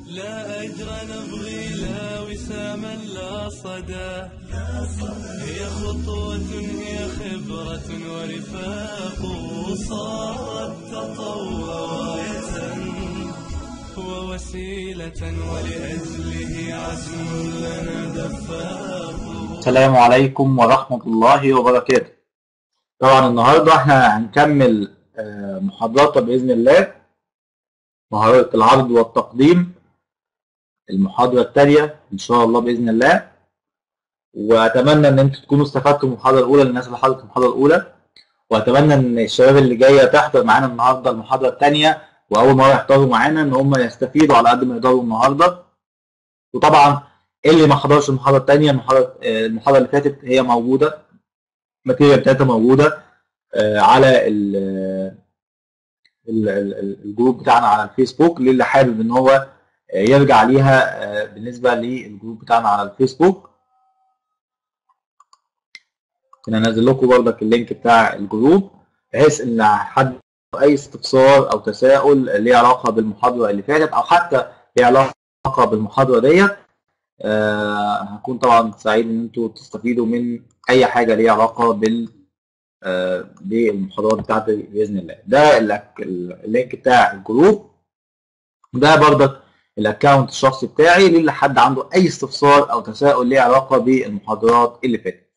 لا أجر نبغي لا وساما لا صدى هي خطوة هي خبرة ورفاق صارت تطوع راية ووسيلة ولأجله عزم لنا دفاق السلام عليكم ورحمة الله وبركاته طبعا النهاردة احنا هنكمل آه، محاضرات بإذن الله مهارة العرض والتقديم المحاضرة التالية إن شاء الله بإذن الله وأتمنى إن أنتوا تكونوا استفدتوا من المحاضرة الأولى للناس اللي حضرت المحاضرة الأولى وأتمنى إن الشباب اللي جاية تحضر معانا النهاردة المحاضرة التانية وأول مرة يحضروا معانا إن هم يستفيدوا على قد ما يقدروا النهاردة وطبعا اللي ما حضرش المحاضرة التانية المحاضرة آه، المحاضرة اللي فاتت هي موجودة الماتيريال بتاعتها موجودة آه، على ال- ال- ال- الجروب بتاعنا على الفيسبوك للي حابب ان هو آه، يرجع ليها آه، بالنسبة للجروب بتاعنا على الفيسبوك انا نازل لكم برضك اللينك بتاع الجروب بحيث ان حد اي استفسار او تساؤل ليه علاقة بالمحاضرة اللي فاتت او حتى ليه علاقة بالمحاضرة ديت آه، هكون طبعا سعيد ان انتوا تستفيدوا من اي حاجه ليها علاقه بال آه، بالمحاضرات بتاعتي باذن الله ده الأك- اللينك بتاع الجروب ده برضك الاكونت الشخصي بتاعي للي حد عنده اي استفسار او تساؤل ليه علاقه بالمحاضرات اللي فاتت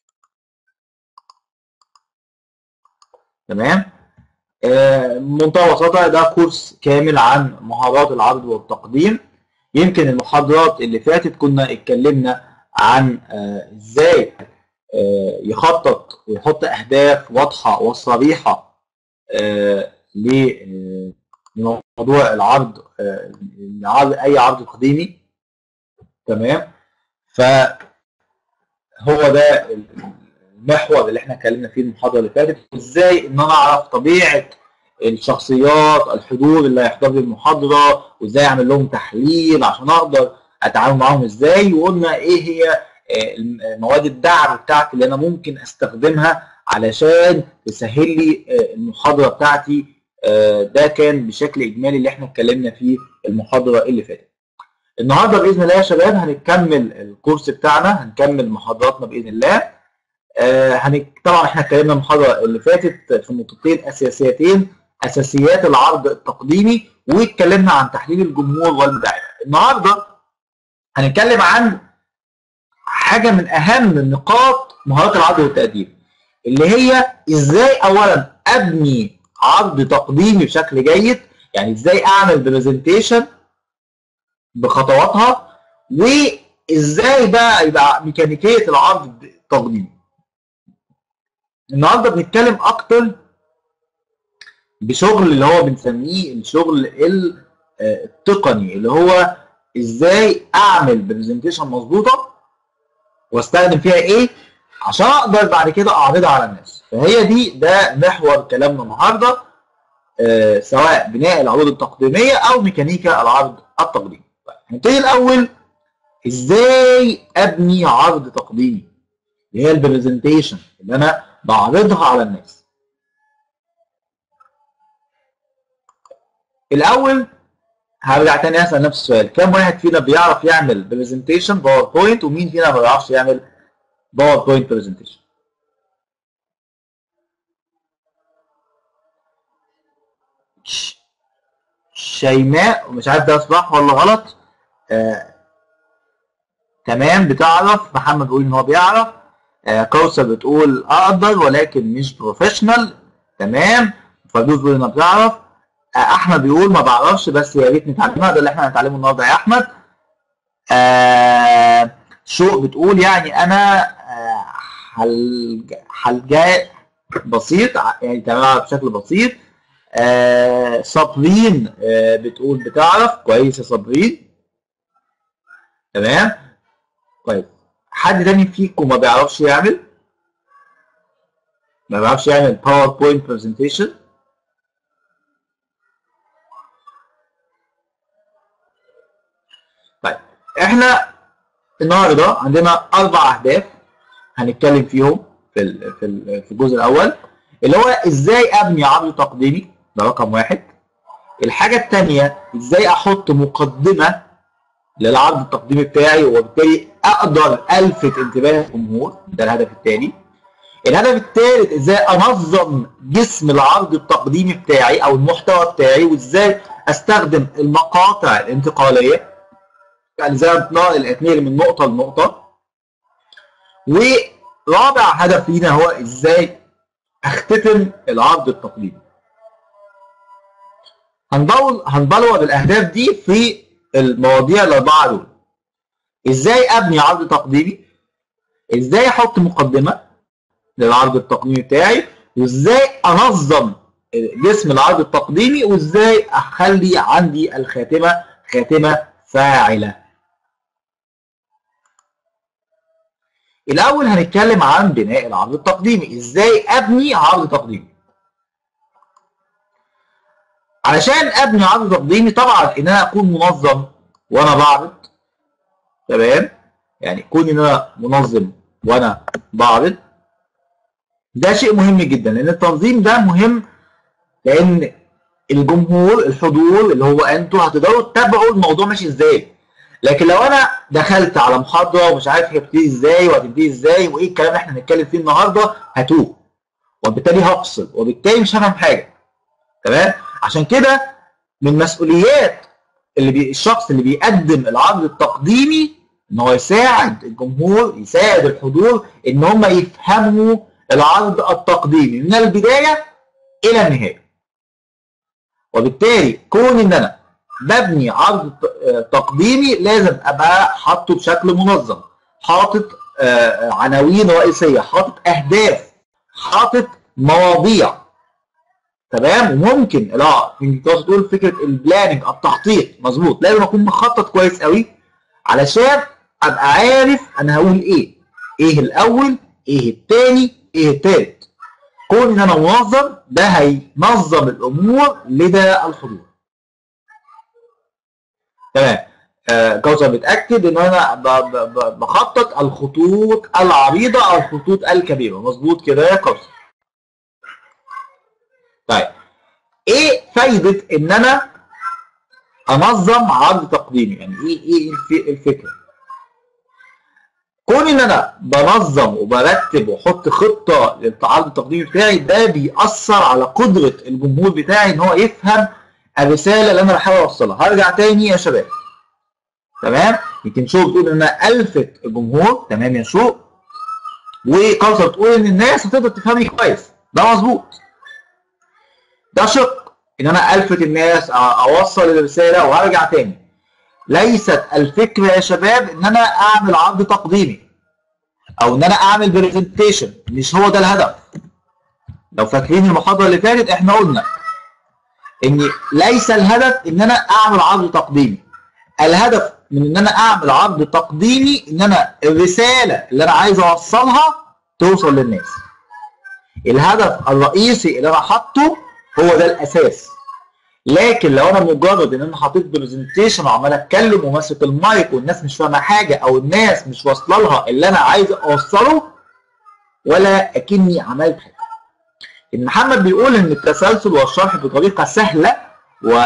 تمام آه، بمنتهى البساطه ده كورس كامل عن مهارات العرض والتقديم يمكن المحاضرات اللي فاتت كنا اتكلمنا عن آه، ازاي آه، يخطط ويحط اهداف واضحه وصريحه آه، ل- آه، لموضوع العرض آه، العرض- اي عرض تقديمي تمام فهو ده المحور اللي احنا اتكلمنا فيه المحاضره اللي فاتت ازاي ان انا اعرف طبيعه الشخصيات الحضور اللي هيحضر لي المحاضره وازاي اعمل لهم تحليل عشان اقدر اتعامل معاهم ازاي وقلنا ايه هي آه، مواد الدعم بتاعتي اللي انا ممكن استخدمها علشان تسهل لي آه، المحاضره بتاعتي آه، ده كان بشكل اجمالي اللي احنا اتكلمنا فيه المحاضره اللي فاتت النهارده باذن الله يا شباب هنكمل الكورس بتاعنا هنكمل محاضراتنا باذن الله آه، هنك... طبعا احنا اتكلمنا المحاضره اللي فاتت في نقطتين اساسيتين اساسيات العرض التقديمي واتكلمنا عن تحليل الجمهور والمداعبه النهارده هنتكلم عن حاجه من اهم نقاط مهارات العرض والتقديم اللي هي ازاي اولا ابني عرض تقديمي بشكل جيد يعني ازاي اعمل برزنتيشن بخطواتها وازاي بقى يبقى ميكانيكيه العرض التقديمي النهارده بنتكلم اكتر بشغل اللي هو بنسميه الشغل ال- آه، التقني اللي هو ازاي اعمل برزنتيشن مظبوطه واستخدم فيها ايه عشان اقدر بعد كده اعرضها على الناس فهي دي ده محور كلامنا النهارده آه، سواء بناء العروض التقديميه او ميكانيكا العرض التقديمي طيب، هنبتدي الاول ازاي ابني عرض تقديمي اللي هي البرزنتيشن اللي انا بعرضها على الناس الاول هرجع تاني اسال نفس السؤال كم واحد فينا بيعرف يعمل برزنتيشن باوربوينت ومين فينا ما بيعرفش يعمل باوربوينت برزنتيشن شيماء مش عارف ده صح ولا غلط آه، تمام بتعرف محمد بيقول ان هو بيعرف آه، كوثر بتقول اقدر ولكن مش بروفيشنال تمام فردوس بيقول انها بتعرف آه، احمد بيقول ما بعرفش بس يا ريت نتعلمها ده اللي احنا هنتعلمه النهارده يا احمد آه شوق بتقول يعني انا آه حلج حلجاء بسيط ع- يعني تمام بشكل بسيط آه صابرين آه بتقول بتعرف كويس يا صابرين تمام كويس حد تاني فيكم ما بيعرفش يعمل ما بيعرفش يعمل باوربوينت برزنتيشن طيب احنا النهارده عندنا اربع اهداف هنتكلم فيهم في ال- في ال- في الجزء الاول اللي هو ازاي ابني عرض تقديمي ده رقم واحد الحاجه الثانيه ازاي احط مقدمه للعرض التقديمي بتاعي وبالتالي اقدر الفت انتباه الجمهور ده الهدف الثاني الهدف الثالث ازاي انظم جسم العرض التقديمي بتاعي او المحتوى بتاعي وازاي استخدم المقاطع الانتقاليه يعني ازاي اتنقل من نقطه لنقطه ورابع هدف لينا هو ازاي اختتم العرض التقليدي هنبول هنبلور الاهداف دي في المواضيع الاربعه دول ازاي ابني عرض تقديمي ازاي احط مقدمه للعرض التقديمي بتاعي وازاي انظم جسم العرض التقديمي وازاي اخلي عندي الخاتمه خاتمه فاعله الاول هنتكلم عن بناء العرض التقديمي ازاي ابني عرض تقديمي علشان ابني عرض تقديمي طبعا ان انا اكون منظم وانا بعرض تمام يعني كون ان انا منظم وانا بعرض ده شيء مهم جدا لان التنظيم ده مهم لان الجمهور الحضور اللي هو انتوا هتقدروا تتابعوا الموضوع ماشي ازاي لكن لو انا دخلت على محاضره ومش عارف هي بتبتدي ازاي وهتبتدي ازاي وايه الكلام اللي احنا هنتكلم فيه النهارده هتوه وبالتالي هفصل وبالتالي مش هفهم حاجه تمام عشان كده من مسؤوليات اللي بي الشخص اللي بيقدم العرض التقديمي ان هو يساعد الجمهور يساعد الحضور ان هم يفهموا العرض التقديمي من البدايه الى النهايه وبالتالي كون ان انا ببني عرض تقديمي لازم ابقى حاطه بشكل منظم حاطط عناوين رئيسيه حاطط اهداف حاطط مواضيع تمام وممكن لا انت تقول فكره البلاننج التخطيط مظبوط لازم اكون مخطط كويس قوي علشان ابقى عارف انا هقول ايه ايه الاول ايه الثاني ايه الثالث كون ان انا منظم ده هينظم الامور لدى الحضور تمام آه كوثر بتاكد ان انا بخطط الخطوط العريضه او الخطوط الكبيره مظبوط كده يا كوثر طيب ايه فايده ان انا انظم عرض تقديمي يعني ايه ايه الفكره كون ان انا بنظم وبرتب واحط خطه للعرض التقديمي بتاعي ده بيأثر على قدره الجمهور بتاعي ان هو يفهم الرساله اللي انا بحاول اوصلها هرجع تاني يا شباب تمام يمكن شو بتقول ان انا الفت الجمهور تمام يا شو وكوثر بتقول ان الناس هتقدر تفهمني كويس ده مظبوط ده شق ان انا الفت الناس اوصل الرساله وهرجع تاني ليست الفكره يا شباب ان انا اعمل عرض تقديمي او ان انا اعمل برزنتيشن مش هو ده الهدف لو فاكرين المحاضره اللي فاتت احنا قلنا ان ليس الهدف ان انا اعمل عرض تقديمي الهدف من ان انا اعمل عرض تقديمي ان انا الرساله اللي انا عايز اوصلها توصل للناس الهدف الرئيسي اللي انا حاطه هو ده الاساس لكن لو انا مجرد ان انا حطيت برزنتيشن وعمال اتكلم وماسك المايك والناس مش فاهمه حاجه او الناس مش واصله لها اللي انا عايز اوصله ولا اكني عملت حاجه ان محمد بيقول ان التسلسل والشرح بطريقه سهله و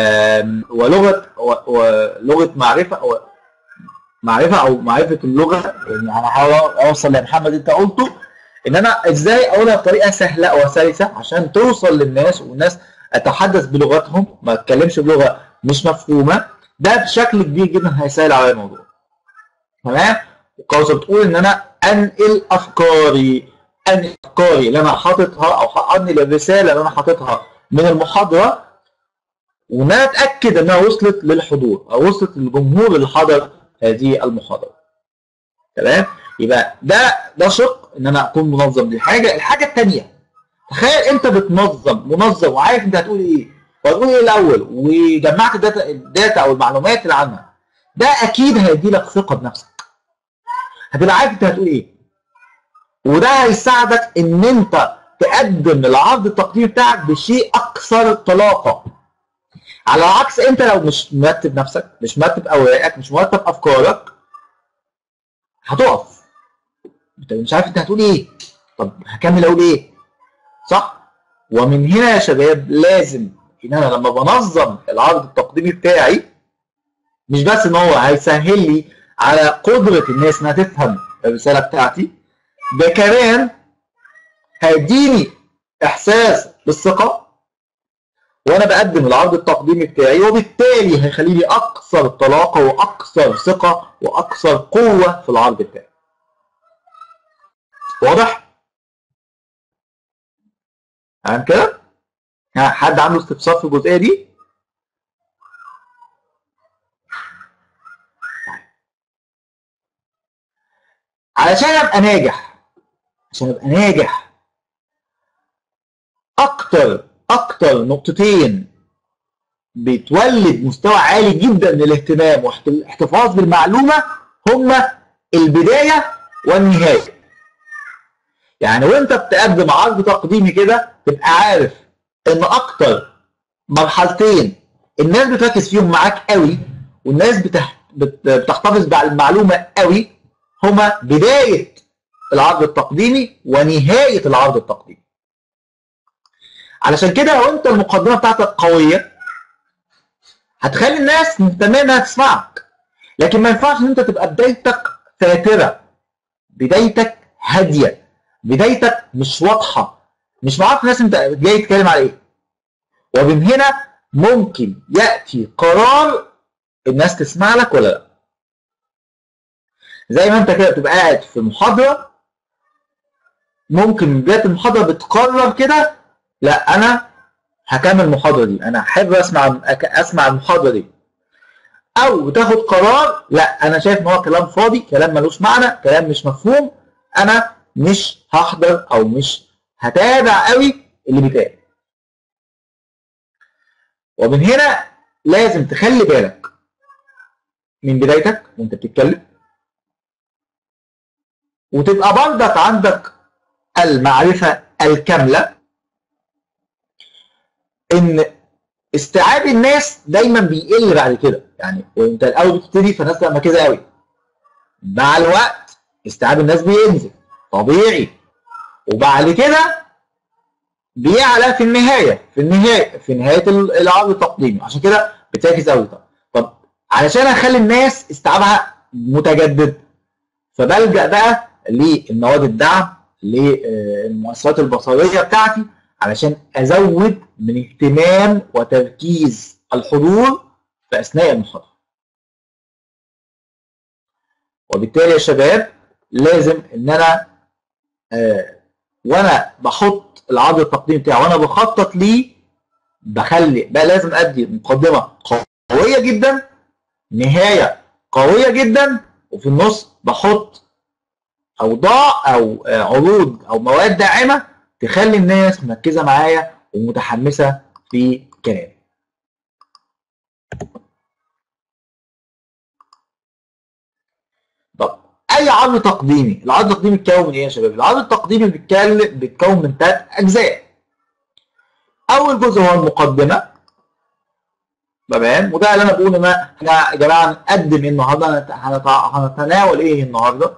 ولغه ولغه معرفه أو معرفه او معرفه اللغه يعني انا هحاول اوصل لمحمد انت قلته ان انا ازاي اقولها بطريقه سهله وسلسه عشان توصل للناس والناس اتحدث بلغتهم ما اتكلمش بلغه مش مفهومه ده بشكل كبير جدا هيسهل عليا الموضوع تمام القوسه بتقول ان انا انقل افكاري انقل افكاري اللي انا حاططها او انقل الرساله اللي انا حاططها من المحاضره وان انا اتاكد انها وصلت للحضور او وصلت للجمهور اللي حضر هذه المحاضره تمام يبقى ده ده شق ان انا اكون منظم دي حاجه الحاجه الثانيه تخيل انت بتنظم منظم وعارف انت هتقول ايه وهتقول ايه الاول وجمعت الداتا الداتا او المعلومات اللي عنها ده اكيد هيدي لك ثقه بنفسك هتبقى عارف انت هتقول ايه وده هيساعدك ان انت تقدم العرض التقديمي بتاعك بشيء اكثر طلاقه على العكس انت لو مش مرتب نفسك مش مرتب اوراقك مش مرتب افكارك هتقف انت مش عارف انت هتقول ايه طب هكمل اقول ايه صح ومن هنا يا شباب لازم ان انا لما بنظم العرض التقديمي بتاعي مش بس ان هو هيسهل لي على قدره الناس انها تفهم الرساله بتاعتي ده كمان هيديني احساس بالثقه وانا بقدم العرض التقديمي بتاعي وبالتالي هيخليني اكثر طلاقه واكثر ثقه واكثر قوه في العرض بتاعي واضح تمام كده ها حد عنده استفسار في الجزئيه دي علشان ابقى ناجح عشان ابقى ناجح اكتر اكتر نقطتين بتولد مستوى عالي جدا من الاهتمام والاحتفاظ بالمعلومه هما البدايه والنهايه يعني وانت بتقدم عرض تقديمي كده تبقى عارف ان اكتر مرحلتين الناس بتركز فيهم معاك قوي والناس بتح... بت... بتحتفظ بالمعلومه قوي هما بدايه العرض التقديمي ونهايه العرض التقديمي علشان كده لو انت المقدمه بتاعتك قويه هتخلي الناس مهتمه انها تسمعك لكن ما ينفعش ان انت تبقى بدايتك فاتره بدايتك هاديه بدايتك مش واضحه مش معروف الناس انت جاي تتكلم على ايه ومن هنا ممكن ياتي قرار الناس تسمع لك ولا لا زي ما انت كده تبقى قاعد في محاضره ممكن من بدايه المحاضره بتقرر كده لا انا هكمل المحاضره دي انا احب اسمع اسمع المحاضره دي او بتاخد قرار لا انا شايف ان هو كلام فاضي كلام ملوش معنى كلام مش مفهوم انا مش هحضر او مش هتابع قوي اللي بيتقال ومن هنا لازم تخلي بالك من بدايتك وانت بتتكلم وتبقى برضك عندك المعرفة الكاملة ان استيعاب الناس دايما بيقل بعد كده يعني وانت الاول بتبتدي فالناس لما كده قوي مع الوقت استيعاب الناس بينزل طبيعي وبعد كده بيعلى في النهايه في النهايه في نهايه العرض التقديمي عشان كده بتركز قوي طب طب علشان اخلي الناس استيعابها متجدد فبلجا بقى للمواد الدعم للمؤثرات البصريه بتاعتي علشان ازود من اهتمام وتركيز الحضور في اثناء المحاضره وبالتالي يا شباب لازم ان انا آه وانا بحط العرض التقديمي بتاعي وانا بخطط ليه بخلي بقى لازم ادي مقدمه قويه جدا نهايه قويه جدا وفي النص بحط اوضاع او آه عروض او مواد داعمه تخلي الناس مركزه معايا ومتحمسه في كلامي طب اي عرض تقديمي العرض التقديمي بيتكون من ايه يا شباب العرض التقديمي بيتكلم بيتكون من ثلاث اجزاء اول جزء هو المقدمه تمام وده اللي انا بقول ان احنا يا جماعه نقدم ايه النهارده هنتناول ايه النهارده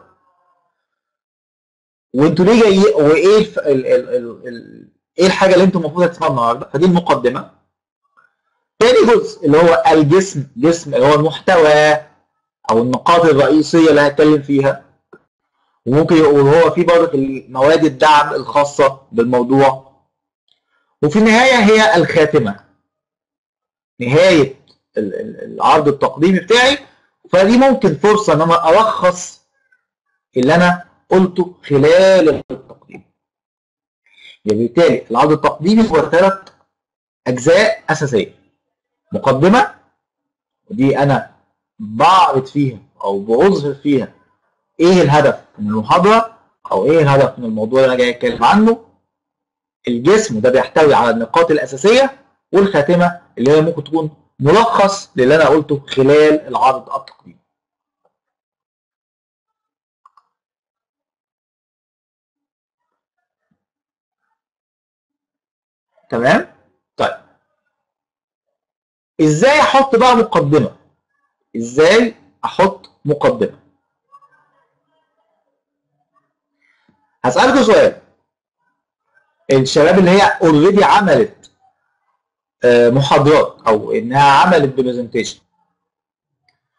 وانتوا ليه جاي وايه الف... ال... ال... ال... ال... ايه الحاجه اللي انتوا المفروض تسمعوها النهارده فدي المقدمه تاني جزء اللي هو الجسم جسم اللي هو المحتوى او النقاط الرئيسيه اللي هتكلم فيها وممكن يقول هو في برضه مواد الدعم الخاصه بالموضوع وفي النهايه هي الخاتمه نهايه العرض التقديمي بتاعي فدي ممكن فرصه ان انا الخص اللي انا قلته خلال التقديم يعني بالتالي العرض التقديمي هو ثلاث اجزاء اساسيه مقدمه ودي انا بعرض فيها او بظهر فيها ايه الهدف من المحاضره او ايه الهدف من الموضوع اللي انا جاي اتكلم عنه الجسم ده بيحتوي على النقاط الاساسيه والخاتمه اللي هي ممكن تكون ملخص للي انا قلته خلال العرض التقديمي تمام طيب ازاي احط بقى مقدمه ازاي احط مقدمه هسألكوا سؤال الشباب اللي هي اوريدي عملت محاضرات او انها عملت برزنتيشن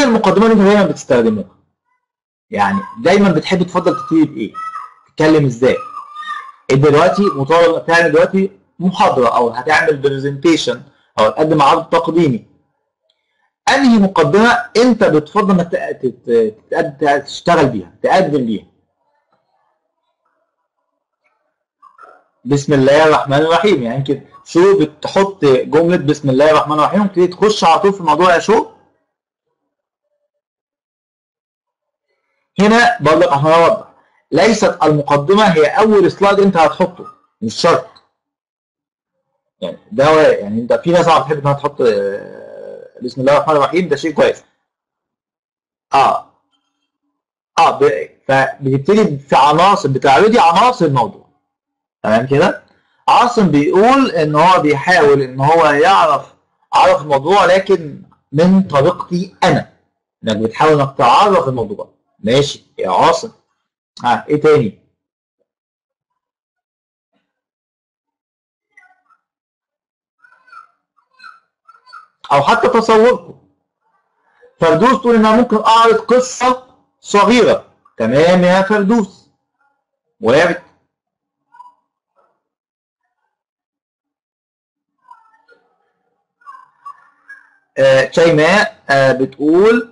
المقدمه اللي انت دايما بتستخدموها يعني دايما بتحب تفضل تبتدي بايه تتكلم ازاي انت دلوقتي مطالب تعمل دلوقتي محاضره او هتعمل برزنتيشن او هتقدم عرض تقديمي انهي مقدمه انت بتفضل انك تت- تت- تت- تشتغل بيها تقدم بيها بسم الله الرحمن الرحيم يعني كده شو بتحط جمله بسم الله الرحمن الرحيم وتبتدي تخش على طول في الموضوع يا شو هنا برضك عشان اوضح ليست المقدمه هي اول سلايد انت هتحطه مش شرط يعني ده هو- يعني انت في ناس بتحب انها تحط آه، بسم الله الرحمن الرحيم ده شيء كويس اه اه ب- فبتبتدي في عناصر بتعرضي عناصر الموضوع تمام كده عاصم بيقول ان هو بيحاول ان هو يعرف عرف الموضوع لكن من طريقتي انا انك بتحاول انك تعرف الموضوع ماشي يا عاصم ها ايه تاني او حتى تصوركم فردوس تقول ان انا ممكن اعرض قصه صغيره تمام يا فردوس وارد آه، شيماء آه، بتقول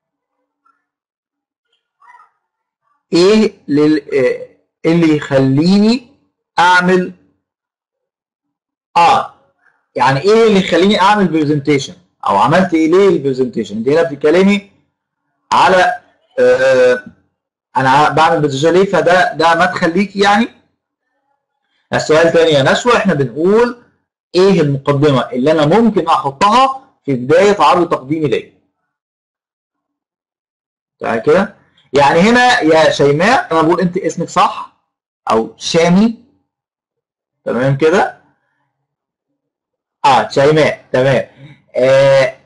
ايه لل... آه، اللي يخليني اعمل اه يعني ايه اللي يخليني اعمل برزنتيشن او عملت ايه ليه البرزنتيشن انت هنا بتتكلمي على آه انا بعمل برزنتيشن ليه فده ده مدخل ليكي يعني السؤال تاني يا نشوى احنا بنقول ايه المقدمه اللي انا ممكن احطها في بدايه عرض تقديمي ليا تمام كده يعني هنا يا شيماء انا بقول انت اسمك صح او شامي تمام كده اه شيماء تمام آه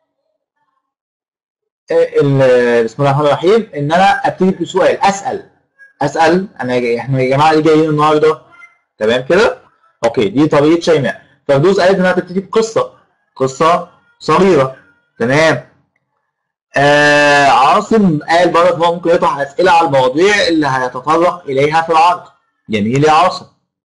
ال- بسم الله الرحمن الرحيم ان انا ابتدي بسؤال اسال اسال انا جاي احنا يا جماعه اللي جايين النهارده تمام كده اوكي دي طريقه شيماء فردوس قالت انها تبتدي بقصه قصه صغيره تمام آه عاصم قال برضه إن هو ممكن يطرح اسئله على المواضيع اللي هيتطرق اليها في العرض جميل يا عاصم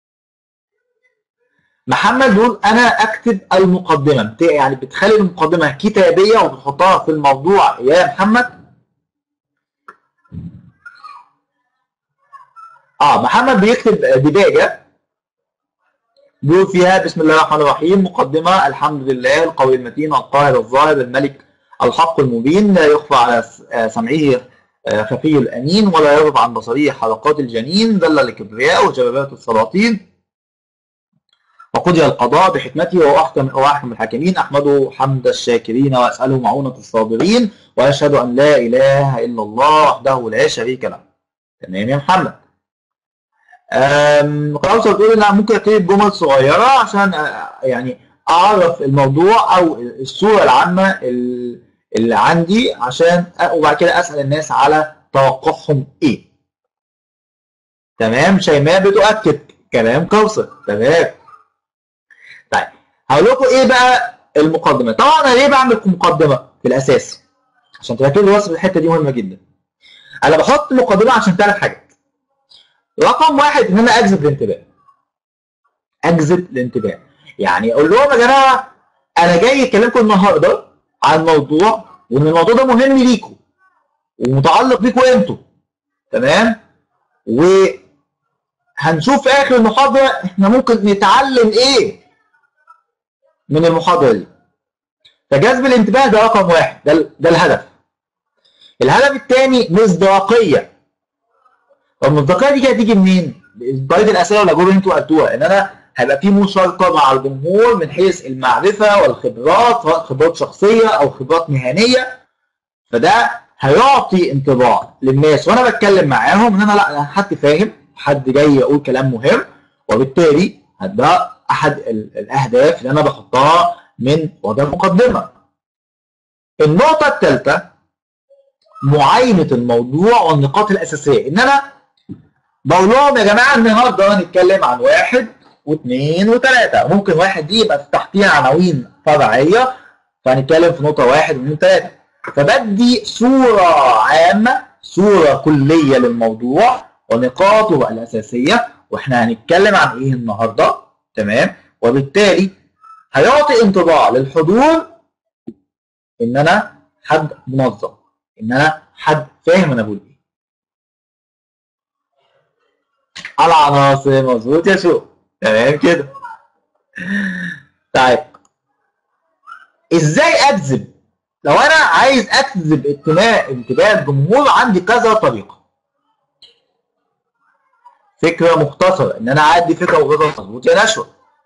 محمد بيقول انا اكتب المقدمه بت- يعني بتخلي المقدمه كتابيه وبتحطها في الموضوع يا محمد اه محمد بيكتب ديباجه بيقول فيها بسم الله الرحمن الرحيم مقدمه الحمد لله القوي المتين القاهر الظاهر الملك الحق المبين لا يخفى على س- آه، سمعه آه، خفي الامين ولا يغضب عن بصره حلقات الجنين ذل الكبرياء وجبابات السلاطين وقضي القضاء بحكمته وهو احكم وهو احكم الحاكمين احمده حمد الشاكرين واساله معونه الصابرين واشهد ان لا اله الا الله وحده لا شريك له تمام يا محمد أم، قراصة بتقول ان أنا ممكن اكتب جمل صغيره عشان أ- يعني اعرف الموضوع او الصوره العامه ال- اللي عندي عشان أ- وبعد كده اسال الناس على توقعهم ايه تمام شيماء بتؤكد كلام كوثر تمام طيب هقول لكم ايه بقى المقدمه طبعا انا ليه بعمل مقدمه في الاساس عشان تركزوا بس في الحته دي مهمه جدا انا بحط مقدمه عشان ثلاث حاجات رقم واحد ان انا اجذب الانتباه اجذب الانتباه يعني اقول لهم يا جماعه انا جاي اكلمكم النهارده عن موضوع وان الموضوع ده مهم ليكم ومتعلق بيكم انتوا تمام وهنشوف في اخر المحاضره احنا ممكن نتعلم ايه من المحاضره دي فجذب الانتباه ده رقم واحد ده, ال- ده الهدف الهدف الثاني مصداقيه المصداقيه دي هتيجي منين؟ طريقه الاسئله والاجوبه اللي انتوا قلتوها ان انا هيبقى في مشاركه مع الجمهور من حيث المعرفه والخبرات سواء خبرات شخصيه او خبرات مهنيه فده هيعطي انطباع للناس وانا بتكلم معاهم ان انا لا أنا حد فاهم حد جاي يقول كلام مهم وبالتالي ده احد ال- الاهداف اللي انا بحطها من وضع المقدمه. النقطه الثالثه معاينه الموضوع والنقاط الاساسيه ان انا بقول لهم يا جماعه النهارده هنتكلم عن واحد واثنين وثلاثه ممكن واحد دي يبقى تحتيها عناوين فرعيه فهنتكلم في نقطه واحد واثنين وثلاثه فبدي صورة عامة صورة كلية للموضوع ونقاطه الأساسية واحنا هنتكلم عن ايه النهاردة تمام وبالتالي هيعطي انطباع للحضور ان انا حد منظم ان انا حد فاهم انا بقول ايه العناصر مظبوط يا شو تمام كده طيب ازاي اجذب لو انا عايز اجذب انتباه انتباه الجمهور عندي كذا طريقه فكره مختصره ان انا اعدي فكره مختصره مظبوط يا نشوى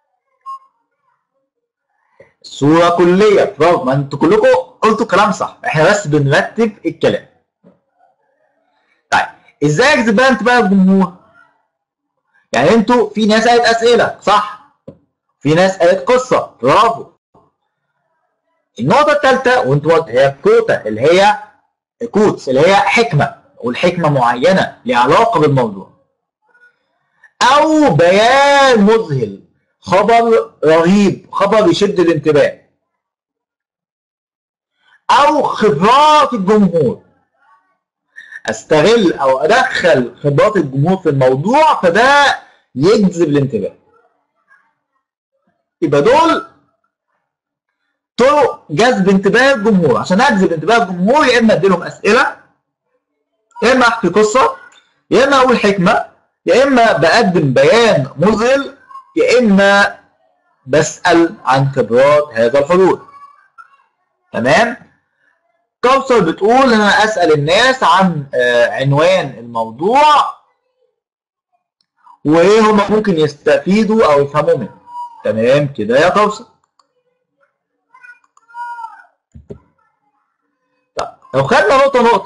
صوره كليه برافو ما انتوا كلكم قلتوا كلام صح احنا بس بنرتب الكلام طيب ازاي اجذب بقى انتباه الجمهور يعني انتوا في ناس قالت اسئله صح في ناس قالت قصه برافو النقطة الثالثة وانتوا قلت هي كوتا اللي هي كوتس اللي هي حكمة والحكمة معينة ليها علاقة بالموضوع أو بيان مذهل خبر رهيب خبر يشد الانتباه أو خبرات الجمهور استغل او ادخل خبرات الجمهور في الموضوع فده يجذب الانتباه يبقى دول طرق جذب انتباه الجمهور عشان اجذب انتباه الجمهور يا اما اديلهم اسئله يا اما احكي قصه يا اما اقول حكمه يا اما بقدم بيان مذهل يا اما بسال عن خبرات هذا الحضور تمام كوثر بتقول انا اسال الناس عن آه، عنوان الموضوع وايه هم ممكن يستفيدوا او يفهموا منه تمام كده يا كوثر طب لو خدنا نقطه نقطه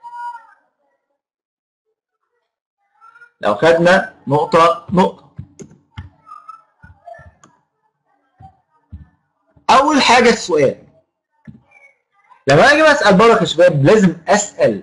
لو خدنا نقطه نقطه اول حاجه السؤال لما اجي اسال برك يا شباب لازم اسال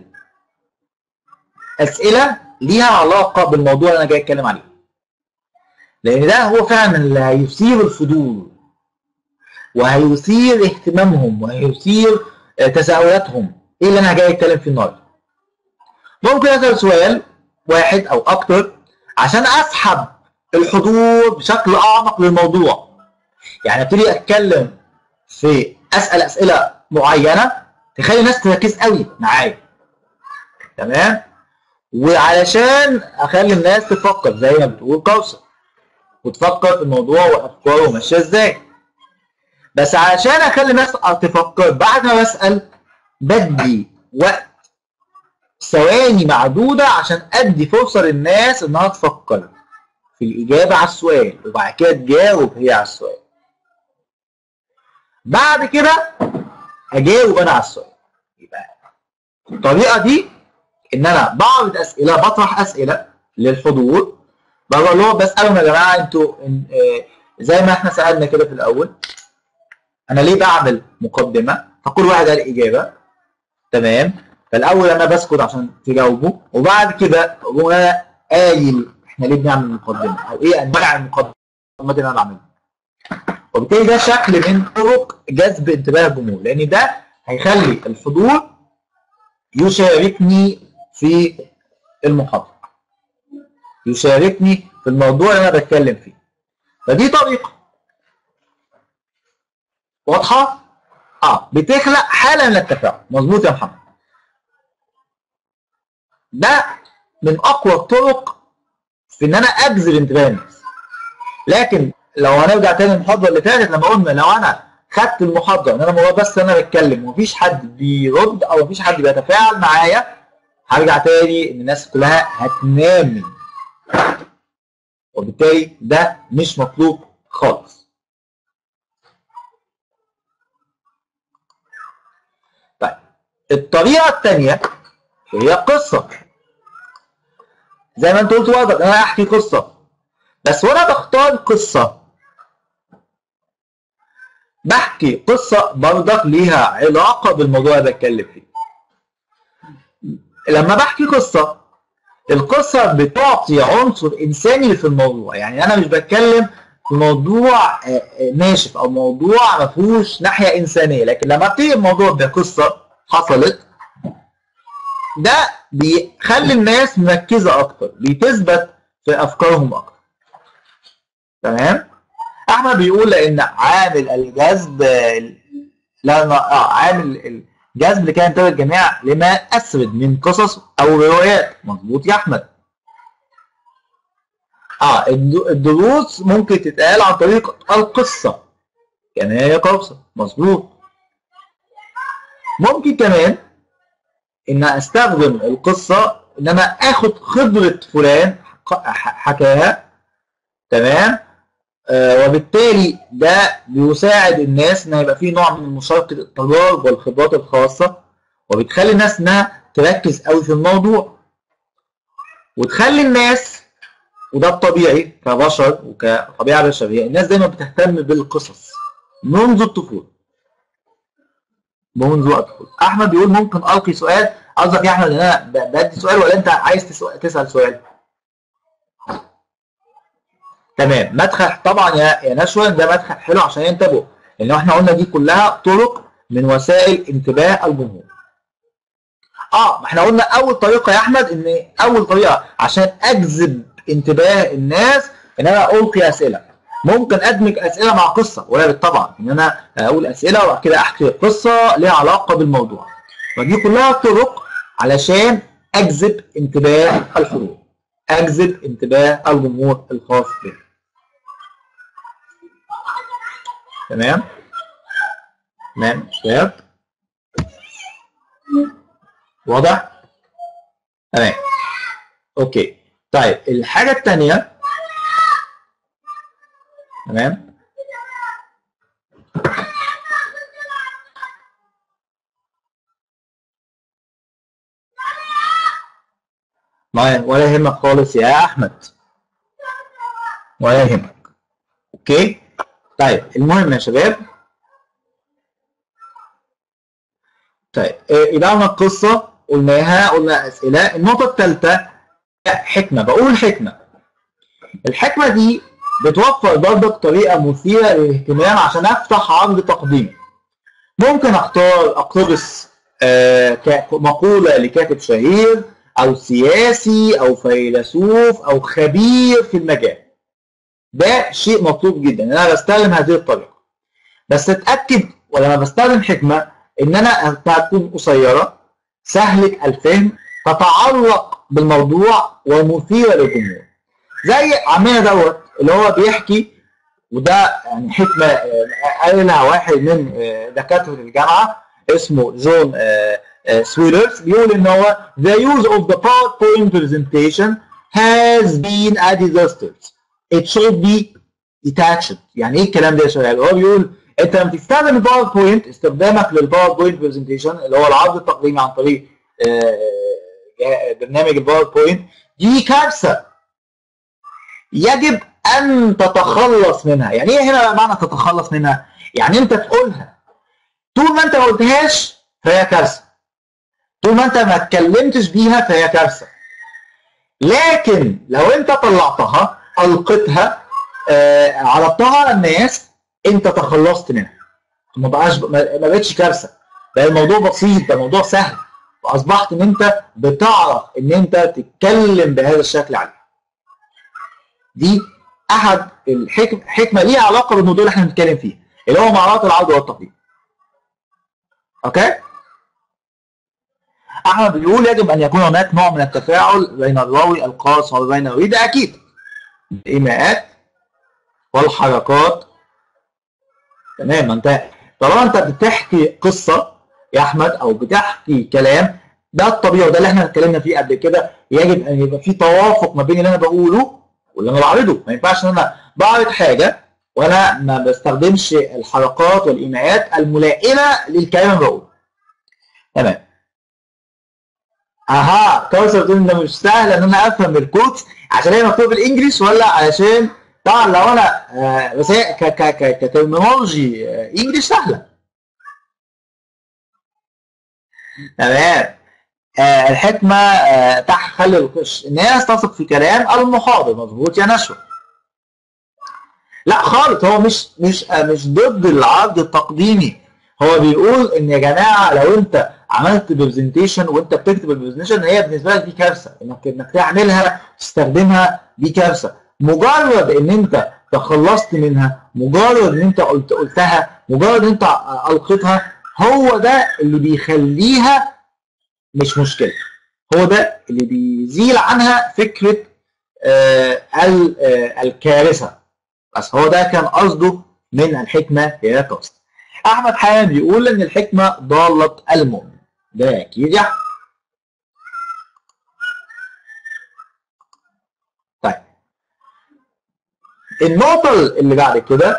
اسئله ليها علاقه بالموضوع اللي انا جاي اتكلم عليه لان ده هو فعلا اللي هيثير الفضول وهيثير اهتمامهم وهيثير آه، تساؤلاتهم ايه اللي انا جاي اتكلم فيه النهارده ممكن اسال سؤال واحد او اكتر عشان اسحب الحضور بشكل اعمق للموضوع يعني ابتدي اتكلم في اسال اسئله معينه تخلي الناس تركز قوي معايا تمام وعلشان اخلي الناس تفكر زي ما بتقول كوثر وتفكر في الموضوع وافكاره ماشيه ازاي بس علشان اخلي الناس تفكر بعد ما بسال بدي وقت ثواني معدوده عشان ادي فرصه للناس انها تفكر في الاجابه على السؤال وبعد كده تجاوب هي على السؤال بعد كده اجاوب انا على السؤال يبقى الطريقه دي ان انا بعرض اسئله بطرح اسئله للحضور بقول لهم بسالهم يا جماعه انتوا إن- آه، زي ما احنا سالنا كده في الاول انا ليه بعمل مقدمه فكل واحد قال اجابه تمام فالاول انا بسكت عشان تجاوبوا وبعد كده بقوم انا قايل احنا ليه بنعمل مقدمه او ايه انواع المقدمات اللي انا بعملها وبالتالي ده شكل من طرق جذب انتباه الجمهور لان ده هيخلي الحضور يشاركني في المحاضره يشاركني في الموضوع اللي انا بتكلم فيه فدي طريقه واضحه اه بتخلق حاله من التفاعل مظبوط يا محمد ده من اقوى الطرق في ان انا اجذب انتباه الناس لكن لو هنرجع تاني للمحاضره اللي فاتت لما قلنا لو انا خدت المحاضره ان انا مجرد بس انا بتكلم ومفيش حد بيرد او مفيش حد بيتفاعل معايا هرجع تاني ان الناس كلها هتنام مني وبالتالي ده مش مطلوب خالص طيب الطريقه الثانيه هي قصه زي ما انت قلت واضح انا احكي قصه بس وانا بختار قصه بحكي قصه برضك ليها علاقه بالموضوع اللي بتكلم فيه لما بحكي قصه القصه بتعطي عنصر انساني في الموضوع يعني انا مش بتكلم في موضوع آه، آه، ناشف او موضوع ما فيهوش ناحيه انسانيه لكن لما ابتدي الموضوع بقصه حصلت ده بيخلي الناس مركزه اكتر بتثبت في افكارهم اكتر تمام احمد بيقول لان عامل الجذب لا اه عامل الجذب اللي كان ينتبه الجميع لما اسرد من قصص او روايات مظبوط يا احمد اه الد- الدروس ممكن تتقال عن طريق القصه يعني هي قصه مظبوط ممكن كمان ان استخدم القصه ان انا اخد خبره فلان ق- ح- حكاها تمام آه وبالتالي ده بيساعد الناس ان يبقى في نوع من مشاركه التجارب والخبرات الخاصه وبتخلي الناس انها تركز قوي في الموضوع وتخلي الناس وده الطبيعي كبشر وكطبيعه بشريه الناس دايما بتهتم بالقصص منذ الطفوله منذ الطفوله احمد بيقول ممكن القي سؤال قصدك يا احمد ان انا ب- بدي سؤال ولا انت عايز تسأل, تسال سؤال تمام مدخل طبعا يا يا نشوى ده مدخل حلو عشان ينتبهوا لان احنا قلنا دي كلها طرق من وسائل انتباه الجمهور اه ما احنا قلنا اول طريقه يا احمد ان اول طريقه عشان اجذب انتباه الناس ان انا القي اسئله ممكن ادمج اسئله مع قصه وارد طبعا ان انا اقول اسئله وبعد كده احكي قصه ليها علاقه بالموضوع ودي كلها طرق علشان اجذب انتباه الحضور اجذب انتباه الجمهور الخاص بي تمام تمام شباب واضح تمام اوكي طيب الحاجه الثانيه تمام ما ولا يهمك خالص يا احمد ولا يهمك اوكي طيب المهم يا شباب طيب إيه، يبقى قلنا القصه قلناها قلنا اسئله النقطه الثالثه حكمه بقول حكمه الحكمه دي بتوفر برضك طريقه مثيره للاهتمام عشان افتح عرض تقديمي ممكن اختار اقتبس آه، ك- مقوله لكاتب شهير او سياسي او فيلسوف او خبير في المجال ده شيء مطلوب جدا ان انا بستخدم هذه الطريقه بس اتاكد ولما بستخدم حكمه ان انا تكون قصيره سهله الفهم تتعلق بالموضوع ومثيره للجمهور زي عمنا دوت اللي هو بيحكي وده يعني حكمه آه، قالها واحد من آه، دكاتره الجامعه اسمه جون آه، آه، سويلرز بيقول ان هو the use of the PowerPoint presentation has been a disaster it should be detached يعني ايه الكلام ده يا شباب هو بيقول انت لما تستخدم الباوربوينت استخدامك للباوربوينت برزنتيشن اللي هو العرض التقديمي عن طريق آه، آه، برنامج الباوربوينت دي كارثه يجب ان تتخلص منها يعني ايه هنا معنى تتخلص منها يعني انت تقولها طول ما انت ما قلتهاش فهي كارثه طول ما انت ما اتكلمتش بيها فهي كارثه لكن لو انت طلعتها القيتها آه عرضتها على الناس انت تخلصت منها ما بقاش ما ما بقتش كارثه بقى الموضوع بسيط بقى الموضوع سهل واصبحت ان انت بتعرف ان انت تتكلم بهذا الشكل عليه دي احد الحكم حكمه ليها علاقه بالموضوع اللي احنا بنتكلم فيه اللي هو مهارات العرض والتقديم اوكي احمد بيقول يجب ان يكون هناك نوع من التفاعل بين الراوي القاص وبين الراوي ده اكيد الايماءات والحركات تمام ما انت طالما انت بتحكي قصه يا احمد او بتحكي كلام ده الطبيعي وده اللي احنا اتكلمنا فيه قبل كده يجب ان يبقى في توافق ما بين اللي انا بقوله واللي انا بعرضه ما ينفعش ان انا بعرض حاجه وانا ما بستخدمش الحركات والايماءات الملائمه للكلام اللي بقوله تمام اها كوثر بتقول ان مش سهل ان انا افهم الكود عشان هي مكتوبه بالانجلش ولا علشان طبعا لو انا آه، بس هي ك ك ك كترمينولوجي آه، انجلش سهله تمام آه، الحكمه آه، تخلي القش الناس تثق في كلام المحاضر مظبوط يا نشوى لا خالص هو مش مش آه، مش ضد العرض التقديمي هو بيقول ان يا جماعه لو انت عملت برزنتيشن وانت بتكتب البرزنتيشن هي بالنسبه لك دي كارثه انك انك تعملها تستخدمها دي كارثه مجرد ان انت تخلصت منها مجرد ان انت قلت قلتها مجرد ان انت القيتها هو ده اللي بيخليها مش مشكله هو ده اللي بيزيل عنها فكره آه ال- آه الكارثه بس هو ده كان قصده من الحكمه يا كاست احمد حامد بيقول ان الحكمه ضاله المؤمن ده اكيد يا أحمد. طيب النقطه اللي بعد كده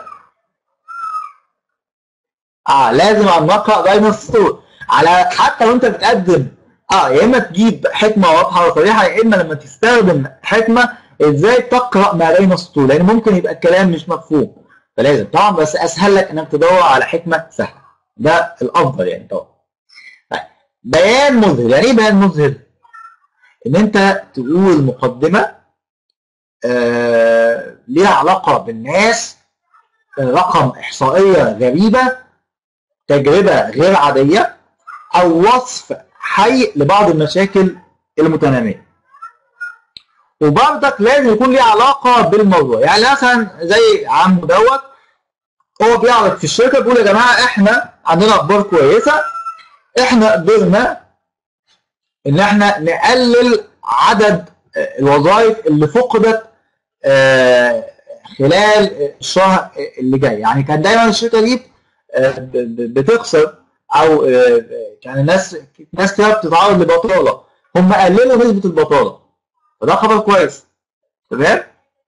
اه لازم نقرا دايناصور على حتى وانت بتقدم اه يا اما تجيب حكمه واضحه وصريحه يا اما لما تستخدم حكمه ازاي تقرا ما بين السطور لان ممكن يبقى الكلام مش مفهوم فلازم طبعا بس اسهل لك انك تدور على حكمه سهله ده الافضل يعني طبعا طيب بيان مظهر يعني ايه بيان مظهر؟ ان انت تقول مقدمه آه ليها علاقه بالناس رقم احصائيه غريبه تجربه غير عاديه او وصف حي لبعض المشاكل المتناميه وبرضك لازم يكون ليه علاقه بالموضوع يعني مثلا زي عمو دوت هو بيعرض في الشركه بيقول يا جماعه احنا عندنا اخبار كويسه احنا قدرنا ان احنا نقلل عدد الوظائف اللي فقدت آه، خلال الشهر اللي جاي يعني كان دايما الشركه دي آه، ب- ب- بتخسر او آه، كان الناس ناس كتير بتتعرض لبطاله هم قللوا نسبه البطاله فده خبر كويس تمام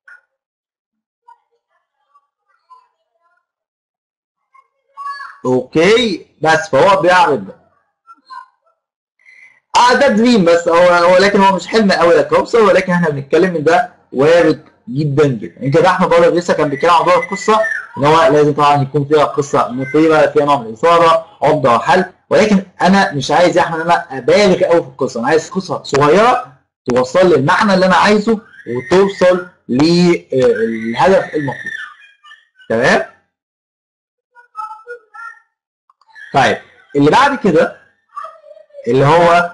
اوكي بس فهو بيعرض ده اه ده دريم بس هو هو لكن هو مش حلم قوي يا كوبسر ولكن احنا بنتكلم ان ده وارد جدا جدا يمكن احمد برضه لسه كان بيتكلم عن موضوع القصه ان هو لازم طبعا يكون فيها قصه مثيره فيها نوع من الاثاره عقده وحل ولكن انا مش عايز يا احمد ان انا ابالغ قوي في القصه انا عايز قصه صغيره توصل لي المعنى اللي انا عايزه وتوصل للهدف المطلوب تمام طيب اللي بعد كده اللي هو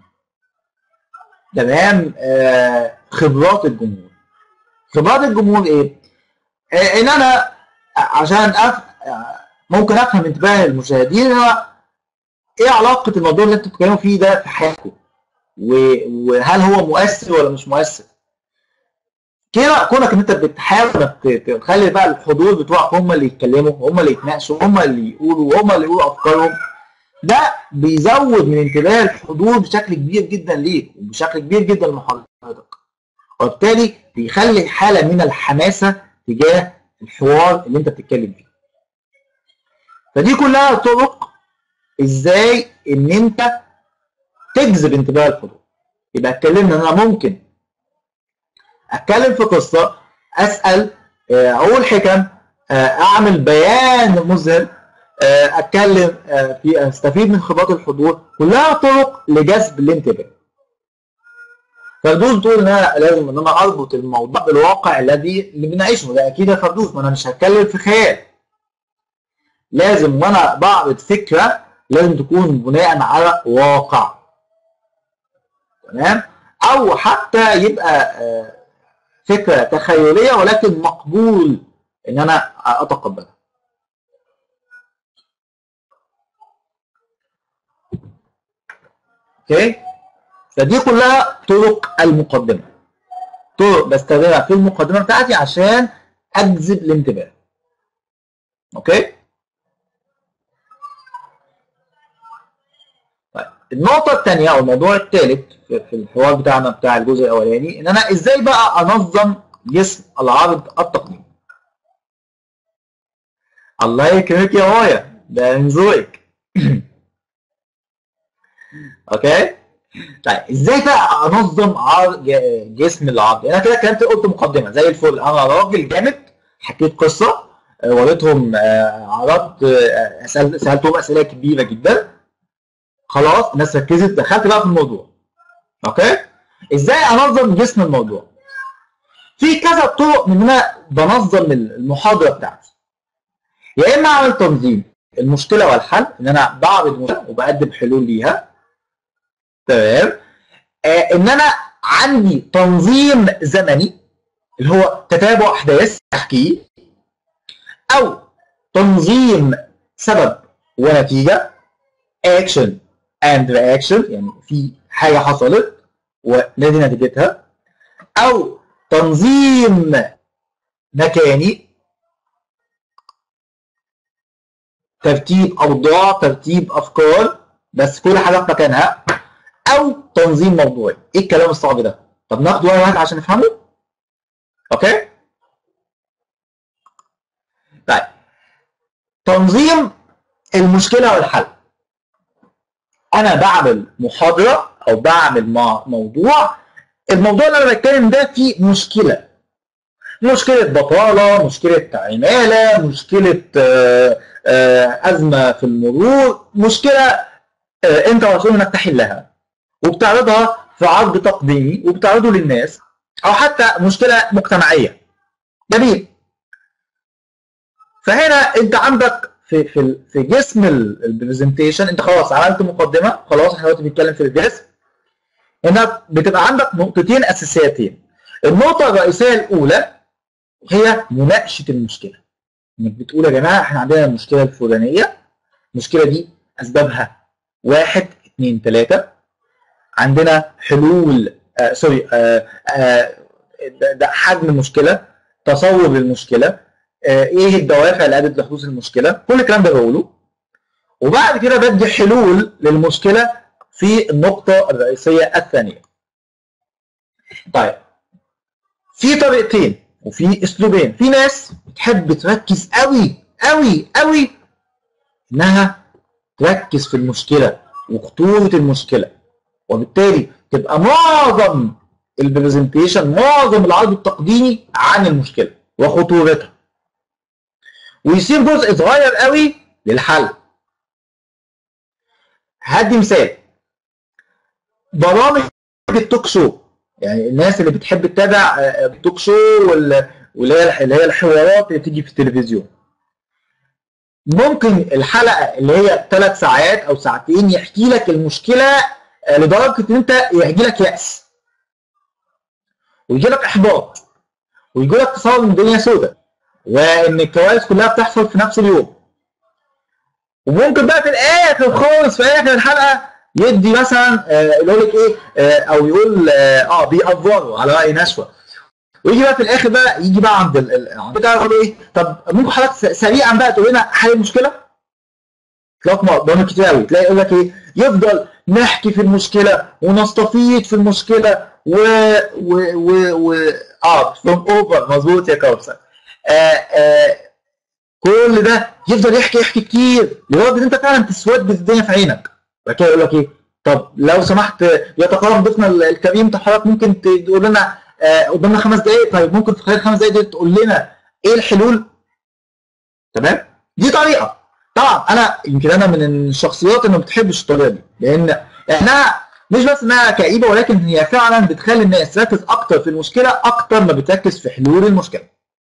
تمام آه خبرات الجمهور خبرات الجمهور ايه؟ آه ان انا عشان أف... آه، ممكن افهم انتباه المشاهدين هو ايه علاقه الموضوع اللي انتوا بتتكلموا فيه ده في حياتكم؟ و- وهل هو مؤثر ولا مش مؤثر؟ كده كونك ان انت بتحاول انك ت- تخلي بقى الحضور بتوعك هم اللي يتكلموا هم اللي يتناقشوا هم اللي يقولوا وهم اللي يقولوا افكارهم ده بيزود من انتباه الحضور بشكل كبير جدا ليك وبشكل كبير جدا لمحاضرتك وبالتالي بيخلي حاله من الحماسه تجاه الحوار اللي انت بتتكلم فيه فدي كلها طرق ازاي ان انت تجذب انتباه الحضور يبقى اتكلمنا ان انا ممكن اتكلم في قصه اسال آه، اقول حكم آه، اعمل بيان مذهل آه، اتكلم آه، في استفيد من خبرات الحضور كلها طرق لجذب الانتباه فردوس بتقول ان انا لازم ان انا اربط الموضوع بالواقع الذي اللي بنعيشه ده اكيد يا فردوس ما انا مش هتكلم في خيال لازم وانا بعرض فكره لازم تكون بناء على واقع تمام او حتى يبقى آه، فكره تخيليه ولكن مقبول ان انا اتقبلها اوكي فدي كلها طرق المقدمه طرق بستخدمها في المقدمه بتاعتي عشان اجذب الانتباه اوكي طيب النقطة الثانية أو الموضوع الثالث في في الحوار بتاعنا بتاع الجزء الأولاني إن أنا إزاي بقى أنظم جسم العرض التقني. الله يكرمك يا هويا ده من ذوقك. أوكي؟ طيب إزاي بقى أنظم عرض ج- جسم العرض؟ أنا كده كنت قلت مقدمة زي الفل أنا راجل جامد حكيت قصة آه، وريتهم آه، عرضت آه، سأل- سألتهم أسئلة كبيرة جدا خلاص الناس ركزت دخلت بقى في الموضوع اوكي ازاي انظم جسم الموضوع في كذا طرق من ان انا بنظم المحاضره بتاعتي يا اما اعمل تنظيم المشكله والحل ان انا بعرض مشكله وبقدم حلول ليها تمام آه ان انا عندي تنظيم زمني اللي هو تتابع احداث تحكيه او تنظيم سبب ونتيجه action and reaction يعني في حاجه حصلت ودي نتيجتها او تنظيم مكاني ترتيب اوضاع ترتيب افكار بس كل حاجه في مكانها او تنظيم موضوعي ايه الكلام الصعب ده طب ناخد واحد واحد عشان نفهمه اوكي طيب تنظيم المشكله والحل انا بعمل محاضره او بعمل موضوع الموضوع اللي انا بتكلم ده فيه مشكله مشكله بطاله مشكله عماله مشكله ازمه في المرور مشكله انت مسؤول انك تحلها وبتعرضها في عرض تقديمي وبتعرضه للناس او حتى مشكله مجتمعيه جميل فهنا انت عندك في في في جسم البرزنتيشن انت خلاص عملت مقدمه خلاص احنا دلوقتي بنتكلم في الجسم انك بتبقى عندك نقطتين اساسيتين النقطه الرئيسيه الاولى هي مناقشه المشكله انك بتقول يا جماعه احنا عندنا المشكله الفلانيه المشكله دي اسبابها واحد اثنين ثلاثه عندنا حلول آه سوري آه آه ده, ده حجم المشكله تصور للمشكله آه ايه الدوافع اللي ادت لحدوث المشكله كل الكلام ده بقوله وبعد كده بدي حلول للمشكله في النقطه الرئيسيه الثانيه طيب في طريقتين وفي اسلوبين في ناس بتحب تركز قوي قوي قوي انها تركز في المشكله وخطوره المشكله وبالتالي تبقى معظم البرزنتيشن معظم العرض التقديمي عن المشكله وخطورتها ويسيب جزء صغير قوي للحل هدي مثال برامج التوك شو يعني الناس اللي بتحب تتابع التوك شو واللي هي اللي هي الحوارات اللي بتيجي في التلفزيون ممكن الحلقه اللي هي ثلاث ساعات او ساعتين يحكي لك المشكله لدرجه ان انت يجي لك ياس ويجي لك احباط ويجي لك تصور ان الدنيا سوداء وان الكوارث كلها بتحصل في نفس اليوم وممكن بقى في الاخر خالص في اخر الحلقه يدي مثلا يقول لك ايه آه او يقول اه, آه بيأفوروا على راي نشوه ويجي بقى في الاخر بقى يجي بقى عند عند بتاع يقول ايه طب ممكن حضرتك سريعا بقى تقول لنا حل المشكله؟ تلاقي برامج كتير قوي تلاقي يقول لك ايه يفضل نحكي في المشكله ونستفيض في المشكله و و و, و... اه فروم اوفر مظبوط يا كوثر آه آه كل ده يفضل يحكي يحكي كتير لدرجه ان انت فعلا تسود الدنيا في عينك بعد كده يقول لك ايه طب لو سمحت يتكرم ضيفنا الكريم طب حضرتك ممكن تقول لنا آه قدامنا خمس دقائق طيب ممكن في خلال الخمس دقائق دي تقول لنا ايه الحلول تمام دي طريقه طبعا انا يمكن انا من الشخصيات اللي ما بتحبش الطريقه دي لان احنا مش بس انها كئيبه ولكن هي فعلا بتخلي الناس تركز اكتر في المشكله اكتر ما بتركز في حلول المشكله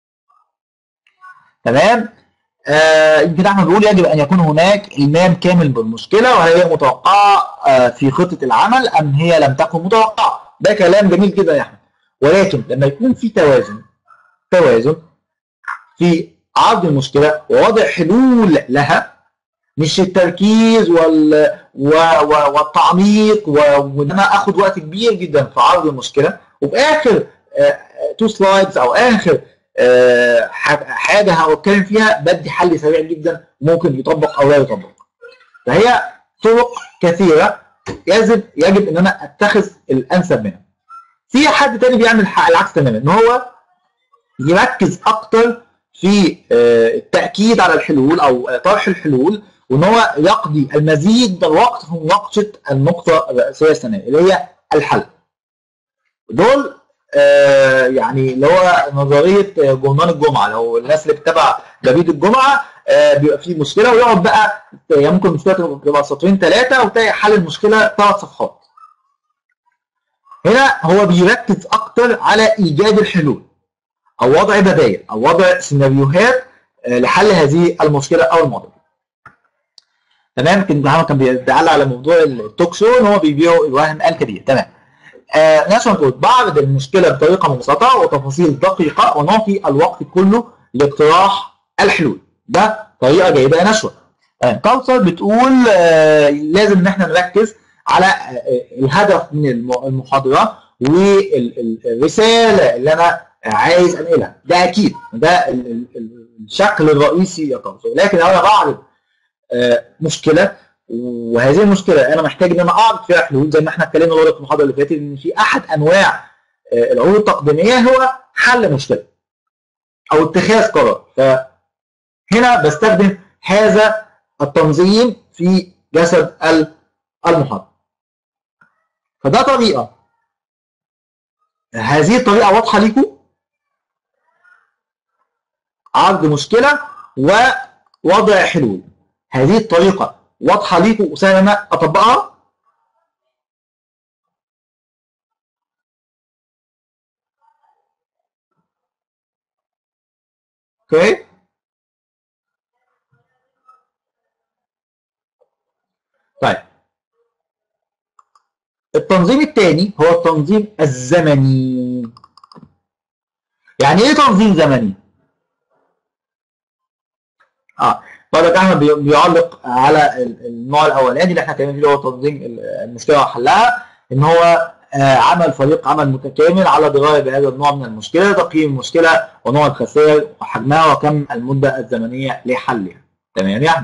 تمام آه يمكن احنا بنقول يجب ان يكون هناك المام كامل بالمشكله وهل هي متوقعه آه في خطه العمل ام هي لم تكن متوقعه ده كلام جميل جدا يا احمد ولكن لما يكون في توازن توازن في عرض المشكله ووضع حلول لها مش التركيز وال و... و... والتعميق و... وان انا اخد وقت كبير جدا في عرض المشكله وفي اخر تو سلايدز او اخر آه حاجه هتكلم فيها بدي حل سريع جدا ممكن يطبق او لا يطبق فهي طرق كثيره يجب يجب ان انا اتخذ الانسب منها في حد تاني بيعمل العكس تماما ان هو يركز اكتر في آه التاكيد على الحلول او طرح الحلول وان هو يقضي المزيد من الوقت في مناقشه النقطه الرئيسيه الثانيه اللي هي الحل دول آه يعني اللي هو نظريه جرنان الجمعه لو الناس اللي بتتابع جريده الجمعه آه بيبقى في مشكله ويقعد بقى يعني ممكن المشكله تبقى سطرين ثلاثه وتلاقي حل المشكله ثلاث صفحات. هنا هو بيركز اكتر على ايجاد الحلول او وضع بدائل او وضع سيناريوهات آه لحل هذه المشكله او المعضله. تمام كان محمد كان بيعلق على موضوع التوك شو ان هو بيبيعوا الوهم الكبير تمام آه نشوى نقول بعرض المشكله بطريقه مبسطه وتفاصيل دقيقه ونعطي الوقت كله لاقتراح الحلول ده طريقه جيده يا نشوى آه كوثر بتقول آه لازم ان احنا نركز على آه الهدف من الم- المحاضره والرساله اللي انا عايز انقلها ده اكيد ده ال- ال- ال- الشكل الرئيسي يا كوثر لكن لو انا بعرض آه، مشكله وهذه المشكله انا محتاج ان انا اعرض فيها حلول زي ما احنا اتكلمنا برضه في المحاضره اللي فاتت ان في احد انواع آه، العروض التقديميه هو حل مشكله او اتخاذ قرار فهنا بستخدم هذا التنظيم في جسد ال- المحاضره فده طريقه هذه الطريقه واضحه ليكم عرض مشكله ووضع حلول هذه الطريقه واضحه ليكم وسهل ان انا اطبقها اوكي طيب التنظيم الثاني هو التنظيم الزمني يعني ايه تنظيم زمني اه طيب احمد بي- بيعلق على ال- النوع الاولاني اللي احنا اتكلمنا فيه اللي هو تنظيم ال- المشكله وحلها ان هو آه، عمل فريق عمل متكامل على درايه بهذا النوع من المشكله تقييم المشكله ونوع الخسائر وحجمها وكم المده الزمنيه لحلها تمام يعني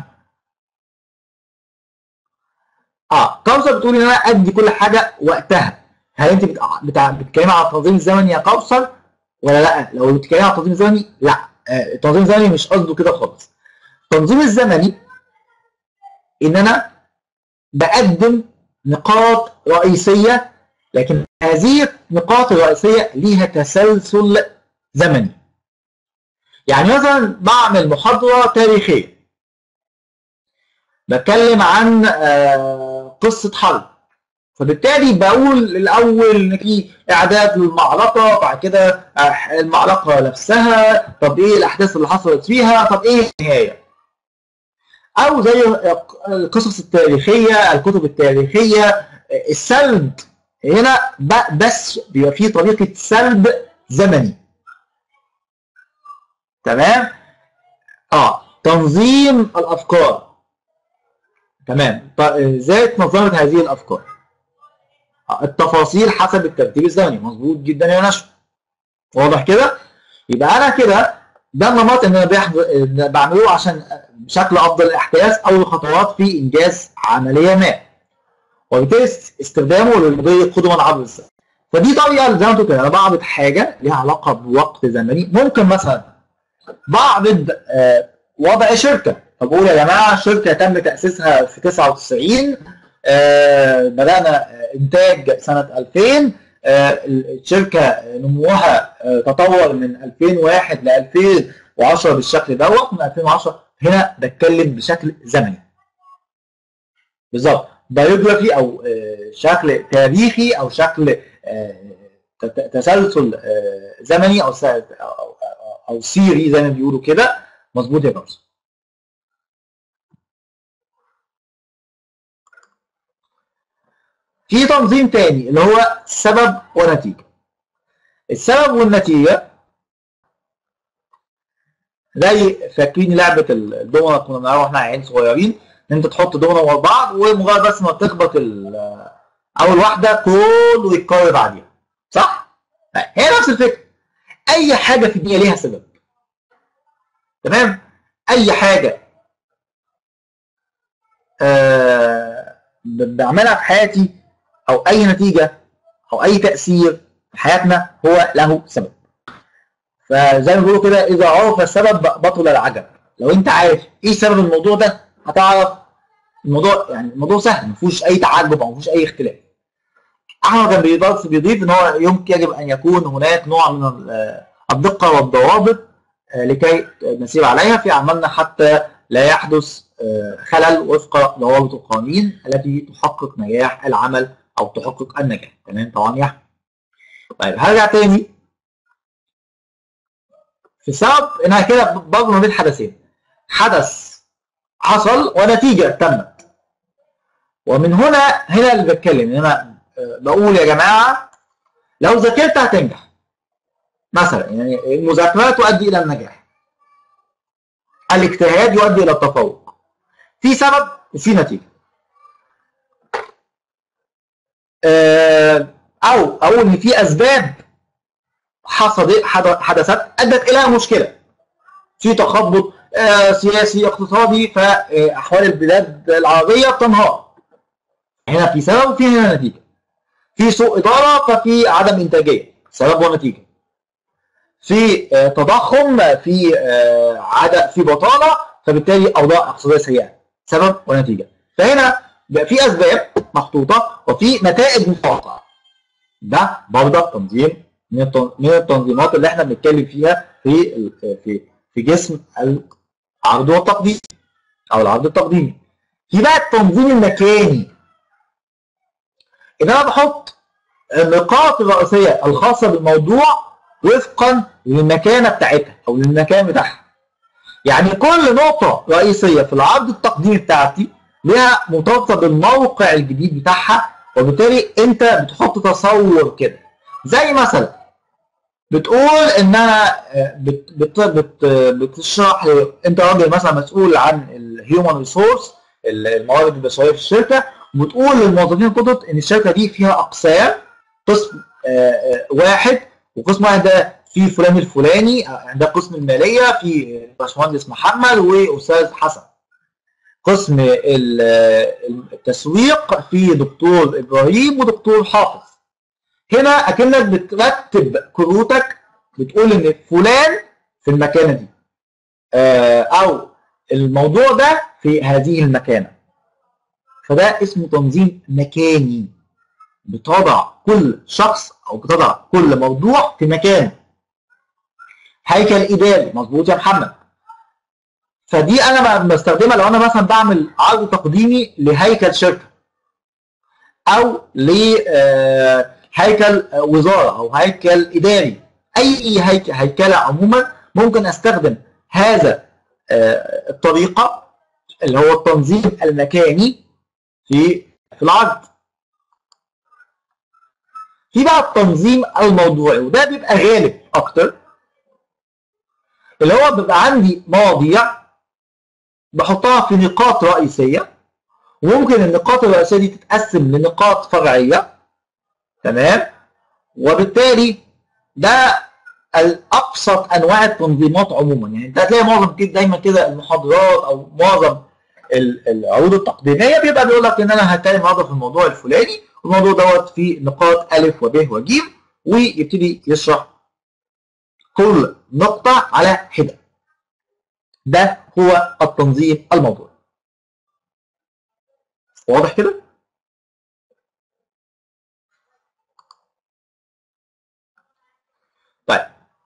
اه كوثر بتقول ان انا ادي كل حاجه وقتها هل انت بت- بتع- بتتكلمي على التنظيم الزمني يا كوثر ولا لا لو بتتكلمي على التنظيم الزمني لا آه، التنظيم الزمني مش قصده كده خالص التنظيم الزمني ان انا بقدم نقاط رئيسيه لكن هذه النقاط الرئيسيه ليها تسلسل زمني يعني مثلا بعمل محاضره تاريخيه بتكلم عن آه، قصه حرب فبالتالي بقول الاول ان في اعداد للمعركه بعد كده آه، المعركه نفسها طب ايه الاحداث اللي حصلت فيها طب ايه النهايه او زي القصص التاريخيه الكتب التاريخيه السرد هنا ب- بس بيبقى فيه طريقه سرد زمني تمام اه تنظيم الافكار تمام ط- ازاي اتنظمت هذه الافكار آه، التفاصيل حسب الترتيب الزمني مظبوط جدا يا نشوى واضح كده يبقى انا كده ده النمط اللي انا بيحضر اللي بعمله عشان بشكل افضل الاحداث او الخطوات في انجاز عمليه ما وبالتالي استخدامه للمضي قدما عبر الزمن فدي طريقه زي ما قلت كده انا بعرض حاجه ليها علاقه بوقت زمني ممكن مثلا بعرض آه، وضع شركه فبقول يا جماعه شركه تم تاسيسها في 99 آه، بدانا آه، انتاج سنه 2000 آه، الشركه نموها آه، تطور من 2001 ل 2010 بالشكل دوت من 2010 هنا بتكلم بشكل زمني بالظبط بايوجرافي او آه، شكل تاريخي او شكل آه، ت- تسلسل آه، زمني او س- او او أو سيري زي ما بيقولوا كده مظبوط يا جوز في تنظيم تاني اللي هو سبب ونتيجه السبب والنتيجه زي فاكرين لعبه الدومنه كنا بنلعبها واحنا عيال صغيرين ان انت تحط دومنه ورا بعض ومجرد بس ما تخبط ال- اول واحده كله يتكرر بعديها صح؟ طيب، هي نفس الفكره اي حاجه في الدنيا ليها سبب تمام؟ اي حاجه آه ب- بعملها في حياتي او اي نتيجه او اي تاثير في حياتنا هو له سبب فزي ما بيقولوا كده اذا عرف السبب بطل العجب لو انت عارف ايه سبب الموضوع ده هتعرف الموضوع يعني الموضوع سهل ما فيهوش اي تعجب او ما فيهوش اي اختلاف احمد كان بيضيف بيضيف ان هو يمكن يجب ان يكون هناك نوع من ال- الدقه والضوابط آه، لكي نسير عليها في عملنا حتى لا يحدث آه، خلل وفق ضوابط القوانين التي تحقق نجاح العمل او تحقق النجاح تمام طبعا يا أحمد. طيب هرجع تاني في سبب انها كده برضه ما بين حدثين حدث حصل ونتيجه تمت ومن هنا هنا اللي بتكلم ان انا آه، بقول يا جماعه لو ذاكرت هتنجح مثلا يعني المذاكره تؤدي الى النجاح الاجتهاد يؤدي الى التفوق في سبب وفي نتيجه آه، او اقول ان في اسباب حصلت حد- حدثت ادت الى مشكله في تخبط آه، سياسي اقتصادي فاحوال البلاد العربيه تنهار هنا في سبب وفي هنا نتيجه في سوء اداره ففي عدم انتاجيه سبب ونتيجه في آه، تضخم في آه، عدم في بطاله فبالتالي اوضاع اقتصاديه سيئه سبب ونتيجه فهنا بقى في اسباب محطوطه وفي نتائج متوقعه ده برضه تنظيم من التن- من التنظيمات اللي احنا بنتكلم فيها في ال- في في جسم العرض والتقديم او العرض التقديمي في بقى التنظيم المكاني ان انا بحط النقاط الرئيسيه الخاصه بالموضوع وفقا للمكانه بتاعتها او للمكان بتاعها يعني كل نقطه رئيسيه في العرض التقديمي بتاعتي لها مرتبطه بالموقع الجديد بتاعها وبالتالي انت بتحط تصور كده زي مثلا بتقول ان انا آه، بت بت بت بتشرح لي- انت راجل مثلا مسؤول عن الهيومن ريسورس الموارد البشريه في الشركه وبتقول للموظفين الجدد ان الشركه دي فيها اقسام قسم آه، آه، واحد وقسم واحد ده في فلان الفلاني آه، ده قسم الماليه في باشمهندس محمد واستاذ حسن قسم ال- آه، التسويق في دكتور ابراهيم ودكتور حافظ هنا اكنك بترتب كروتك بتقول ان فلان في المكانه دي آه، او الموضوع ده في هذه المكانه فده اسمه تنظيم مكاني بتضع كل شخص او بتضع كل موضوع في مكانه هيكل اداري مظبوط يا محمد فدي انا ب- بستخدمها لو انا مثلا بعمل عرض تقديمي لهيكل شركه او لهيكل وزاره او هيكل اداري اي هيك- هيكله عموما ممكن استخدم هذا آه، الطريقه اللي هو التنظيم المكاني في في العرض في بقى التنظيم الموضوعي وده بيبقى غالب اكتر اللي هو بيبقى عندي مواضيع بحطها في نقاط رئيسيه وممكن النقاط الرئيسيه دي تتقسم لنقاط فرعيه تمام وبالتالي ده الابسط انواع التنظيمات عموما يعني انت هتلاقي معظم كده دايما كده المحاضرات او معظم ال- العروض التقديميه بيبقى بيقول لك ان انا هتكلم النهارده في الموضوع الفلاني والموضوع دوت فيه نقاط الف وب وج ويبتدي يشرح كل نقطه على حده ده هو التنظيم الموضوعي واضح كده؟ طيب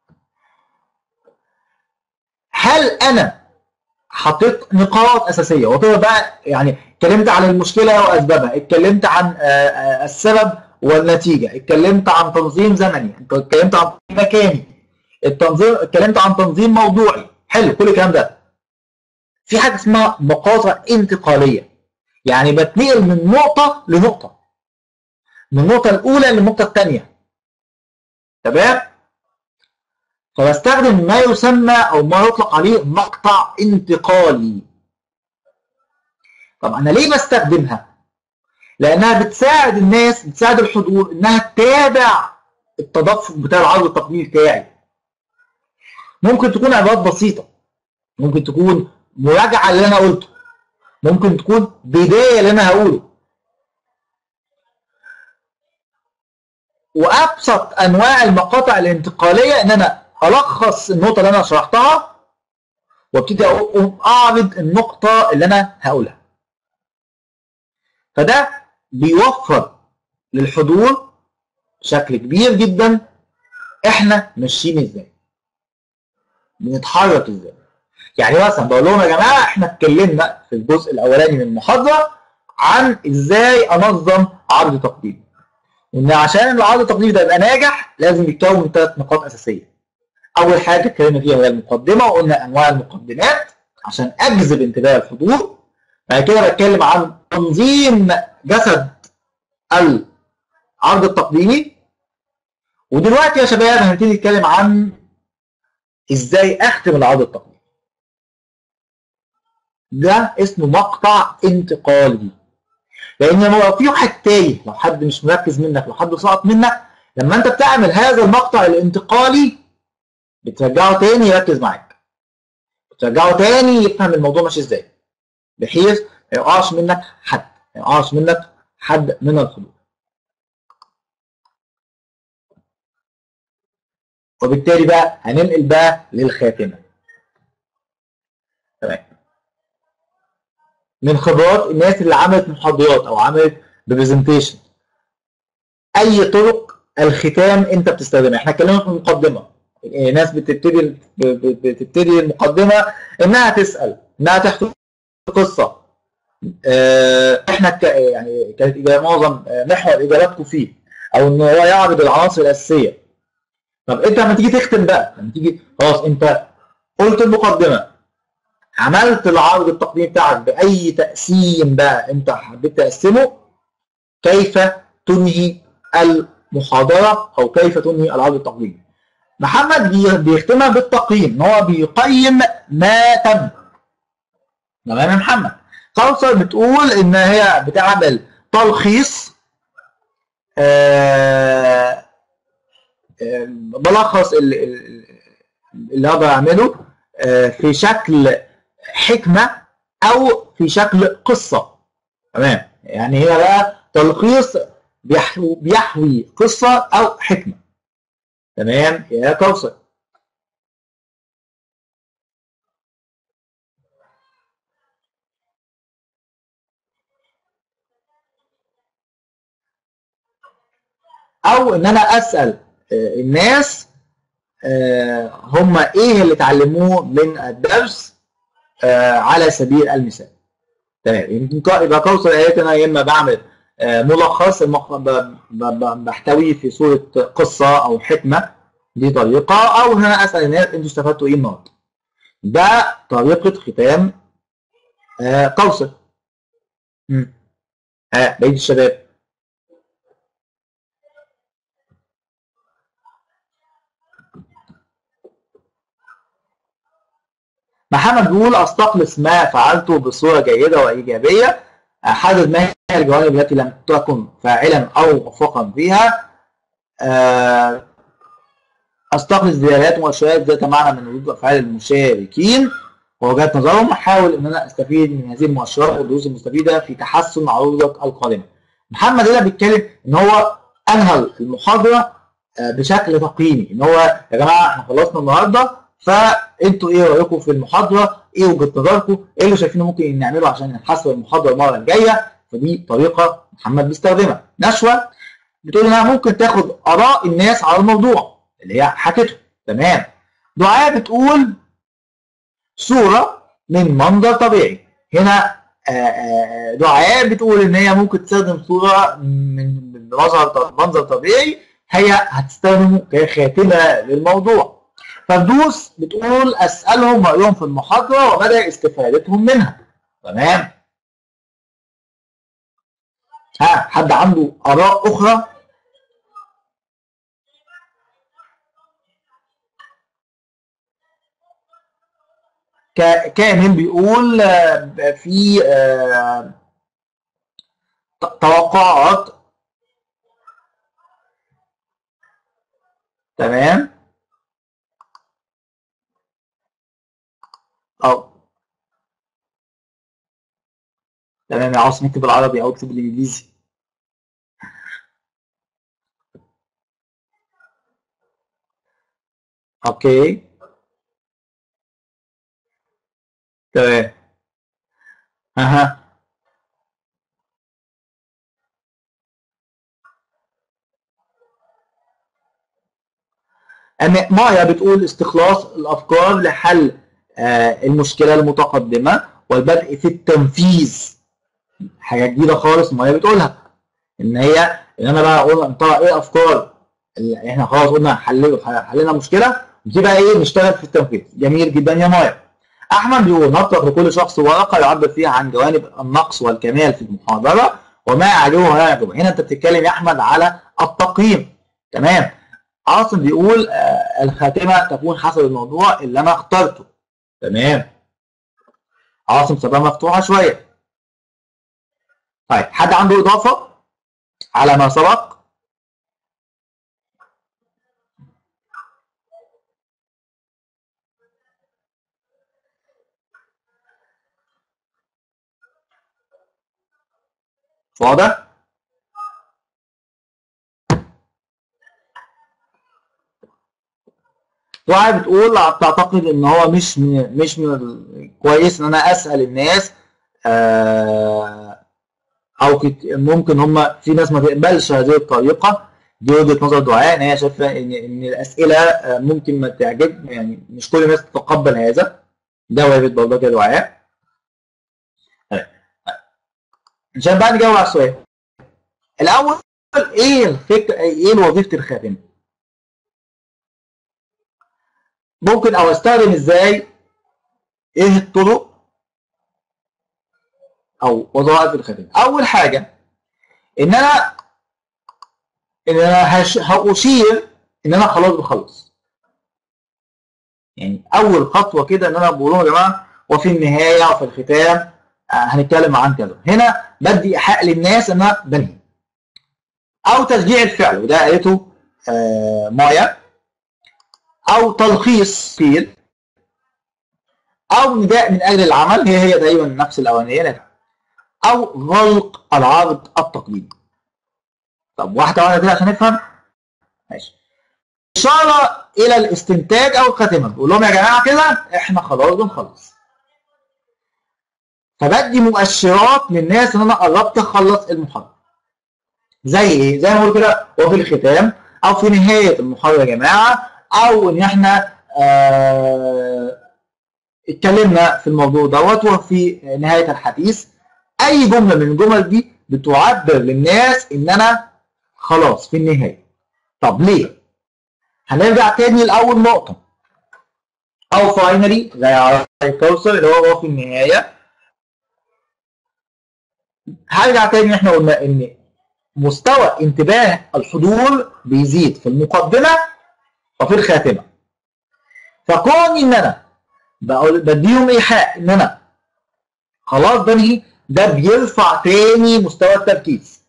هل انا حطيت نقاط اساسيه وطبعا بقى يعني اتكلمت عن المشكله واسبابها اتكلمت عن آه، آه، السبب والنتيجه اتكلمت عن تنظيم زمني اتكلمت عن تنظيم مكاني التنظيم اتكلمت عن تنظيم موضوعي حلو كل الكلام ده في حاجه اسمها مقاطع انتقاليه يعني بتنقل من نقطه لنقطه من النقطه الاولى للنقطه الثانيه تمام فبستخدم ما يسمى او ما يطلق عليه مقطع انتقالي طب انا ليه بستخدمها لانها بتساعد الناس بتساعد الحضور انها تتابع التدفق بتاع العرض التقديمي بتاعي ممكن تكون عبارات بسيطه ممكن تكون مراجعه اللي انا قلته ممكن تكون بدايه اللي انا هقوله وابسط انواع المقاطع الانتقاليه ان انا الخص النقطه اللي انا شرحتها وابتدي اقوم اعرض النقطه اللي انا هقولها فده بيوفر للحضور بشكل كبير جدا احنا ماشيين ازاي بنتحرك ازاي يعني مثلا بقول لهم يا جماعه احنا اتكلمنا في الجزء الاولاني من المحاضره عن ازاي انظم عرض تقديمي وان عشان العرض التقديمي ده يبقى ناجح لازم يتكون من ثلاث نقاط اساسيه اول حاجه اتكلمنا فيها هي المقدمه وقلنا انواع المقدمات عشان اجذب انتباه الحضور بعد كده بتكلم عن تنظيم جسد العرض التقديمي ودلوقتي يا شباب هنبتدي نتكلم عن ازاي اختم العرض التقديمي ده اسمه مقطع انتقالي لان لو في واحد تايه لو حد مش مركز منك لو حد سقط منك لما انت بتعمل هذا المقطع الانتقالي بترجعه تاني يركز معاك بترجعه تاني يفهم الموضوع ماشي ازاي بحيث ما يقعش منك حد ما يقعش منك حد من الحضور وبالتالي بقى هننقل بقى للخاتمه تمام من خبرات الناس اللي عملت محاضرات او عملت برزنتيشن اي طرق الختام انت بتستخدمها احنا اتكلمنا في المقدمه ناس بتبتدي بتبتدي المقدمه انها تسال انها تحكي قصه احنا يعني كانت معظم محور اجاباتكم فيه او ان هو يعرض العناصر الاساسيه طب انت لما تيجي تختم بقى لما تيجي خلاص انت قلت المقدمه عملت العرض التقديمي بتاعك باي تقسيم بقى انت حبيت تقسمه كيف تنهي المحاضره او كيف تنهي العرض التقديمي محمد بيختمها بالتقييم ان هو بيقيم ما تم تمام يا محمد كوثر بتقول ان هي بتعمل تلخيص آه آه بلخص اللي اقدر اعمله آه في شكل حكمه او في شكل قصه تمام يعني هي بقى تلخيص بيحوي, بيحوي قصه او حكمه تمام يا كوثر او ان انا اسال الناس هم ايه اللي اتعلموه من الدرس على سبيل المثال تمام يمكن يبقى كوثر قالت انا يا اما بعمل ملخص بحتويه في صوره قصه او حكمه دي طريقه او ان انا اسال الناس انتوا استفدتوا ايه النهارده ده طريقه ختام كوثر ها بقيه الشباب محمد بيقول استخلص ما فعلته بصوره جيده وايجابيه احدد ما هي الجوانب التي لم تكن فاعلا او موفقا فيها استخلص دلالات ومؤشرات ذات معنى من ردود افعال المشاركين ووجهات نظرهم احاول ان انا استفيد من هذه المؤشرات والدروس المستفيده في تحسن عروضك القادمه. محمد هنا بيتكلم ان هو انهى المحاضره بشكل تقييمي ان هو يا جماعه احنا خلصنا النهارده فانتوا ايه رايكم في المحاضره؟ ايه وجهه نظركم؟ ايه اللي شايفينه ممكن نعمله عشان نحسن المحاضره المره الجايه؟ فدي طريقه محمد بيستخدمها. نشوه بتقول انها ممكن تاخد اراء الناس على الموضوع اللي هي حكته تمام. دعاء بتقول صوره من منظر طبيعي. هنا دعاء بتقول ان هي ممكن تستخدم صوره من منظر منظر طبيعي هي هتستخدمه كخاتمه للموضوع. فردوس بتقول اسالهم رايهم في المحاضره ومدى استفادتهم منها تمام ها حد عنده اراء اخرى كامل بيقول في توقعات تمام اه تمام يا عاصم اكتب بالعربي او اكتب بالانجليزي اوكي تمام اها مايا بتقول استخلاص الافكار لحل المشكله المتقدمه والبدء في التنفيذ حاجه جديده خالص ما هي بتقولها ان هي ان انا بقى اقول ترى ايه افكار اللي احنا خلاص قلنا حللنا حللنا مشكله دي بقى ايه نشتغل في التنفيذ جميل جدا يا مايا احمد بيقول نطلق لكل شخص ورقه يعبر فيها عن جوانب النقص والكمال في المحاضره وما يعجبه ولا يعجبه هنا انت بتتكلم يا احمد على التقييم تمام عاصم بيقول آه الخاتمه تكون حسب الموضوع اللي انا اخترته تمام عاصم سابها مفتوحه شويه طيب حد عنده اضافه على ما سبق واضح دعاء بتقول تعتقد ان هو مش من مش من ال- كويس ان انا اسال الناس آه، او كت- ممكن هم في ناس ما تقبلش هذه الطريقه دي وجهه نظر دعاء ان هي شايفه ان ان الاسئله آه، ممكن ما تعجب يعني مش كل الناس تتقبل هذا ده وارد برضه يا دعاء طيب. عشان بقى نجاوب على السؤال الاول ايه الفكره ايه وظيفه الخاتمه ممكن او استخدم ازاي ايه الطرق او وظائف الخاتمه اول حاجه ان انا ان انا هش... هاشير ان انا خلاص بخلص يعني اول خطوه كده ان انا بقول لهم يا جماعه وفي النهايه وفي الختام آه، هنتكلم عن كذا هنا بدي ايحاء للناس ان انا بنهي او تشجيع الفعل وده قالته آه مايا او تلخيص قيل او نداء من اجل العمل هي هي دايما نفس الاولانيه لكن او غلق العرض التقليدي طب واحده واحده كده عشان نفهم ماشي اشاره الى الاستنتاج او الخاتمه بقول لهم يا جماعه كده احنا خلاص بنخلص فبدي مؤشرات للناس ان انا قربت اخلص المحاضره زي ايه زي ما بقول كده وفي الختام او في نهايه المحاضره يا جماعه او ان احنا آه اتكلمنا في الموضوع دوت وفي نهايه الحديث اي جمله من الجمل دي بتعبر للناس ان انا خلاص في النهايه طب ليه هنرجع تاني لاول نقطه او فاينلي زي على الكورسر اللي هو في النهايه هرجع تاني احنا قلنا ان مستوى انتباه الحضور بيزيد في المقدمه وفي الخاتمه فكون ان انا بقول بديهم ايحاء ان انا خلاص بنهي ده بيرفع تاني مستوى التركيز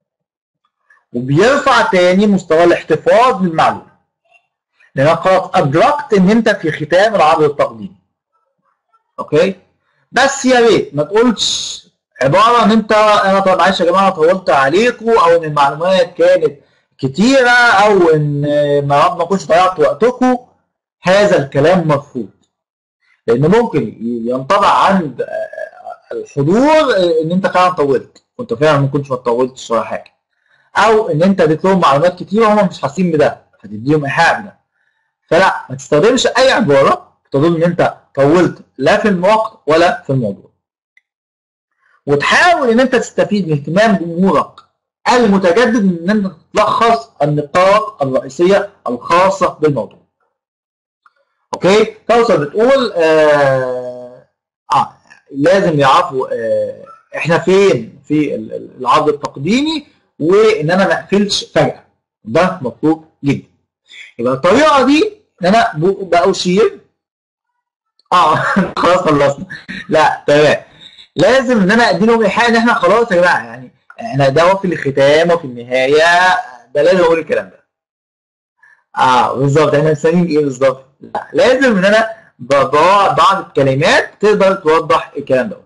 وبيرفع تاني مستوى الاحتفاظ بالمعلومه لانك خلاص ادركت ان انت في ختام العرض التقديمي اوكي بس يا ريت ما تقولش عباره ان انت انا طب معلش يا جماعه طولت عليكم او ان المعلومات كانت كتيره او ان ما رب ما كنتش ضيعت وقتكم هذا الكلام مرفوض لان ممكن ينطبع عند الحضور ان انت فعلا طولت وانت فعلا ما كنتش ما طولتش ولا حاجه او ان انت اديت لهم معلومات كتير وهم مش حاسين بده فتديهم ايحاء بده فلا ما تستخدمش اي عباره تظن ان انت طولت لا في الوقت ولا في الموضوع وتحاول ان انت تستفيد من اهتمام جمهورك المتجدد ان انت تلخص النقاط الرئيسيه الخاصه بالموضوع اوكي كوثر بتقول آه, اه لازم يعرفوا آه احنا فين في العرض التقديمي وان انا ما اقفلش فجاه ده مطلوب جدا يبقى الطريقه دي ان انا باشير اه خلاص خلصنا لا تمام لازم ان انا ادي لهم ايحاء ان احنا خلاص يا جماعه يعني احنا ده في الختام وفي النهايه ده لازم اقول الكلام ده اه بالظبط احنا مستنيين ايه بالظبط لا لازم ان انا بضع بعض الكلمات تقدر توضح الكلام ده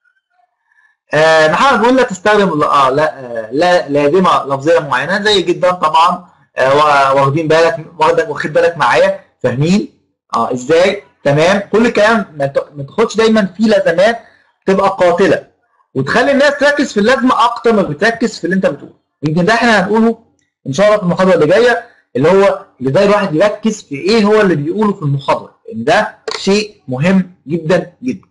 آه محمد بيقول لا تستخدم اه لا آه لا لازمه لفظيه معينه زي جدا طبعا آه واخدين بالك واخد واخد بالك معايا فاهمين اه ازاي تمام كل الكلام ما تاخدش دايما في لازمات تبقى قاتله وتخلي الناس تركز في اللازمه اكتر ما بتركز في اللي انت بتقوله يمكن ده احنا هنقوله ان شاء الله في المحاضره اللي جايه اللي هو اللي زي الواحد يركز في ايه هو اللي بيقوله في المحاضره لان ده شيء مهم جدا جدا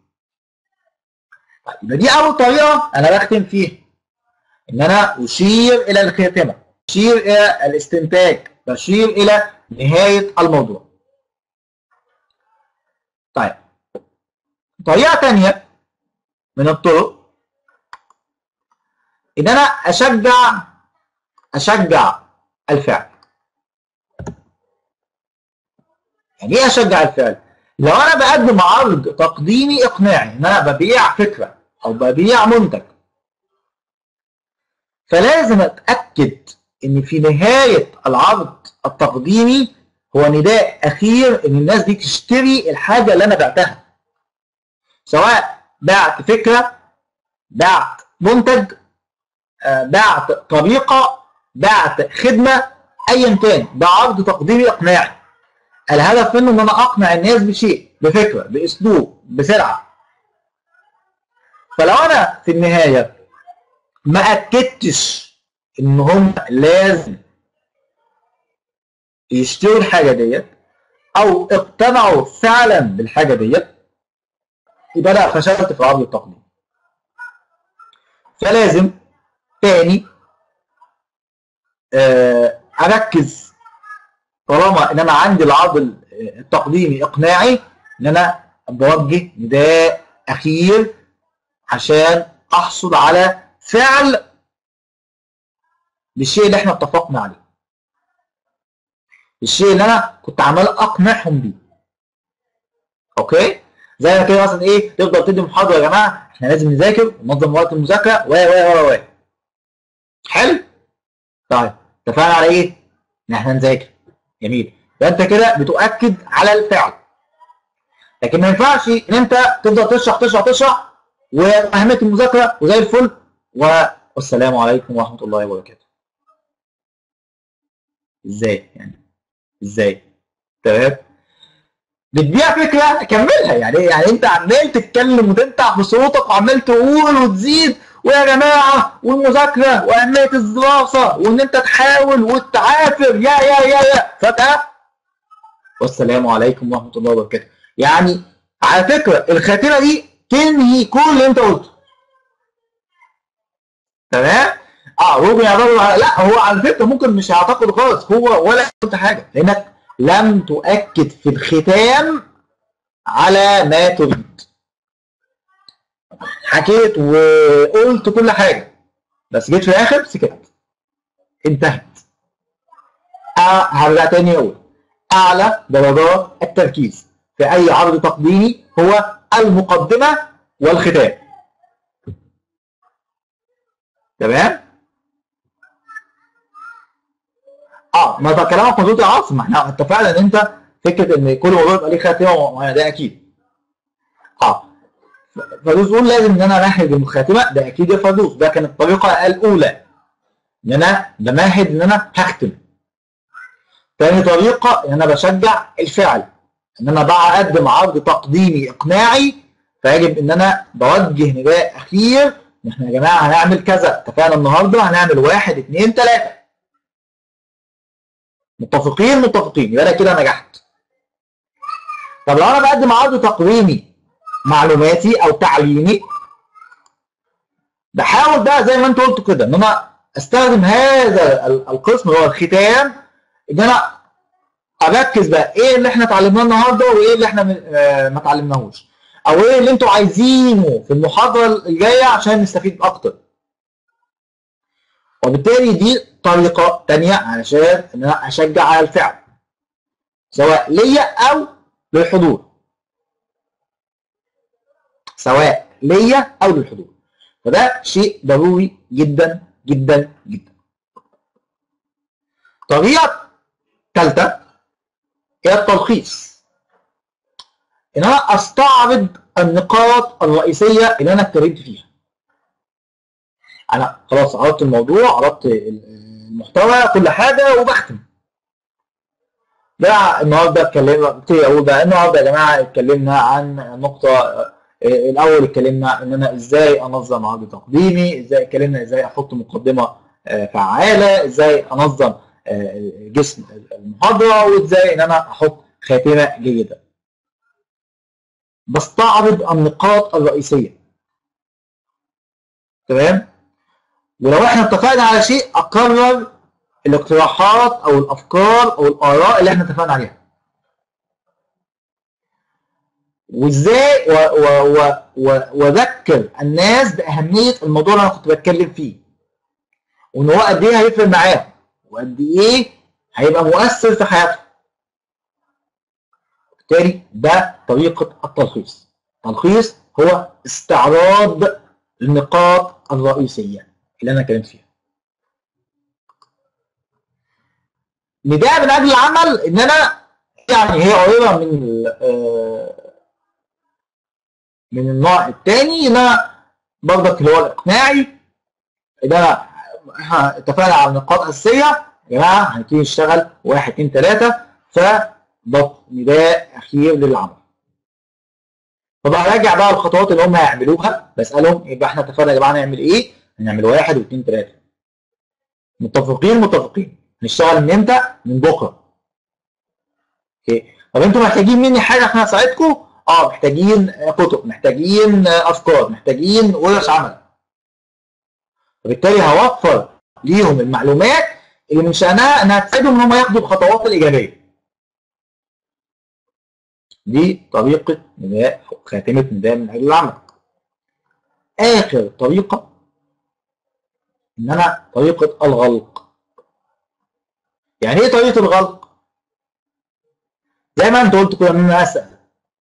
طيب يبقى دي اول طريقه انا بختم فيها ان انا اشير الى الخاتمه اشير الى الاستنتاج بشير الى نهايه الموضوع طيب طريقه تانية من الطرق ان انا اشجع اشجع الفعل يعني ايه اشجع الفعل لو انا بقدم عرض تقديمي اقناعي ان انا ببيع فكره او ببيع منتج فلازم اتاكد ان في نهايه العرض التقديمي هو نداء اخير ان الناس دي تشتري الحاجه اللي انا بعتها سواء بعت فكره بعت منتج آه، بعت طريقه بعت خدمه ايا كان ده عرض تقديمي اقناعي الهدف منه ان انا اقنع الناس بشيء بفكره باسلوب بسرعه فلو انا في النهايه ما اكدتش ان هم لازم يشتروا الحاجه ديت او اقتنعوا فعلا بالحاجه ديت يبقى انا فشلت في عرض التقديم فلازم تاني آه، اركز طالما ان انا عندي العرض التقديمي اقناعي ان انا بوجه نداء اخير عشان احصل على فعل للشيء اللي احنا اتفقنا عليه الشيء اللي انا كنت عمال اقنعهم بيه اوكي زي ما كده مثلا ايه تفضل تدي محاضره يا جماعه احنا لازم نذاكر وننظم وقت المذاكره و و و و حلو طيب اتفقنا على ايه ان احنا نذاكر جميل يبقى انت كده بتؤكد على الفعل لكن ما ينفعش ان انت تفضل تشرح تشرح تشرح واهميه المذاكره وزي الفل والسلام عليكم ورحمه الله وبركاته ازاي يعني ازاي تمام بتبيع فكره كملها يعني يعني انت عمال تتكلم وتنتع في صوتك وعمال تقول وتزيد ويا جماعه والمذاكره واهميه الدراسه وان انت تحاول وتعافر يا يا يا يا فجاه والسلام عليكم ورحمه الله وبركاته يعني على فكره الخاتمه دي تنهي كل اللي انت قلته تمام اه ممكن يعتقد على لا هو على فكره ممكن مش يعتقد خالص هو ولا قلت حاجه لانك لم تؤكد في الختام على ما تريد حكيت وقلت كل حاجه بس جيت في الاخر سكت انتهت آه هرجع تاني اقول اعلى درجات التركيز في اي عرض تقديمي هو المقدمه والختام تمام اه ما ده كلامك مظبوط يا عاصم احنا اتفقنا ان انت فكره ان كل موضوع يبقى ليه خاتمه معينه ده اكيد اه فردوس بيقول لازم ان انا امهد الخاتمه ده اكيد يا فردوس ده كانت الطريقه الاولى ان انا بمهد ان انا هختم تاني طريقه ان انا بشجع الفعل ان انا بقدم عرض تقديمي اقناعي فيجب ان انا بوجه نداء اخير ان احنا يا جماعه هنعمل كذا اتفقنا النهارده هنعمل واحد اثنين ثلاثه متفقين متفقين يبقى انا كده نجحت طب لو انا بقدم عرض تقويمي معلوماتي او تعليمي بحاول بقى زي ما انت قلت كده ان انا استخدم هذا القسم اللي هو الختام ان انا اركز بقى ايه اللي احنا اتعلمناه النهارده وايه اللي احنا ما اتعلمناهوش او ايه اللي انتوا عايزينه في المحاضره الجايه عشان نستفيد اكتر وبالتالي دي طريقه تانية علشان ان انا اشجع على الفعل سواء ليا او للحضور سواء ليا او للحضور فده شيء ضروري جدا جدا جدا طريقه ثالثه هي التلخيص ان انا استعرض النقاط الرئيسيه اللي انا اتكلمت فيها انا خلاص عرضت الموضوع عرضت المحتوى كل حاجه وبختم ده النهارده اتكلمنا ابتدي اقول بقى النهارده يا جماعه اتكلمنا عن نقطه الاول اتكلمنا ان انا ازاي انظم عرض تقديمي ازاي اتكلمنا ازاي احط مقدمه فعاله ازاي انظم جسم المحاضره وازاي ان انا احط خاتمه جيده بستعرض النقاط الرئيسيه تمام ولو احنا اتفقنا على شيء اكرر الاقتراحات او الافكار او الاراء اللي احنا اتفقنا عليها وازاي و- و- و- و- واذكر الناس باهميه الموضوع اللي انا كنت بتكلم فيه وان هو قد ايه هيفرق معاهم وقد ايه هيبقى مؤثر في حياتهم بالتالي ده طريقه التلخيص التلخيص هو استعراض النقاط الرئيسيه اللي انا اتكلمت فيها نداء من اجل العمل ان انا يعني هي قريبه من ال- آه، من النوع الثاني ان انا برضك اللي هو الاقناعي ان انا احنا اتفقنا على نقاط اساسيه يا جماعه هنبتدي نشتغل واحد اثنين ثلاثه فده نداء اخير للعمل طبعا راجع بقى الخطوات اللي هم هيعملوها بسالهم يبقى احنا اتفقنا يا جماعه نعمل ايه؟ هنعمل واحد واثنين ثلاثه متفقين متفقين هنشتغل من امتى؟ من بكره اوكي طب انتوا محتاجين مني حاجه عشان اساعدكم؟ اه محتاجين كتب محتاجين افكار محتاجين ورش عمل وبالتالي هوفر ليهم المعلومات اللي من شانها انها تساعدهم ان هم ياخدوا الخطوات الايجابيه دي طريقه نداء أو خاتمه نداء من اجل العمل اخر طريقه ان انا طريقه الغلق يعني ايه طريقه الغلق زي ما انت قلت كده ان انا اسال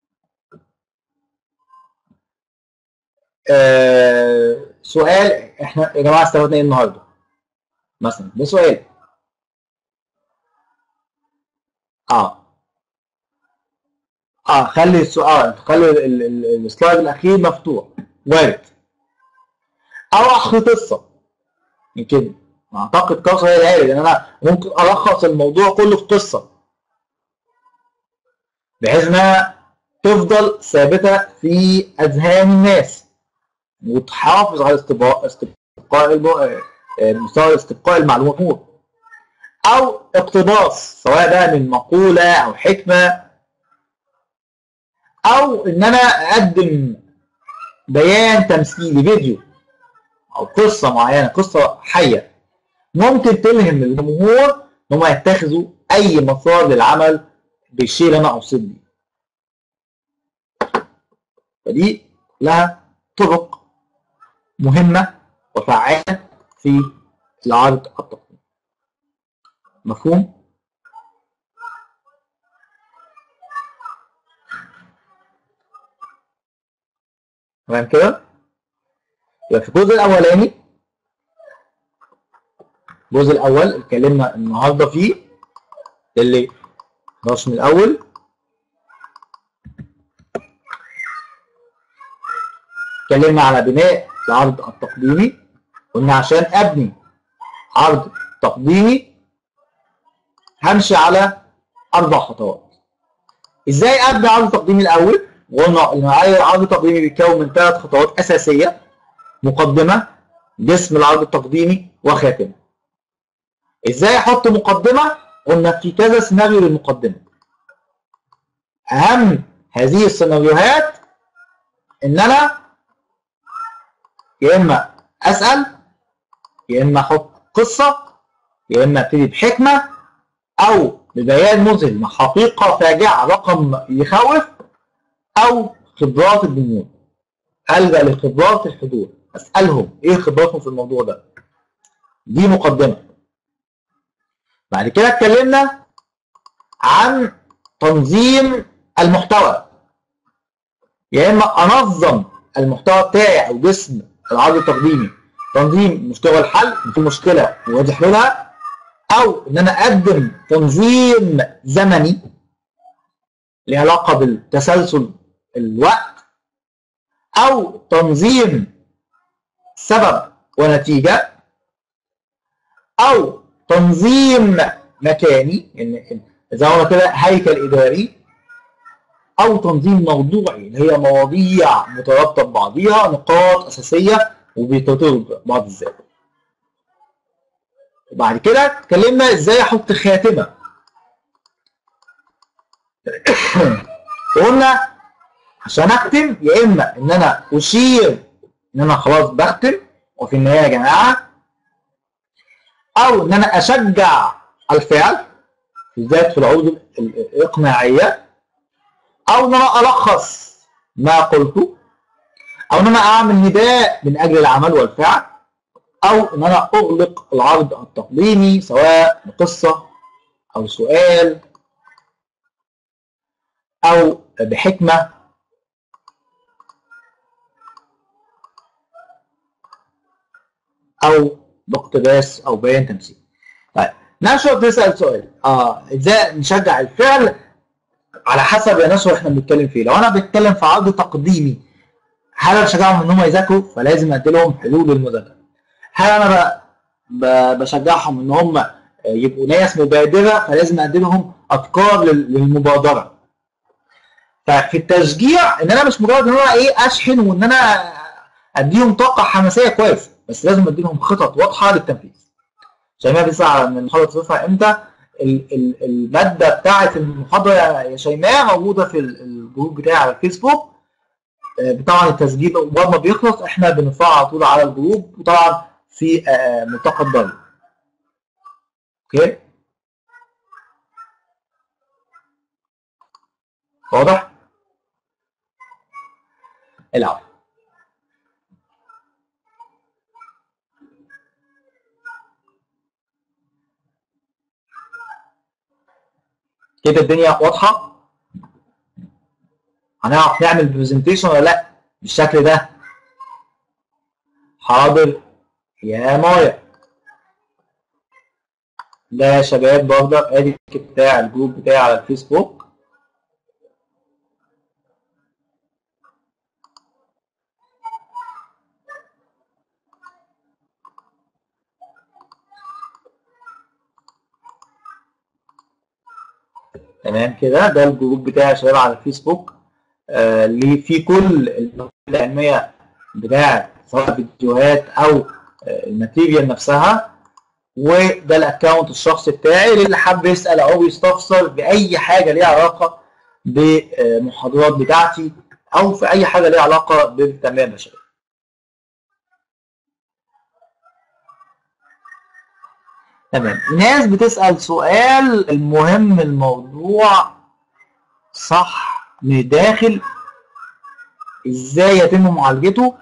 آه سؤال احنا يا جماعه استفدنا ايه النهارده مثلا ده سؤال اه اه خلي السؤال خلي ال- ال- ال- السلايد الاخير مفتوح وارد او احكي قصه يمكن اعتقد قصه هي العالي لان انا ممكن الخص الموضوع كله في قصه بحيث انها تفضل ثابته في اذهان الناس وتحافظ على استبقاء استبقاء الم- آه، مستوى استبقاء المعلومات او اقتباس سواء بقى من مقوله او حكمه او ان انا اقدم بيان تمثيلي فيديو او قصه معينه قصه حيه ممكن تلهم الجمهور ان هم يتخذوا اي مسار للعمل بالشيء اللي انا اوصل بيه فدي لها طرق مهمه وفعاله في العرض التقني مفهوم تمام كده يبقى في الجزء الاولاني الجزء الاول اتكلمنا النهارده فيه اللي نخش من الاول اتكلمنا على بناء العرض التقديمي قلنا عشان ابني عرض تقديمي همشي على اربع خطوات ازاي ابدا عرض تقديمي الاول قلنا ان اي عرض تقديمي بيتكون من ثلاث خطوات اساسيه مقدمه جسم العرض التقديمي وخاتمه ازاي احط مقدمه قلنا في كذا سيناريو للمقدمه اهم هذه السيناريوهات ان انا يا اما اسال يا اما احط قصه يا اما ابتدي بحكمه او ببيان مذهل مع حقيقه فاجعه رقم يخوف او خبرات الجمهور الجا لخبرات الحضور اسالهم ايه خبراتهم في الموضوع ده دي مقدمه بعد كده اتكلمنا عن تنظيم المحتوى يا اما انظم المحتوى بتاعي او جسم العرض التقديمي تنظيم مستوى الحل في مشكله وادي حلولها او ان انا اقدم تنظيم زمني له علاقه بالتسلسل الوقت او تنظيم سبب ونتيجه او تنظيم مكاني ان زي ما كده هيكل اداري او تنظيم موضوعي اللي هي مواضيع مترابطه ببعضيها نقاط اساسيه وبترتبط بعض ازاي وبعد كده اتكلمنا ازاي احط خاتمه قلنا عشان اختم يا اما ان انا اشير ان انا خلاص بختم وفي النهايه يا جماعه او ان انا اشجع الفعل بالذات في العروض الاقناعيه او ان انا الخص ما قلته او ان انا اعمل نداء من اجل العمل والفعل او ان انا اغلق العرض التقديمي سواء بقصه او سؤال او بحكمه او باقتباس او بيان تمثيل طيب نشوف تسال سؤال اه ازاي نشجع الفعل على حسب يا ناس احنا بنتكلم فيه لو انا بتكلم في عرض تقديمي هل انا بشجعهم ان هم يذاكروا فلازم ادي لهم حلول للمذاكره هل انا ب... ب... بشجعهم ان هم يبقوا ناس مبادره فلازم ادي لهم افكار لل... للمبادره ففي التشجيع ان انا مش مجرد ان انا ايه اشحن وان انا اديهم طاقه حماسيه كويس بس لازم ادي لهم خطط واضحه للتنفيذ شيماء بتسال من المحاضره تصرفها امتى الماده بتاعه المحاضره يا شيماء موجوده في الجروب بتاعي على الفيسبوك طبعا التسجيل اول ما بيخلص احنا بنرفعه على طول على الجروب وطبعا في ملتقى الضرب اوكي واضح العفو كده الدنيا واضحه هنعرف نعمل برزنتيشن ولا لا بالشكل ده حاضر يا مايا ده يا شباب برضه ادي بتاع الجروب بتاعي على الفيسبوك تمام كده ده الجروب بتاعي يا شباب على الفيسبوك آه اللي فيه كل المواد العلميه بتاعت سواء فيديوهات او آه الماتيريال نفسها وده الاكونت الشخصي بتاعي للي حابب يسال او يستفسر باي حاجه ليها علاقه بالمحاضرات بتاعتي او في اي حاجه ليها علاقه بالتنميه البشريه تمام ناس بتسأل سؤال المهم الموضوع صح من الداخل ازاي يتم معالجته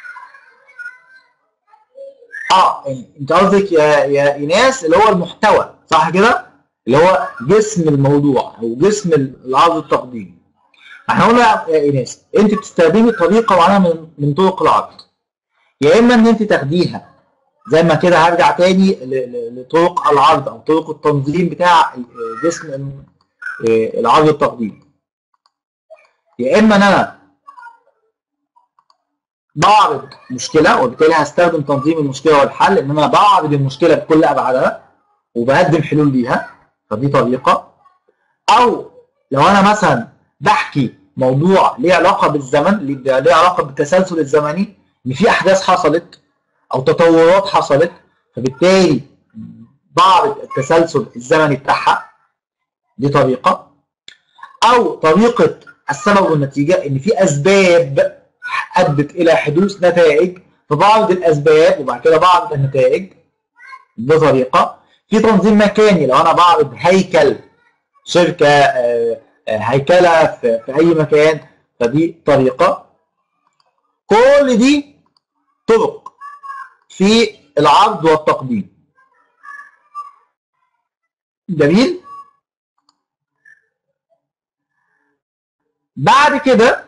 اه انت قصدك يا يا ايناس اللي هو المحتوى صح كده اللي هو جسم الموضوع او جسم العرض التقديمي احنا قلنا يا ايناس انت بتستخدمي طريقه معينه من من طرق العرض يا اما ان انت تاخديها زي ما كده هرجع تاني لطرق العرض او طرق التنظيم بتاع جسم العرض التقديمي يا اما ان انا بعرض مشكله وبالتالي هستخدم تنظيم المشكله والحل ان انا بعرض المشكله بكل ابعادها وبقدم حلول ليها فدي طريقه او لو انا مثلا بحكي موضوع ليه علاقه بالزمن ليه علاقه بالتسلسل الزمني ان في احداث حصلت او تطورات حصلت فبالتالي بعرض التسلسل الزمني بتاعها دي طريقه او طريقه السبب والنتيجه ان في اسباب ادت الى حدوث نتائج فبعرض الاسباب وبعد كده بعرض النتائج دي طريقه في تنظيم مكاني لو انا بعرض هيكل شركه هيكله في اي مكان فدي طريقه كل دي طرق في العرض والتقديم جميل بعد كده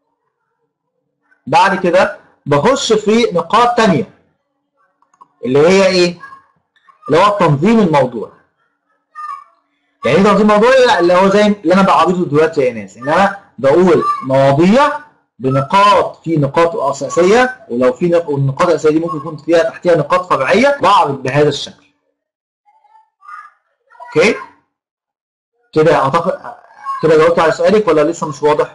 بعد كده بخش في نقاط تانية اللي هي ايه اللي هو تنظيم الموضوع يعني ايه تنظيم الموضوع اللي هو زي اللي انا بعرضه دلوقتي يا ناس ان انا بقول مواضيع بنقاط في نقاط اساسيه ولو في نق... والنقاط الاساسيه دي ممكن يكون فيها تحتها نقاط فرعيه بعرض بهذا الشكل اوكي كده اعتقد كده جاوبت على سؤالك ولا لسه مش واضح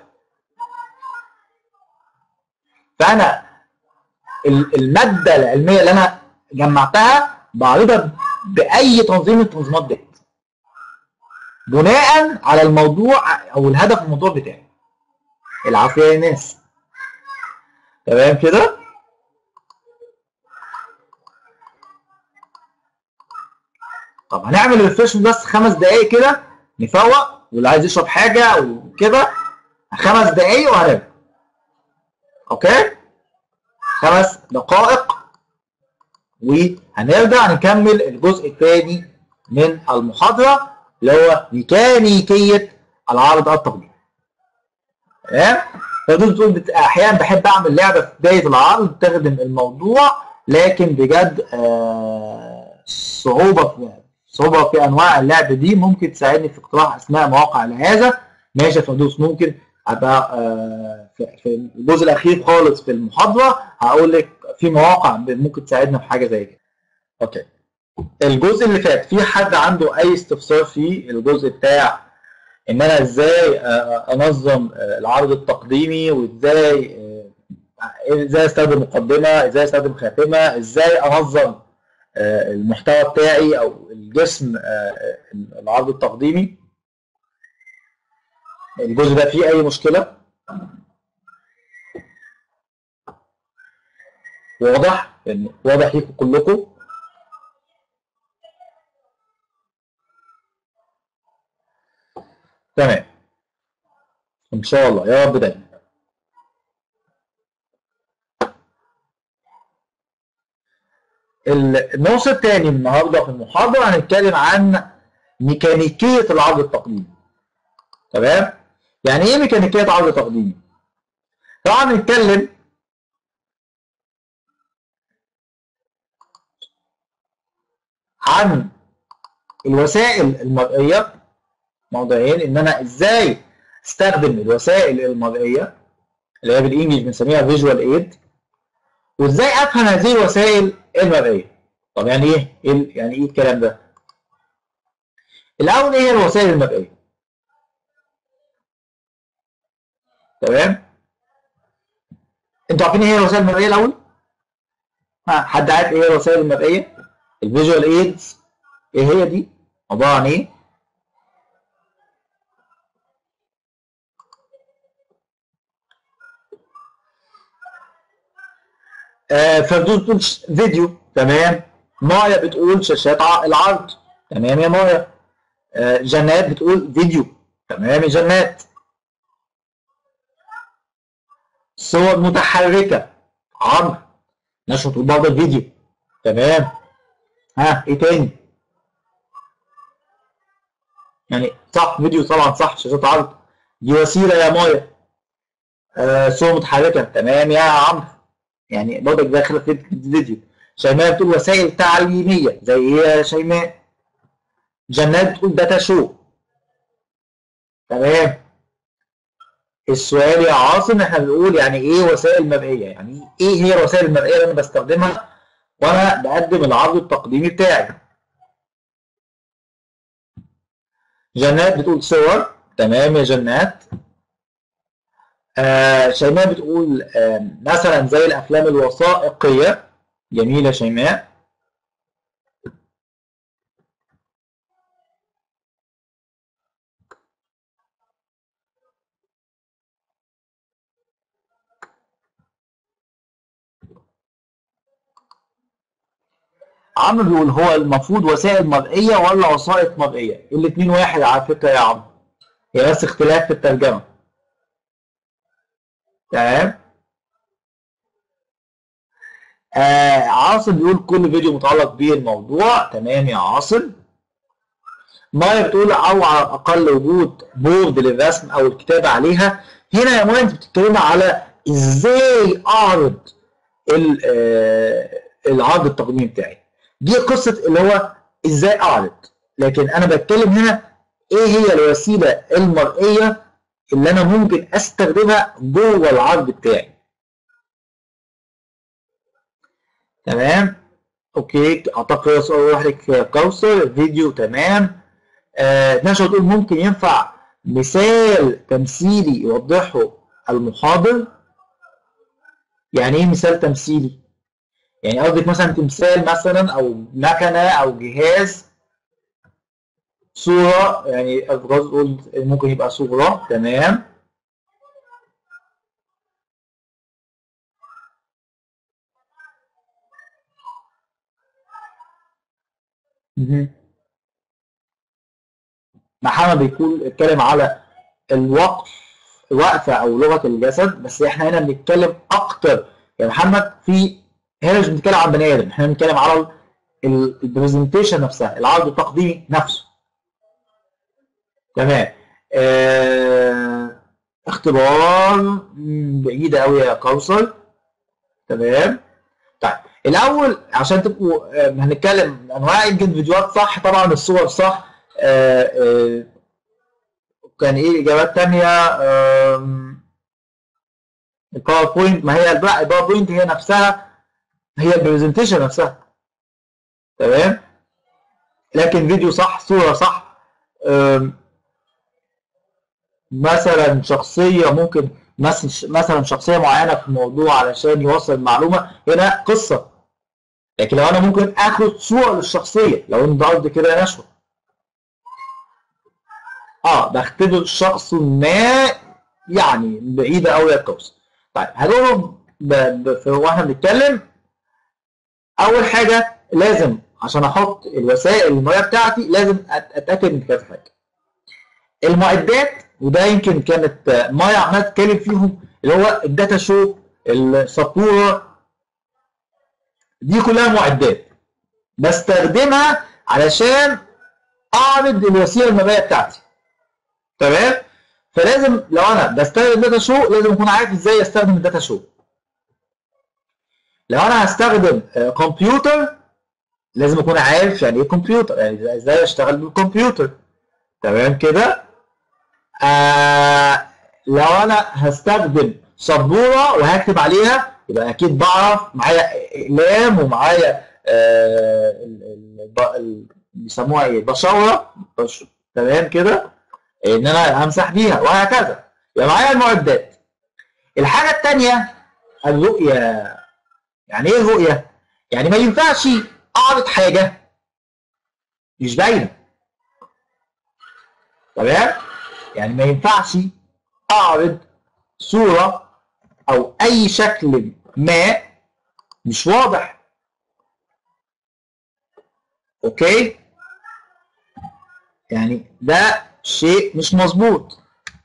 فانا الماده العلميه اللي انا جمعتها بعرضها باي تنظيم من التنظيمات دي بناء على الموضوع او الهدف الموضوع بتاعي العافيه يا ناس تمام كده طب هنعمل ريفريش بس خمس دقايق كده نفوق واللي عايز يشرب حاجه وكده خمس دقايق وهنرجع اوكي خمس دقائق وهنرجع نكمل الجزء الثاني من المحاضرة اللي هو ميكانيكية العرض التقديمي تمام فدول بتقول بت... احيانا بحب اعمل لعبه في بدايه العرض تخدم الموضوع لكن بجد آه صعوبه في صعوبه في انواع اللعب دي ممكن تساعدني في اقتراح اسماء مواقع لهذا ماشي يا فردوس ممكن ابقى آه في, في الجزء الاخير خالص في المحاضره هقول لك في مواقع ممكن تساعدنا في حاجه زي كده اوكي الجزء اللي فات في حد عنده اي استفسار في الجزء بتاع ان انا ازاي انظم العرض التقديمي وازاي ازاي استخدم مقدمه ازاي استخدم خاتمه ازاي انظم المحتوى بتاعي او الجسم العرض التقديمي الجزء ده فيه اي مشكله واضح يعني واضح ليكم كلكم تمام ان شاء الله يا رب دايما النص الثاني النهارده في المحاضره هنتكلم عن ميكانيكيه العرض التقديمي تمام يعني ايه ميكانيكيه عرض تقديمي طبعا هنتكلم عن الوسائل المرئيه موضوعين ان انا ازاي استخدم الوسائل المرئيه اللي هي بالانجلش بنسميها فيجوال ايد وازاي افهم هذه الوسائل المرئيه طب يعني ايه يعني ايه الكلام ده الاول ايه هي الوسائل المرئيه تمام انتوا عارفين ايه هي الوسائل المرئيه الاول ها حد عارف ايه هي الوسائل المرئيه الفيجوال ايدز ايه هي دي عباره عن ايه آه فردوس بتقول فيديو تمام مايا بتقول شاشات العرض تمام يا مايا آه جنات بتقول فيديو تمام يا جنات صور متحركة عمرو نشر بتقول برضه الفيديو تمام ها ايه تاني يعني صح فيديو طبعا صح شاشات عرض دي وسيلة يا مايا آه صور متحركة تمام يا عمرو يعني برضك داخله في الفيديو شيماء بتقول وسائل تعليميه زي ايه يا شيماء جنات بتقول داتا شو تمام السؤال يا عاصم احنا بنقول يعني ايه وسائل مرئيه يعني ايه هي الوسائل المرئيه اللي انا بستخدمها وانا بقدم العرض التقديمي بتاعي جنات بتقول صور تمام يا جنات آه شيماء بتقول آه مثلا زي الافلام الوثائقيه جميله شيماء عمرو بيقول هو المفروض وسائل مرئيه ولا وسائط مرئيه الاثنين واحد على فكره يا عمرو هي بس اختلاف في الترجمه تمام آه عاصم بيقول كل فيديو متعلق بالموضوع تمام يا عاصم مايا بتقول او على الاقل وجود بورد للرسم او الكتابه عليها هنا يا مايا انت بتتكلمي على ازاي اعرض العرض التقديمي بتاعي دي قصه اللي هو ازاي اعرض لكن انا بتكلم هنا ايه هي الوسيله المرئيه اللي انا ممكن استخدمها جوه العرض بتاعي تمام اوكي اعتقد صور لك كوثر فيديو تمام آه نشر تقول ممكن ينفع مثال تمثيلي يوضحه المحاضر يعني ايه مثال تمثيلي يعني قصدك مثلا تمثال مثلا او مكنه او جهاز صورة يعني تقول ممكن يبقى صورة تمام محمد بيقول اتكلم على الوقف الوقفه او لغه الجسد بس احنا هنا بنتكلم اكتر يا محمد في هنا مش بنتكلم عن بني ادم احنا بنتكلم على البرزنتيشن نفسها العرض التقديمي نفسه تمام آه اختبار مم، بعيدة قوي يا كوثر تمام طيب الاول عشان تبقوا آه، هنتكلم انواع يمكن فيديوهات صح طبعا الصور صح آه آه كان ايه اجابات تانية آم، الباوربوينت ما هي لا الباوربوينت هي نفسها هي البرزنتيشن نفسها تمام لكن فيديو صح صورة صح آم، مثلا شخصية ممكن مثلا مثلا شخصية معينة في موضوع علشان يوصل المعلومة هنا قصة لكن لو انا ممكن اخد صورة للشخصية لو انت قصدي كده نشوة اه بختبر شخص ما يعني بعيدة قوي يا القوس طيب هنقول ب... ب... في- واحنا بنتكلم اول حاجة لازم عشان احط الوسائل المالية بتاعتي لازم أت- اتاكد من كذا حاجة المعدات وده يمكن كانت آه، مايا عماله تتكلم فيهم اللي هو الداتا شو السبوره دي كلها معدات بستخدمها علشان اعرض الوسيله الماليه بتاعتي تمام فلازم لو انا بستخدم داتا شو لازم اكون عارف ازاي استخدم الداتا شو لو انا هستخدم آه، كمبيوتر لازم اكون عارف يعني ايه كمبيوتر يعني ازاي اشتغل بالكمبيوتر تمام كده آه لو انا هستخدم سبوره وهكتب عليها يبقى اكيد بعرف معايا اقلام ومعايا آه ال- ال- الب- ال- بيسموها ايه بشاوره بش- تمام كده ان انا همسح بيها وهكذا يبقى معايا المعدات الحاجه الثانيه الرؤيه يعني ايه الرؤيه يعني ما ينفعش اعرض حاجه مش باينه تمام يعني ما ينفعش اعرض صورة او اي شكل ما مش واضح اوكي يعني ده شيء مش مظبوط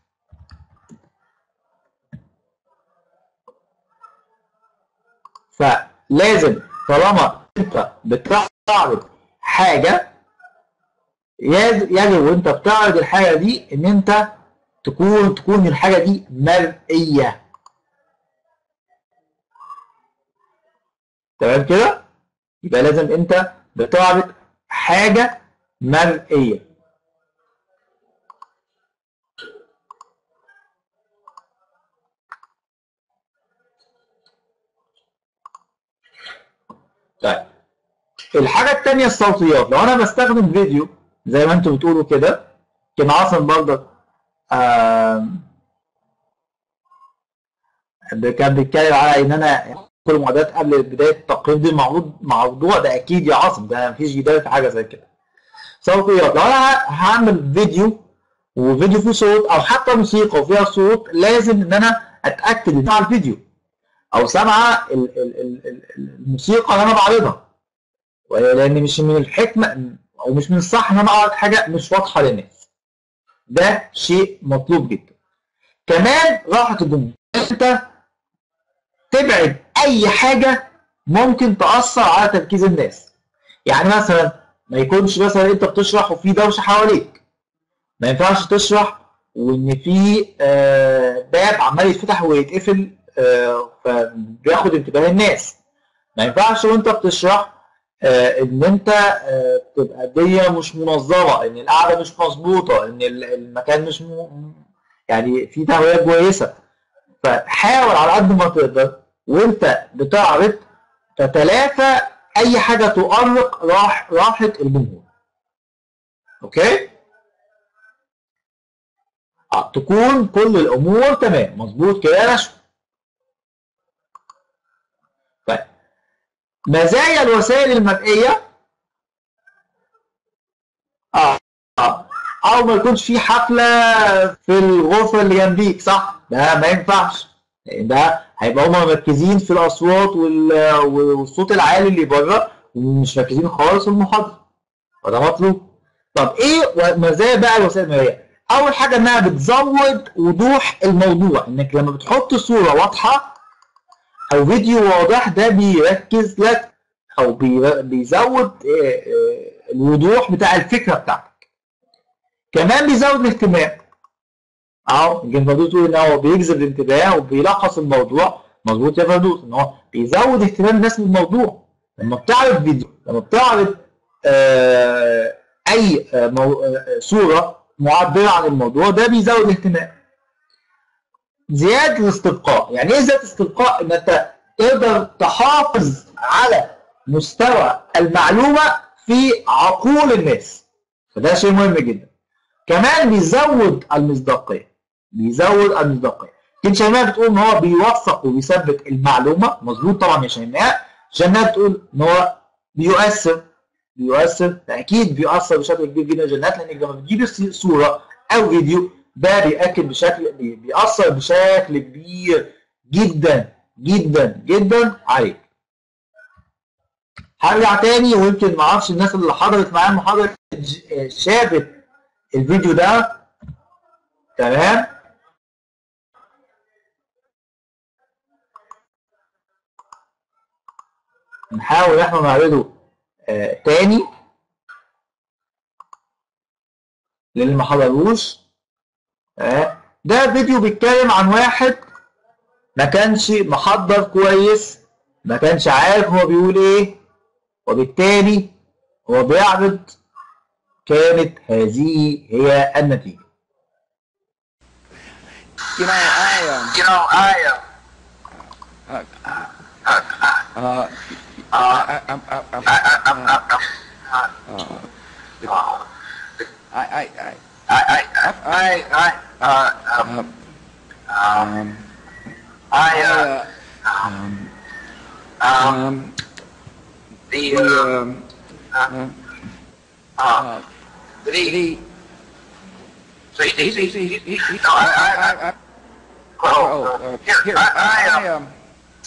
فلازم طالما انت بتعرض حاجة يجب يجب وانت بتعرض الحاجة دي ان انت تكون تكون الحاجة دي مرئية تمام كده يبقى لازم انت بتعرض حاجة مرئية طيب الحاجة التانية الصوتيات لو انا بستخدم فيديو زي ما انتم بتقولوا كده كان عاصم برضه آم، كان بيتكلم على ان انا كل معدات قبل بدايه التقييم دي موضوع موضوع ده اكيد يا عاصم ده مفيش جدال في حاجه زي كده صوتيات لو انا ه- هعمل فيديو وفيديو فيه صوت او حتى موسيقى وفيها صوت لازم ان انا اتاكد ان على الفيديو او سامعه ال- ال- ال- ال- الموسيقى اللي انا بعرضها لان مش من الحكمه او مش من الصح ان انا اعرض حاجه مش واضحه للناس ده شيء مطلوب جدا كمان راحه الجمهور انت تبعد اي حاجه ممكن تاثر على تركيز الناس يعني مثلا ما يكونش مثلا انت بتشرح وفي دوشه حواليك ما ينفعش تشرح وان في آه، باب عمال يتفتح ويتقفل آه، فبياخد انتباه الناس ما ينفعش وانت بتشرح آه، ان انت آه، تبقى الدنيا مش منظمه ان القعده مش مظبوطه ان ال- المكان مش م... يعني في تهويه كويسه فحاول على قد ما تقدر وانت بتعرض تتلافى اي حاجه تؤرق راح راحه الجمهور اوكي آه، تكون كل الامور تمام مظبوط كده يا نشوى طيب مزايا الوسائل المرئيه اه اه او ما يكونش في حفله في الغرفه اللي جنبيك صح ده ما ينفعش لان ده هيبقى هما مركزين في الاصوات وال- والصوت العالي اللي بره ومش مركزين خالص في المحاضره فده مطلوب طب ايه مزايا بقى الوسائل المرئيه اول حاجه انها بتزود وضوح الموضوع انك لما بتحط صوره واضحه او فيديو واضح ده بيركز لك او بي- بيزود آه، آه، الوضوح بتاع الفكره بتاعتك كمان بيزود الاهتمام اهو يمكن فردوس تقول ان هو بيجذب الانتباه وبيلخص الموضوع مظبوط يا فردوس ان هو بيزود اهتمام الناس بالموضوع لما بتعرض فيديو لما بتعرض آه اي آه مو... آه صوره معبره عن الموضوع ده بيزود الاهتمام زياده الاستبقاء يعني ايه زياده الاستبقاء ان انت تقدر تحافظ على مستوى المعلومه في عقول الناس فده شيء مهم جدا كمان بيزود المصداقيه بيزود المصداقيه يمكن شيماء بتقول ان هو بيوثق وبيثبت المعلومه مظبوط طبعا يا شيماء جنات بتقول ان هو بيؤثر بيؤثر اكيد بيؤثر بشكل كبير جدا جنات لانك لما بتجيب صوره او فيديو ده بيأكد بشكل بي- بيأثر بشكل كبير جدا جدا جدا عليك هرجع تاني ويمكن ما اعرفش الناس اللي حضرت معايا المحاضره ج- شافت الفيديو ده تمام نحاول احنا نعرضه آه تاني للي ما حضروش آه ده فيديو بيتكلم عن واحد ما كانش محضر كويس ما كانش عارف هو بيقول ايه وبالتالي هو بيعرض كانت هذه هي النتيجة You know, I um, You know, I uh, uh, I, I, I, I, I, I, I I I I uh, um, um, I I, uh, uh, um, um um, the the, uh, um, uh, uh uh, the the, so he he he, he he, he, he, No, I- I, I- I, I, oh, oh, uh, uh, here here, I I, I I, um um,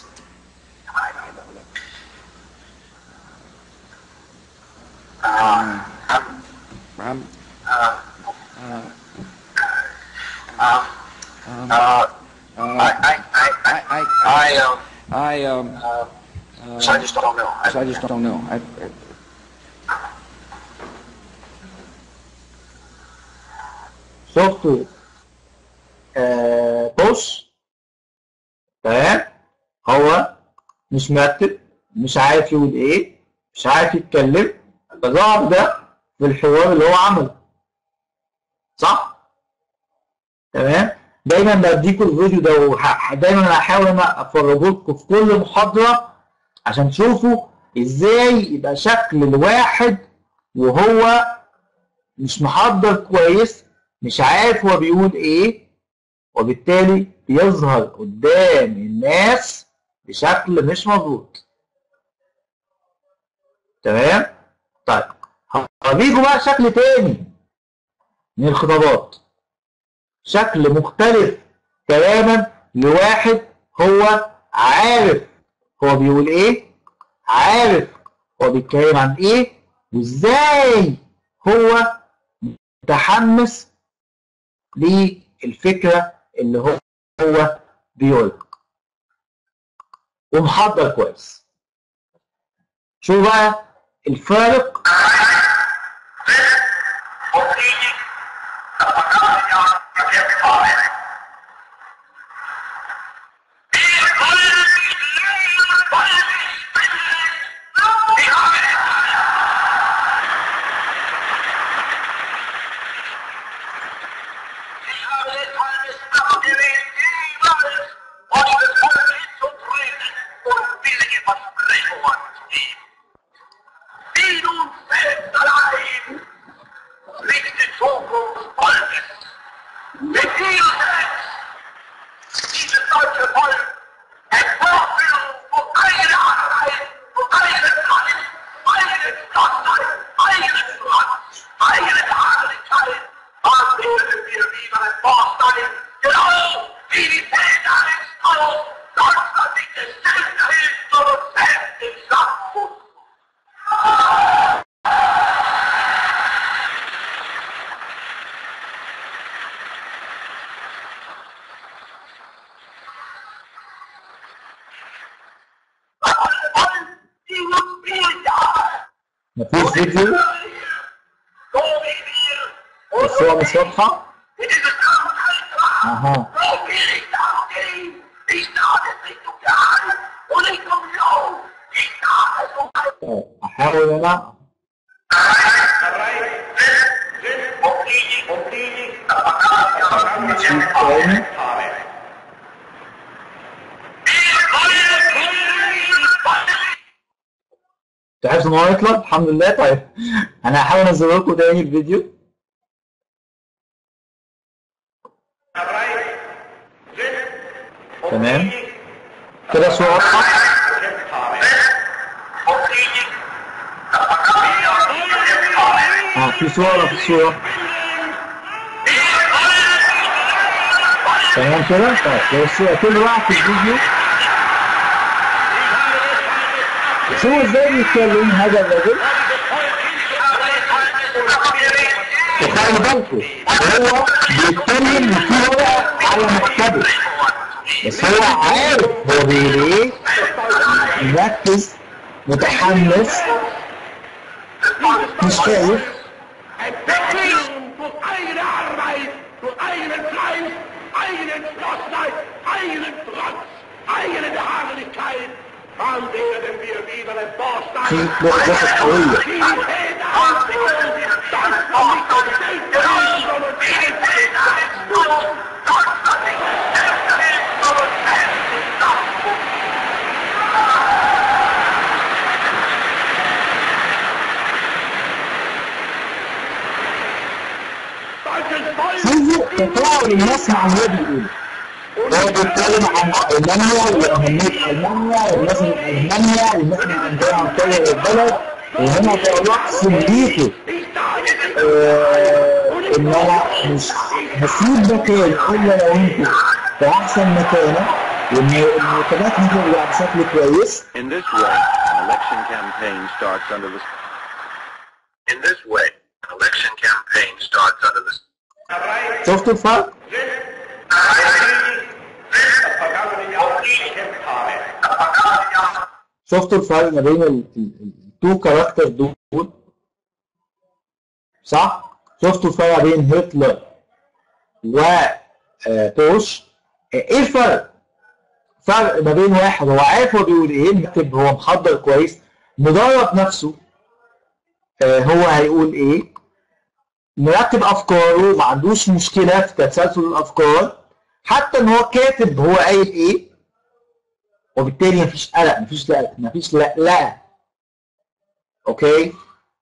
uh, um, uh, uh, um um, uh uh, I I I I, I, I um I, um, uh, uh, so I just don't know. so I just don't know. I, I, شفتوا آه بوش تمام هو مش مرتب مش عارف يقول ايه مش عارف يتكلم ظهر ده في الحوار اللي هو عمله صح تمام دايما بديكوا الفيديو ده وح- دايما هحاول انا افرجه لكم في كل محاضره عشان تشوفوا ازاي يبقى شكل الواحد وهو مش محضر كويس مش عارف هو بيقول ايه وبالتالي بيظهر قدام الناس بشكل مش مظبوط تمام طيب هوريكم بقى شكل تاني من الخطابات شكل مختلف تماما لواحد هو عارف هو بيقول ايه عارف هو بيتكلم عن ايه وازاي هو متحمس للفكرة اللي هو هو بيقولها ومحضر كويس شو بقى الفارق Riktigt så på folket. الفيديو الصورة مش واضحة اها طيب احاول انا نشوف تاني تحس ان هو يطلع الحمد لله طيب انا هحاول انزل لكم تاني الفيديو تمام كده صورة واضحة اه في صورة ولا في صورة تمام كده طيب لو الصورة كل واحد في الفيديو شوفوا ازاي بيتكلم هذا الرجل وخلي بالكم هو بيتكلم وفي ورقة على مكتبه بس هو عارف هو بيقول ايه مركز متحمس مش خايف eine Arbeit, für einen Fleisch, einen Schlossleid, einen Trotz, eine Beharrlichkeit, dann werden wir wieder ein في Baustein. لغة قوية Die Väter aufhören, das soll nicht das Geld sein, sondern Geld شوفوا تفاعل الناس مع اللي هو بيقوله هو بيتكلم عن المانيا واهميه المانيا والناس من المانيا والناس اللي عندها عن طول البلد وهنا طلع سميته آه ان انا مش هسيب مكان الا لو انتوا في احسن مكانه وان المرتبات هترجع بشكل كويس In this way, an election campaign starts under the In this way, an election campaign starts under the شفتوا الفرق؟ شفتوا الفرق ما بين التو كاركتر دول صح؟ شفتوا الفرق بين هتلر و آه، بوش آه، ايه الفرق؟ فرق ما بين واحد هو عارف هو بيقول ايه مكتب هو محضر كويس مدرب نفسه آه، هو هيقول ايه مرتب افكاره ما عندوش مشكله في تسلسل الافكار حتى ان هو كاتب هو قايل ايه وبالتالي مفيش قلق مفيش لا مفيش لا لا اوكي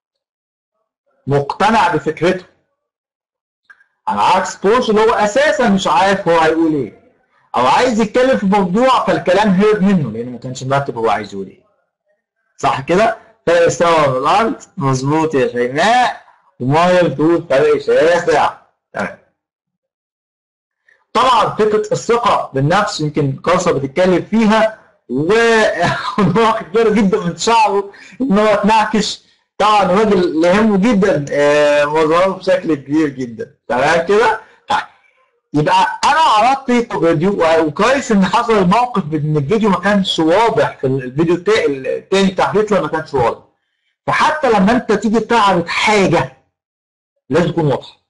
مقتنع بفكرته على عكس بوش اللي هو اساسا مش عارف هو هيقول ايه او عايز يتكلم في موضوع فالكلام هرب منه لانه ما كانش مرتب هو عايز يقول ايه صح كده فرق السما والارض مظبوط يا شيماء ومايا بتقول فرق شاسع تمام طبعا فكره الثقه بالنفس يمكن كارسا بتتكلم فيها واخد باله جدا من شعره ان هو اتنعكش طبعا الراجل اللي يهمه جدا آه، مظهره بشكل كبير جدا تمام كده؟ طيب يبقى انا عرضت لكم فيديو وكويس ان حصل الموقف ان الفيديو ما كانش واضح في الفيديو التا- التاني بتاع هتلر ما كانش واضح فحتى لما انت تيجي تعرض حاجه لازم تكون واضحه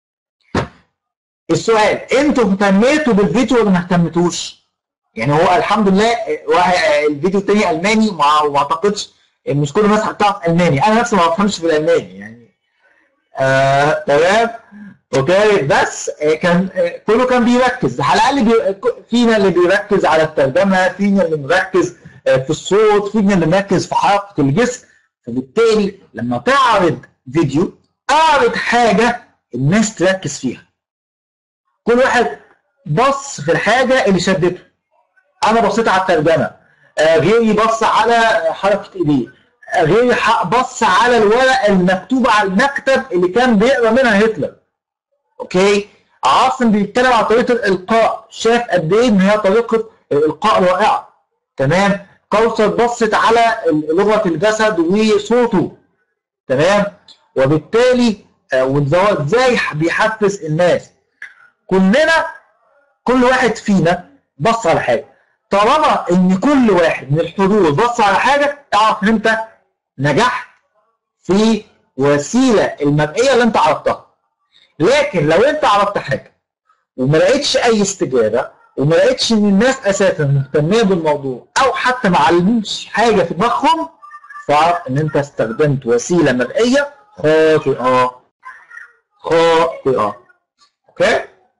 السؤال انتوا اهتميتوا بالفيديو ولا ما اهتمتوش؟ يعني هو الحمد لله واحد- الفيديو التاني الماني وما وما اعتقدش ان مش كل الناس هتعرف الماني انا نفسي ما بفهمش في الالماني يعني آه تمام اوكي بس آه كان آه كله كان بيركز على الاقل بي... فينا اللي بيركز على الترجمه فينا اللي مركز آه في الصوت فينا اللي مركز في حركه الجسم فبالتالي لما تعرض فيديو اعرض حاجه الناس تركز فيها كل واحد بص في الحاجه اللي شدته انا بصيت على الترجمه آه، غيري بص على حركه ايديه آه، غيري ح- بص على الورقه المكتوبه على المكتب اللي كان بيقرا منها هتلر اوكي عاصم بيتكلم على طريقه الالقاء شاف قد ايه ان هي طريقه الالقاء رائعه تمام كوثر بصت على ال- لغه الجسد وصوته تمام وبالتالي آه، وإن هو ازاي بيحفز الناس كلنا كل واحد فينا بص على حاجه طالما ان كل واحد من الحضور بص على حاجه اعرف ان انت نجحت في وسيله المرئيه اللي انت عرضتها لكن لو انت عرضت حاجه وما لقيتش اي استجابه وما لقيتش ان الناس اساسا مهتميه بالموضوع او حتى ما علموش حاجه في دماغهم فاعرف ان انت استخدمت وسيله مرئيه خاطئه خاطئه اوكي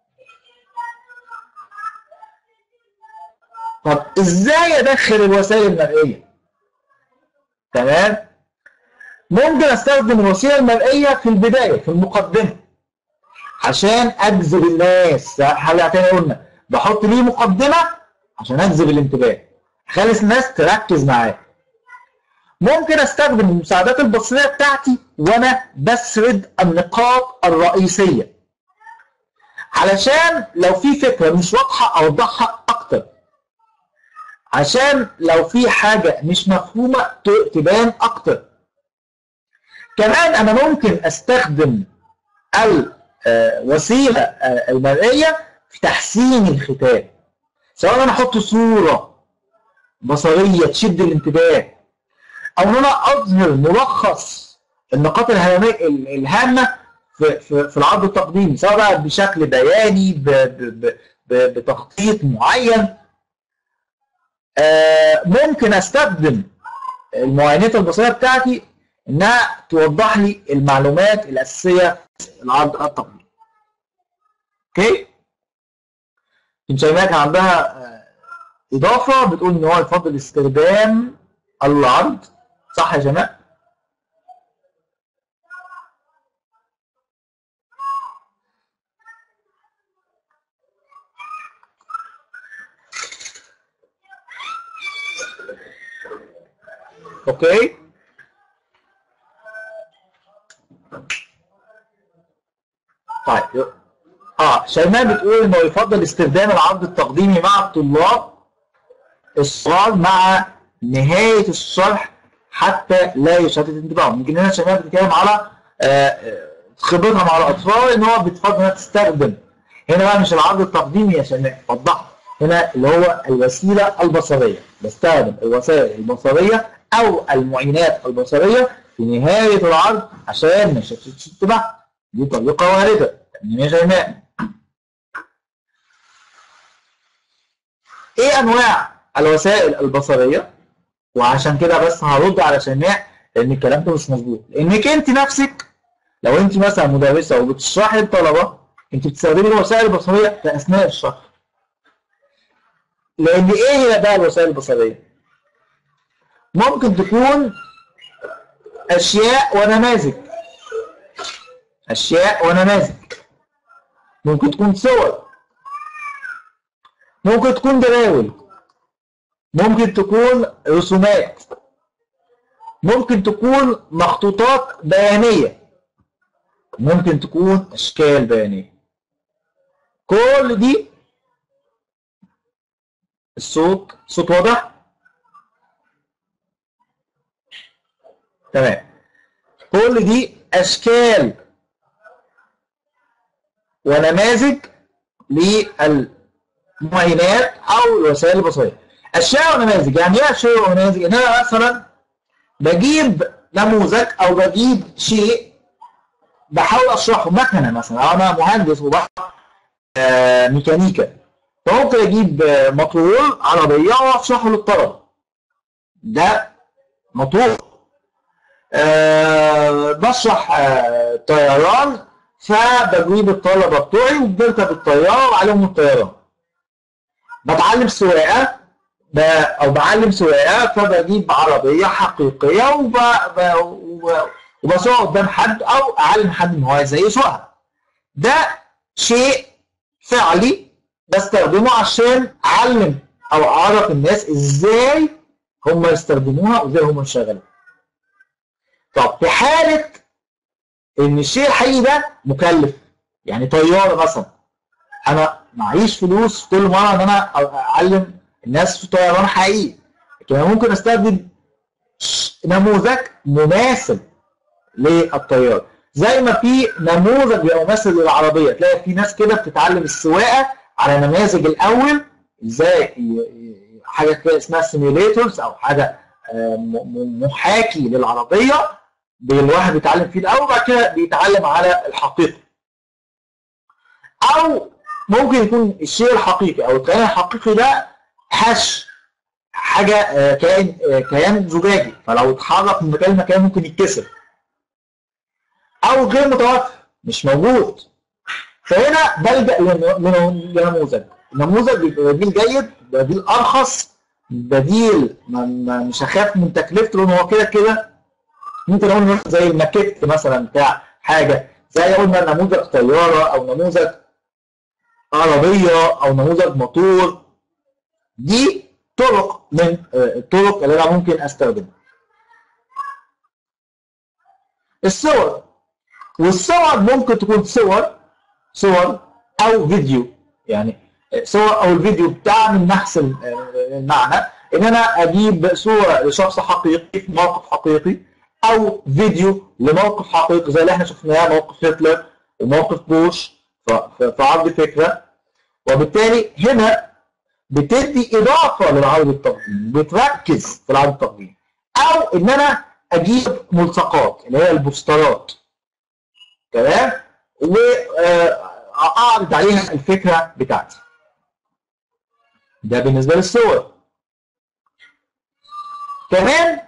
طب ازاي ادخل الوسائل المرئيه تمام ممكن استخدم الوسيله المرئيه في البدايه في المقدمه عشان اجذب الناس حاجه تاني قلنا بحط ليه مقدمه عشان اجذب الانتباه اخلي الناس تركز معايا ممكن استخدم المساعدات البصريه بتاعتي وانا بسرد النقاط الرئيسيه علشان لو في فكره مش واضحه اوضحها اكتر عشان لو في حاجه مش مفهومه ت- تبان اكتر كمان انا ممكن استخدم الوسيله المرئيه في تحسين الختام سواء انا احط صوره بصريه تشد الانتباه او ان انا اظهر ملخص النقاط الهامه الهامه في في في العرض التقديمي سواء بقى بشكل بياني ب- ب- ب- ب- بتخطيط معين آه، ممكن استخدم المعاينات البصريه بتاعتي انها توضح لي المعلومات الاساسيه في العرض التقديمي اوكي يمكن شيماء كان عندها آه، اضافه بتقول ان هو يفضل استخدام العرض صح يا شيماء اوكي طيب اه شيماء بتقول انه يفضل استخدام العرض التقديمي مع الطلاب الصغار مع نهايه الشرح حتى لا يشتت انتباههم يمكن هنا شيماء بتتكلم على آه، آه، خبرتها مع الاطفال ان هو بتفضل انها تستخدم هنا بقى مش العرض التقديمي يا شيماء وضحها هنا اللي هو الوسيله البصريه بستخدم الوسائل البصريه او المعينات البصريه في نهايه العرض عشان ما يشتتش انتباه دي طريقه وارده تمام يا شيماء ايه انواع الوسائل البصريه وعشان كده بس هرد على شيماء لان الكلام ده مش مظبوط لانك انت نفسك لو انت مثلا مدرسه وبتشرحي للطلبه انت بتستخدمي الوسائل البصريه في اثناء الشرح لان ايه هي بقى الوسائل البصريه ممكن تكون اشياء ونماذج اشياء ونماذج ممكن تكون صور ممكن تكون جداول ممكن تكون رسومات ممكن تكون مخطوطات بيانية ممكن تكون أشكال بيانية كل دي الصوت صوت واضح تمام كل دي أشكال ونماذج للمعينات أو الوسائل البصرية أشياء ونماذج يعني إيه أشياء ونماذج؟ إن أنا مثلا بجيب نموذج أو بجيب شيء بحاول أشرحه مكنة مثلا أو أنا مهندس وبشرح آه، ميكانيكا فممكن أجيب آه، موتور عربية وأشرحه للطلبة ده موتور آه، بشرح آه، طيران فبجيب الطلبه بتوعي وبنركب الطياره وعليهم الطيران بتعلم سواقه ب... او بعلم سواقه فبجيب عربيه حقيقيه وب... ب... وب... وبسوقها قدام حد او اعلم حد ان هو ازاي يسوقها ده شيء فعلي بستخدمه عشان اعلم او اعرف الناس ازاي هم يستخدموها وازاي هم يشغلوها طب في حاله ان الشيء الحقيقي ده مكلف يعني طياره مثلا انا معيش فلوس كل مره ان انا اعلم الناس في طيران حقيقي لكن انا ممكن استخدم نموذج مماثل للطياره زي ما في نموذج بيبقى مماثل للعربيه تلاقي في ناس كده بتتعلم السواقه على نماذج الاول ازاي ي- ي- حاجه كده اسمها سيميوليتورز او حاجه آه، م- م- محاكي للعربيه بي- الواحد بيتعلم فيه الاول وبعد كده بيتعلم على الحقيقه او ممكن يكون الشيء الحقيقي او الكيان الحقيقي ده هش حاجه آه، كائن آه، كيان زجاجي فلو اتحرك من مكان لمكان ممكن يتكسر او غير متوفر مش موجود فهنا بلجأ لن- لن- لنموذج النموذج بيبقى بديل جيد بديل ارخص بديل ما ما- مش هخاف من تكلفته لان هو كده كده ممكن اقول مثلا زي الماكيت مثلا بتاع حاجه زي قلنا نموذج طياره او نموذج عربيه او نموذج موتور دي طرق من آه، الطرق اللي انا ممكن استخدمها الصور والصور ممكن تكون صور صور او فيديو يعني صور او الفيديو بتعمل نفس ال- المعنى ان انا اجيب صوره لشخص حقيقي في موقف حقيقي او فيديو لموقف حقيقي زي اللي احنا شفناه موقف هتلر وموقف بوش ف- ف- في عرض فكره وبالتالي هنا بتدي اضافه للعرض التقديمي بتركز في العرض التقديمي او ان انا اجيب ملصقات اللي هي البوسترات تمام واعرض عليها الفكره بتاعتي ده بالنسبه للصور كمان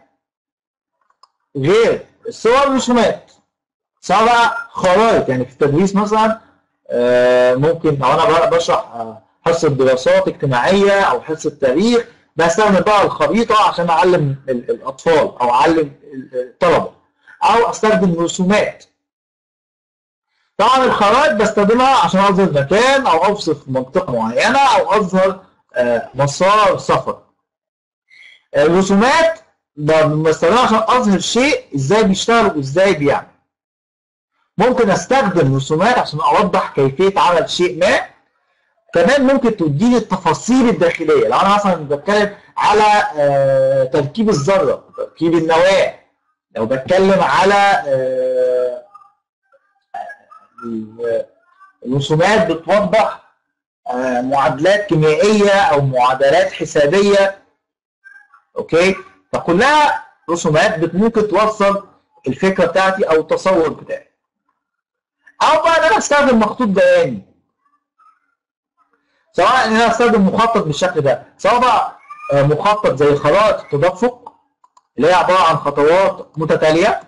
غير الصور الرسومات سواء بقى خرائط يعني في التدريس مثلا آه، ممكن لو انا بقى بشرح آه، حصه دراسات اجتماعيه او حصه تاريخ بستخدم بقى الخريطه عشان اعلم ال- الاطفال او اعلم ال- الطلبه او استخدم رسومات طبعا الخرائط بستخدمها عشان اظهر مكان او اوصف منطقه معينه او اظهر آه، مسار سفر الرسومات ب- بستخدمها عشان اظهر شيء ازاي بيشتغل وازاي بيعمل ممكن استخدم رسومات عشان اوضح كيفيه عمل شيء ما كمان ممكن تديني التفاصيل الداخليه لو انا مثلا بتكلم على آه، تركيب الذره تركيب النواه لو بتكلم على آه، ال- الرسومات بتوضح آه، معادلات كيميائيه او معادلات حسابيه اوكي فكلها رسومات بت- ممكن توصل الفكره بتاعتي او التصور بتاعي او بقى ان انا استخدم مخطوط بياني سواء ان انا استخدم مخطط بالشكل ده سواء بقى آه، مخطط زي خرائط التدفق اللي هي عباره عن خطوات متتاليه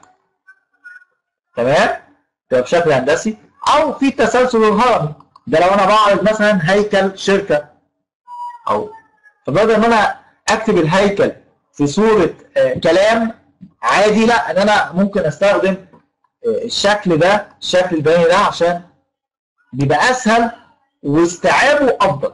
تمام تبقى بشكل هندسي او في التسلسل الهرمي ده لو انا بعرض مثلا هيكل شركه او فبدل ما انا اكتب الهيكل في صوره آه، كلام عادي لا ان انا ممكن استخدم آه، الشكل ده الشكل البياني ده عشان بيبقى اسهل واستيعابه افضل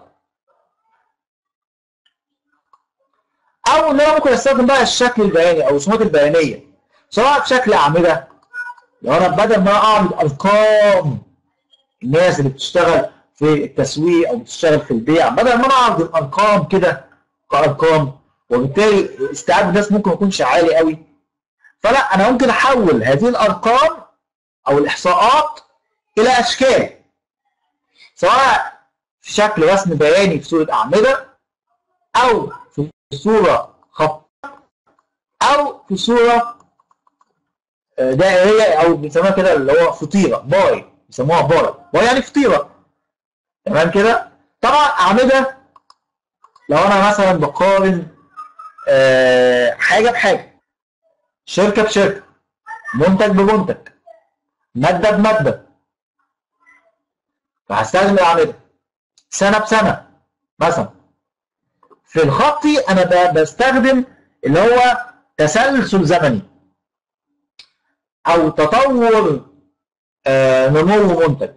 او ان انا ممكن استخدم بقى الشكل البياني او الرسومات البيانيه سواء بشكل اعمده لو انا بدل ما اعرض ارقام الناس اللي بتشتغل في التسويق او بتشتغل في البيع بدل ما انا اعرض الارقام كده كارقام وبالتالي استيعاب الناس ممكن ما يكونش عالي قوي فلا انا ممكن احول هذه الارقام او الاحصاءات الى اشكال سواء في شكل رسم بياني في صوره اعمده او في صوره خط او في صوره آه، دائريه او بنسميها كده اللي هو فطيره باي بيسموها باي باي يعني فطيره تمام كده طبعا اعمده لو انا مثلا بقارن آه، حاجه بحاجه شركه بشركه منتج بمنتج ماده بماده فهستخدم الاعمده سنه بسنه مثلا في الخطي انا ب- بستخدم اللي هو تسلسل زمني او تطور آه، نمو منتج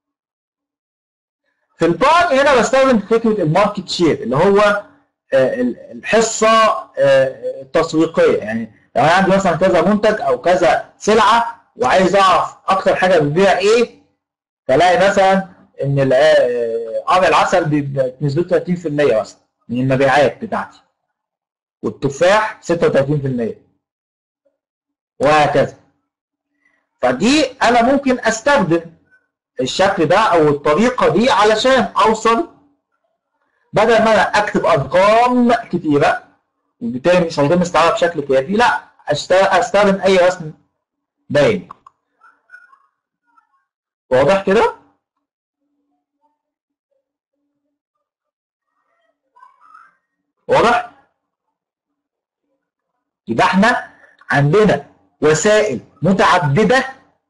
في الباي هنا بستخدم فكره الماركت شير اللي هو آه، ال- الحصه آه، التسويقيه يعني لو انا عندي مثلا كذا منتج او كذا سلعه وعايز اعرف اكتر حاجه بتبيع ايه فلاقي مثلا ان ال- آه، قرع العسل بيبقى نسبته 30% مثلا من المبيعات بتاعتي والتفاح 36% وهكذا فدي انا ممكن استخدم الشكل ده او الطريقه دي علشان اوصل بدل ما انا اكتب ارقام كتيره وبالتالي مش هيتم استيعابها بشكل كافي لا أشت- استخدم اي رسم بياني واضح كده واضح يبقى احنا عندنا وسائل متعدده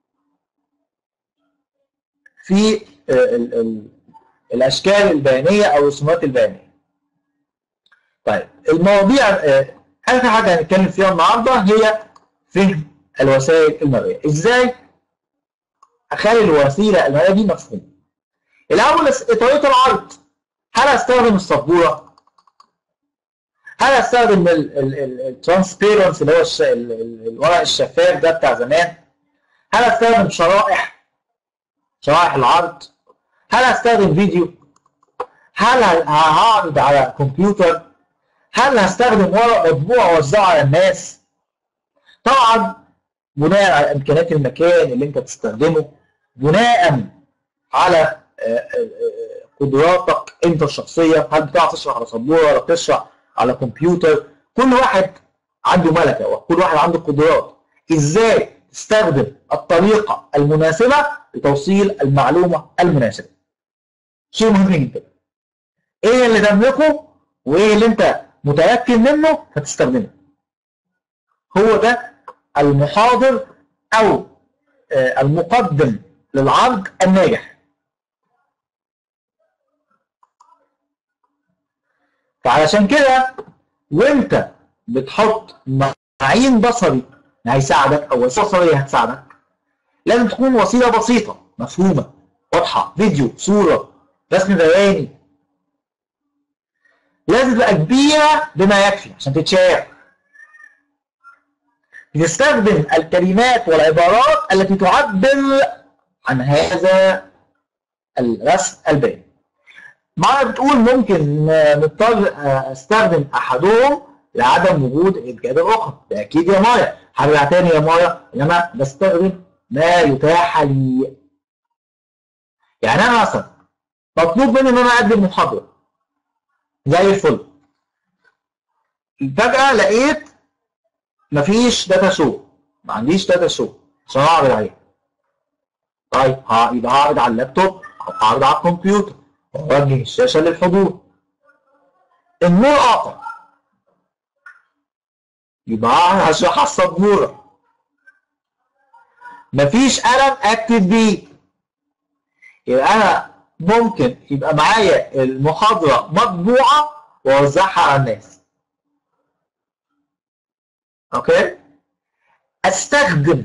في آه، ال- ال- الاشكال البيانيه او الرسومات البيانيه طيب المواضيع آه، اخر حاجه هنتكلم فيها النهارده هي فهم الوسائل المرئيه ازاي اخلي الوسيله المرئيه دي مفهومه الاول اس- طريقه العرض هل استخدم السبوره هل استخدم الترانسبيرنس اللي هو الش- ال- ال- الورق الشفاف ده بتاع زمان هل استخدم شرائح شرائح العرض هل هستخدم فيديو هل ه- هعرض على كمبيوتر هل هستخدم ورق مطبوع واوزعه على الناس طبعا بناء على امكانيات المكان اللي انت تستخدمه بناء على آه، آه، آه، قدراتك انت الشخصيه هل بتعرف تشرح على سبوره ولا بتشرح على كمبيوتر كل واحد عنده ملكه وكل واحد عنده قدرات ازاي تستخدم الطريقه المناسبه لتوصيل المعلومه المناسبه شيء مهم جدا ايه اللي تملكه وايه اللي انت متيقن منه فتستخدمه هو ده المحاضر او آه، المقدم للعرض الناجح فعلشان كده وانت بتحط معين بصري هيساعدك او وسيله بصريه هتساعدك لازم تكون وسيله بسيطه مفهومه واضحه فيديو صوره رسم بياني لازم تبقى كبيره بما يكفي عشان تتشاف يستخدم الكلمات والعبارات التي تعبر عن هذا الرسم البياني مرة بتقول ممكن نضطر استخدم احدهم لعدم وجود الاجابه الاخرى ده اكيد يا مايا هرجع تاني يا مايا انما بستخدم ما يتاح لي يعني انا مثلا مطلوب مني ان انا اقدم محاضره زي الفل فجاه لقيت مفيش داتا شو ما عنديش داتا شو عشان اعرض عليها طيب ها يبقى هعرض على اللابتوب او هعرض على الكمبيوتر ووجه الشاشه للحضور النور قاطع يبقى هشرح على السبوره مفيش قلم اكتب بيه يبقى انا ممكن يبقى معايا المحاضره مطبوعه واوزعها على الناس اوكي استخدم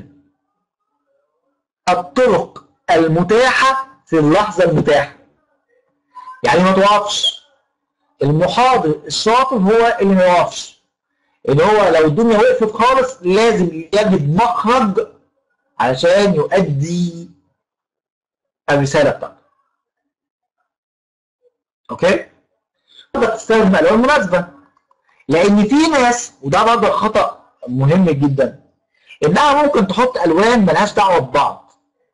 الطرق المتاحه في اللحظه المتاحه يعني ما توقفش المحاضر الشاطر هو اللي ما يوقفش اللي هو لو الدنيا وقفت خالص لازم يجد مخرج علشان يؤدي الرساله بتاعته اوكي تقدر تستخدم الالوان مناسبه لان في ناس وده برضه خطا مهم جدا انها ممكن تحط الوان ملهاش دعوه ببعض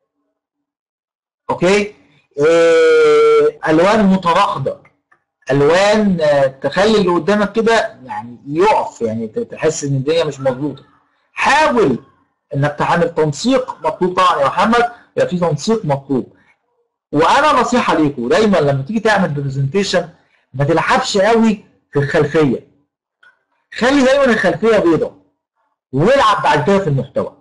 اوكي إيه الوان متناقضه الوان آه، تخلي اللي قدامك كده يعني يقف يعني ت- تحس ان الدنيا مش مظبوطه حاول انك تعمل تنسيق مطلوب طبعا يا محمد يبقى في تنسيق مطلوب وانا نصيحه ليكم دايما لما تيجي تعمل برزنتيشن ما تلعبش قوي في الخلفيه خلي دايما الخلفيه بيضاء والعب بعد كده في المحتوى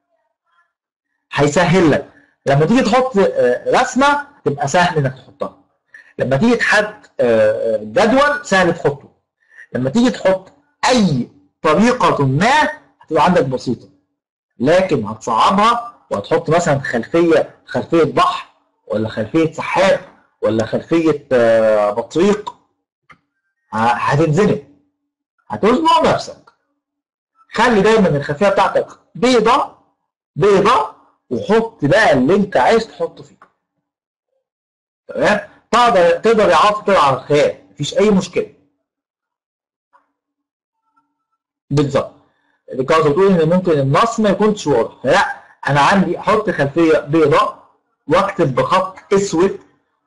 هيسهل لك لما تيجي تحط آه، رسمه تبقى سهل انك تحطها لما تيجي تحط آه، آه، جدول سهل تحطه لما تيجي تحط اي طريقه ما هتبقى عندك بسيطه لكن هتصعبها وهتحط مثلا خلفيه خلفيه بحر ولا خلفيه سحاب ولا خلفيه آه، بطريق ه- هتتزنق هتزنق نفسك خلي دايما الخلفيه بتاعتك بيضه بيضه وحط بقى اللي انت عايز تحطه فيه تمام تقدر تقدر يا عاطف تلعب على الخيال مفيش اي مشكله بالظبط اللي كانت بتقول ان ممكن النص ما يكونش واضح فلا انا عندي احط خلفيه بيضاء واكتب بخط اسود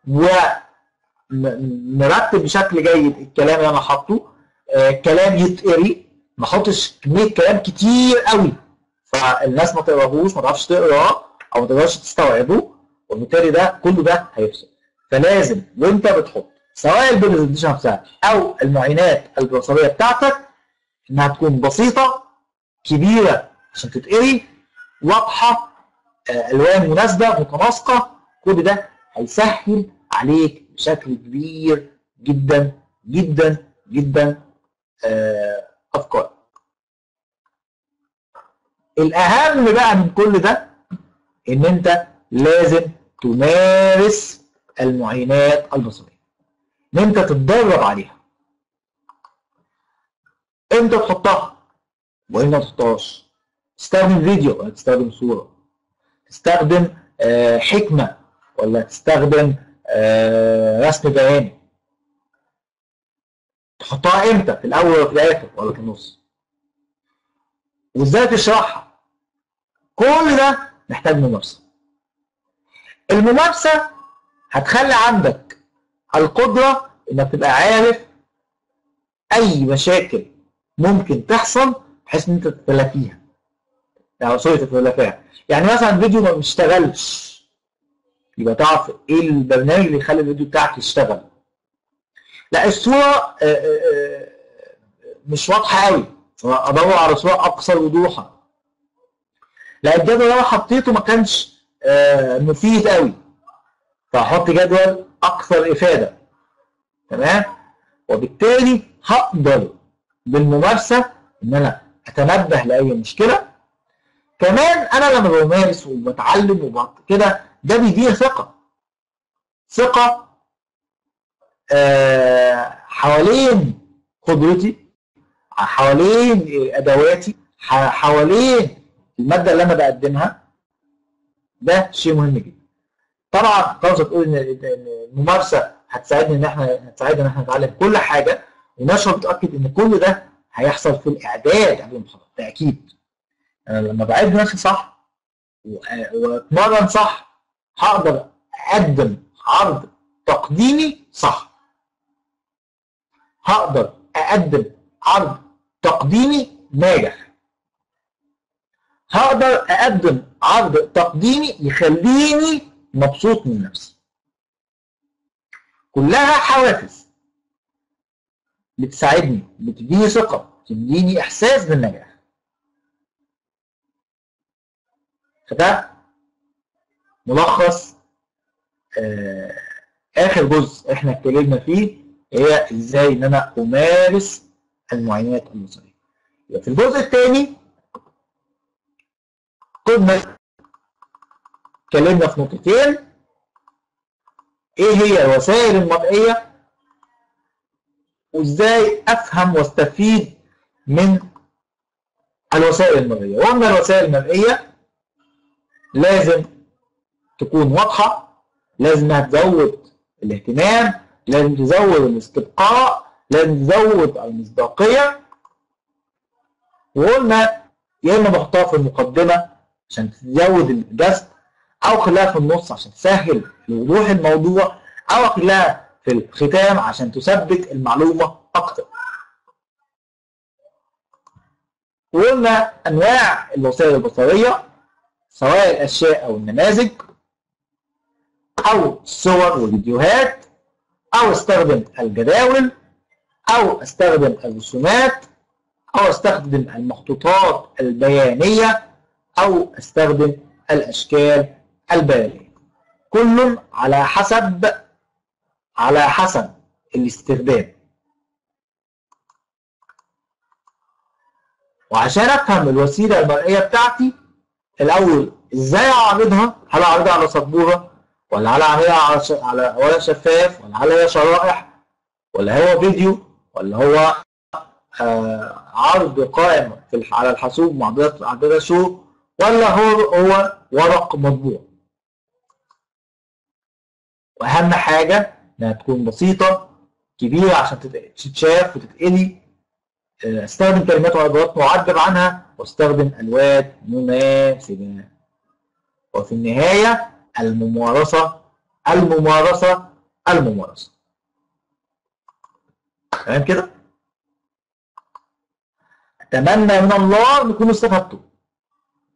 ومرتب بشكل جيد الكلام اللي انا حاطه آه، كلام يتقري ما احطش كميه كلام كتير قوي فالناس ما تقراهوش ما تعرفش تقراه او ما تقدرش تستوعبه وبالتالي ده كله ده هيفصل فلازم وانت بتحط سواء البرزنتيشن نفسها او المعينات البصريه بتاعتك انها تكون بسيطه كبيره عشان تتقري واضحه آه، الوان مناسبه متناسقه كل ده هيسهل عليك بشكل كبير جدا جدا جدا آه، افكار الاهم بقى من كل ده ان انت لازم تمارس المعينات البصريه ان انت تتدرب عليها امتى تحطها وامتى ما تحطهاش تستخدم فيديو ولا تستخدم صوره تستخدم آه، حكمه ولا تستخدم آه، رسم بياني تحطها امتى في الاول ولا في الاخر ولا في النص وازاي تشرحها كل ده محتاج ممارسه الممارسه هتخلي عندك القدره انك تبقى عارف اي مشاكل ممكن تحصل بحيث ان انت تتلافيها يعني سوري تتلافاها يعني مثلا فيديو ما بيشتغلش يبقى تعرف ايه البرنامج اللي يخلي الفيديو بتاعك يشتغل لا الصوره آه، آه، آه، مش واضحه قوي ادور على صوره اكثر وضوحا لا الجدول اللي انا حطيته ما كانش آه، مفيد قوي فهحط جدول اكثر افاده تمام وبالتالي هقدر بالممارسه ان انا اتنبه لاي مشكله كمان انا لما بمارس وبتعلم وبعد كده ده بيديني ثقه ثقه آه، حوالين قدرتي حوالين ادواتي ح- حوالين الماده اللي انا بقدمها ده شيء مهم جدا طبعا قصة تقول ان إن الممارسه هتساعدني ان احنا هتساعدنا ان احنا نتعلم كل حاجه ونشر متاكد ان كل ده هيحصل في الاعداد قبل المحاضره ده اكيد انا لما بعد نفسي صح و- واتمرن صح هقدر اقدم عرض تقديمي صح هقدر اقدم عرض تقديمي ناجح هقدر اقدم عرض تقديمي يخليني مبسوط من نفسي كلها حوافز بتساعدني بتديني ثقة بتديني إحساس بالنجاح فده ملخص آه آخر جزء إحنا اتكلمنا فيه هي إزاي إن أنا أمارس المعينات البصرية يبقى في الجزء الثاني كنا اتكلمنا في نقطتين ايه هي الوسائل المرئية وازاي افهم واستفيد من الوسائل المرئية وقلنا الوسائل المرئية لازم تكون واضحة لازم انها تزود الاهتمام لازم تزود الاستبقاء لازم تزود المصداقية وقلنا يا اما بحطها في المقدمة عشان تزود الجذب او خليها في النص عشان تسهل وضوح الموضوع او اخليها في الختام عشان تثبت المعلومه اكتر وقلنا انواع الوسائل البصريه سواء الاشياء او النماذج او الصور والفيديوهات او استخدم الجداول او استخدم الرسومات او استخدم المخطوطات البيانيه او استخدم الاشكال البيانيه كل على حسب على حسب الاستخدام وعشان افهم الوسيله المرئيه بتاعتي الاول ازاي اعرضها هل اعرضها على سبوره ولا هل اعملها على ش... على ورق شفاف ولا هل هي شرائح ولا هو فيديو ولا هو آه عرض قائم في الح... على الحاسوب معدات عدد شو ولا هو هو ورق مطبوع واهم حاجه انها تكون بسيطه كبيره عشان تت- تتشاف وتتقري آه، استخدم كلمات وعبارات معبر عنها واستخدم الوان مناسبه وفي النهايه الممارسه الممارسه الممارسه تمام كده اتمنى من الله ان تكونوا استفدتوا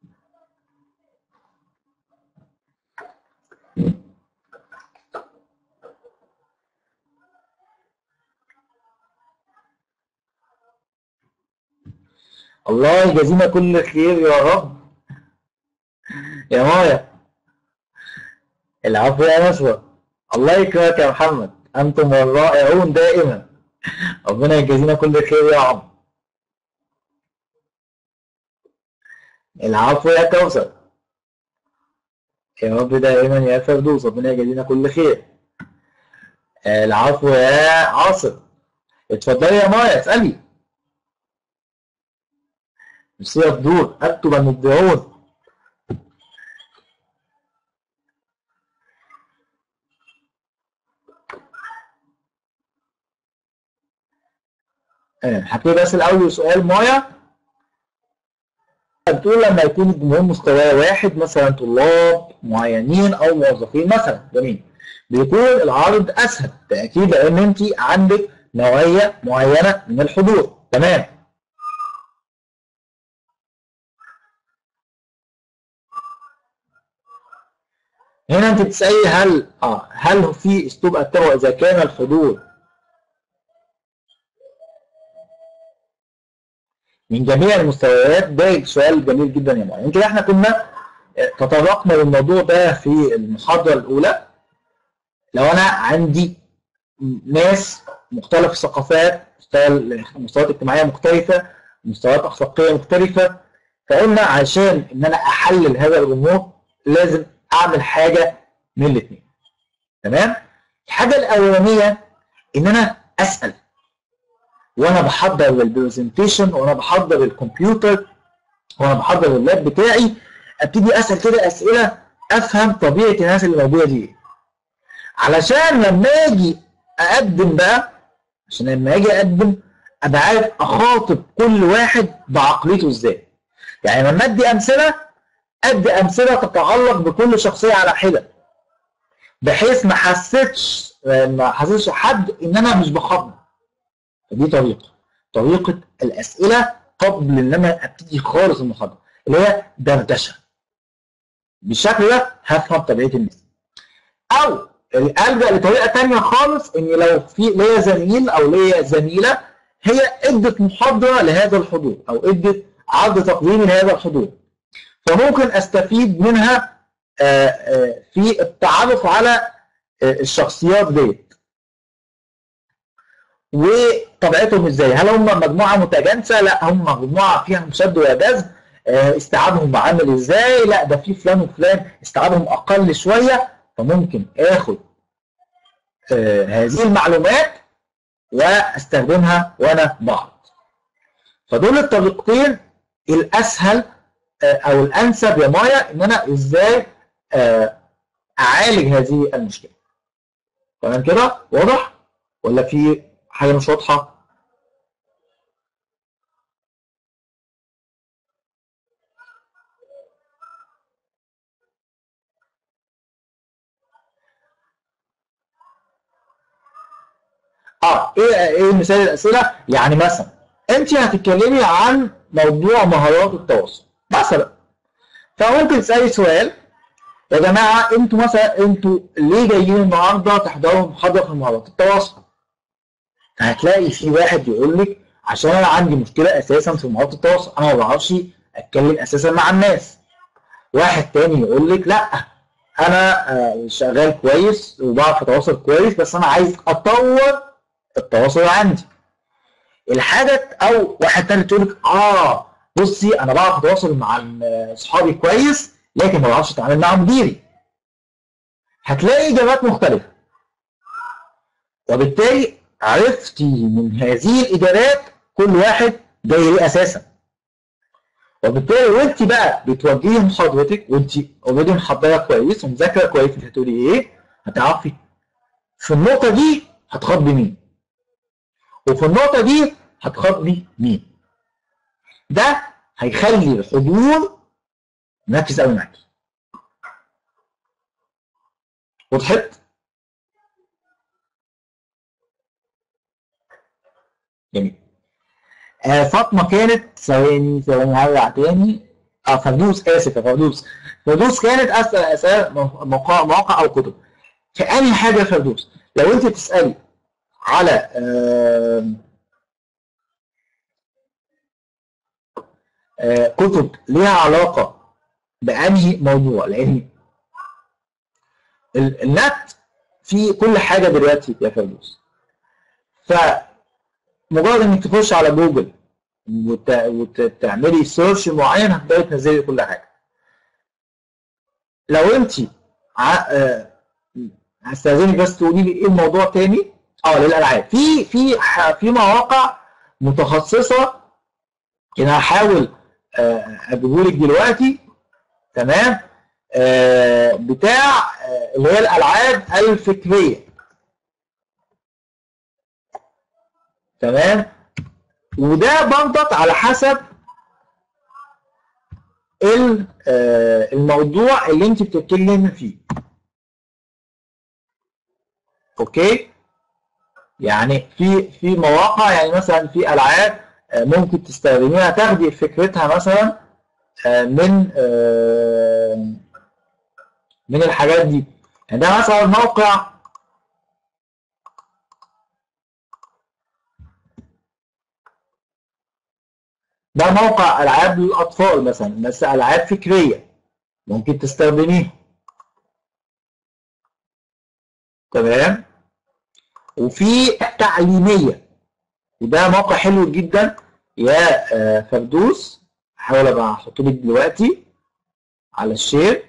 الله يجازينا كل خير يا رب يا مايا العفو يا نشوى الله يكرمك يا محمد انتم الرائعون دائما ربنا يجازينا كل خير يا عم العفو يا كوثر يا رب دائما يا فردوس ربنا يجازينا كل خير العفو يا عاصم اتفضلي يا مايا اسالي مش هي الدور اكتب المبدعون هبتدي بس الاول سؤال مايا بتقول لما يكون الجمهور مستواه واحد مثلا طلاب معينين او موظفين مثلا جميل بيكون العرض اسهل تاكيد لان انت عندك نوعيه معينه من الحضور تمام هنا انت بتسالي هل اه هل في اسلوب اتبعه اذا كان الحضور من جميع المستويات ده سؤال جميل جدا يا معين يمكن احنا كنا تطرقنا للموضوع ده في المحاضره الاولى لو انا عندي ناس مختلف الثقافات مستويات اجتماعيه مختلفه مستويات اخلاقيه مختلفه فقلنا عشان ان انا احلل هذا الجمهور لازم اعمل حاجه من الاثنين تمام الحاجه الاولانيه ان انا اسال وانا بحضر البرزنتيشن وانا بحضر الكمبيوتر وانا بحضر اللاب بتاعي ابتدي اسال كده اسئله افهم طبيعه الناس اللي موجوده دي ايه علشان لما اجي اقدم بقى عشان لما اجي اقدم ابقى عارف اخاطب كل واحد بعقليته ازاي يعني لما ادي امثله ادي امثله تتعلق بكل شخصيه على حده بحيث ما حسيتش ما حسيتش حد ان انا مش بخاطبه فدي طريقه طريقه الاسئله قبل ان انا ابتدي خالص المحاضره اللي هي دردشه بالشكل ده هفهم طبيعه الناس او الجا لطريقه ثانيه خالص ان لو في ليا زميل او ليا زميله هي ادت محاضره لهذا الحضور او ادت عرض تقديمي لهذا الحضور فممكن استفيد منها في التعرف على الشخصيات ديت وطبيعتهم ازاي هل هم مجموعه متجانسه لا هم مجموعه فيها شد وجذب استيعابهم عامل ازاي لا ده في فلان وفلان استيعابهم اقل شويه فممكن اخد آه هذه المعلومات واستخدمها وانا بعرض فدول الطريقتين الاسهل آه او الانسب يا مايا ان انا ازاي آه اعالج هذه المشكله تمام كده واضح ولا في حاجه مش واضحه اه ايه ايه مثال الاسئله يعني مثلا انت هتتكلمي عن موضوع مهارات التواصل مثلا فممكن تسالي سؤال يا جماعه انتوا مثلا انتوا ليه جايين النهارده تحضروا محاضره في مهارات التواصل فهتلاقي في واحد يقول لك عشان انا عندي مشكله اساسا في مهارات التواصل انا ما بعرفش اتكلم اساسا مع الناس واحد تاني يقول لك لا انا شغال كويس وبعرف اتواصل كويس بس انا عايز اطور التواصل عندي الحاجه او واحد تاني تقول لك اه بصي انا بعرف اتواصل مع اصحابي كويس لكن ما بعرفش اتعامل مع مديري هتلاقي اجابات مختلفه وبالتالي عرفتي من هذه الاجابات كل واحد جاي ليه اساسا وبالتالي وانت بقى بتوجهي محاضرتك وانت اوريدي محضره كويس ومذاكره كويس انت هتقولي ايه هتعرفي في النقطه دي هتخاطبي مين وفي النقطه دي هتخاطبي مين ده هيخلي الحضور مركز قوي معاكي وضحت جميل آه فاطمه كانت ثواني ثواني هرجع تاني اه فردوس اسف يا فردوس فردوس كانت اسال اسئله مواقع مواقع او كتب في انهي حاجه يا فردوس لو انت تسالي على آه آه، كتب ليها علاقه بانهي موضوع لان ال- النت فيه كل حاجه دلوقتي يا فردوس فمجرد انك تخش على جوجل وت... وتعملي سيرش معين هتلاقي تنزلي كل حاجه لو انت ع... آه، هستاذنك بس تقولي لي ايه الموضوع تاني اه للالعاب في في ح- في مواقع متخصصه انا هحاول آه، اجيبهولك دلوقتي تمام آه، بتاع آه، اللي هي الالعاب الفكريه تمام وده برضك على حسب ال- آه، الموضوع اللي انت بتتكلمي فيه اوكي يعني في في مواقع يعني مثلا في العاب آه، ممكن تستخدميها تاخدي فكرتها مثلا آه، من آه، من الحاجات دي يعني ده مثلا موقع ده موقع العاب للاطفال مثلا بس العاب فكريه ممكن تستخدميها تمام وفي تعليميه وده موقع حلو جدا يا آه، فردوس هحاول ابقى احطه لك دلوقتي على الشير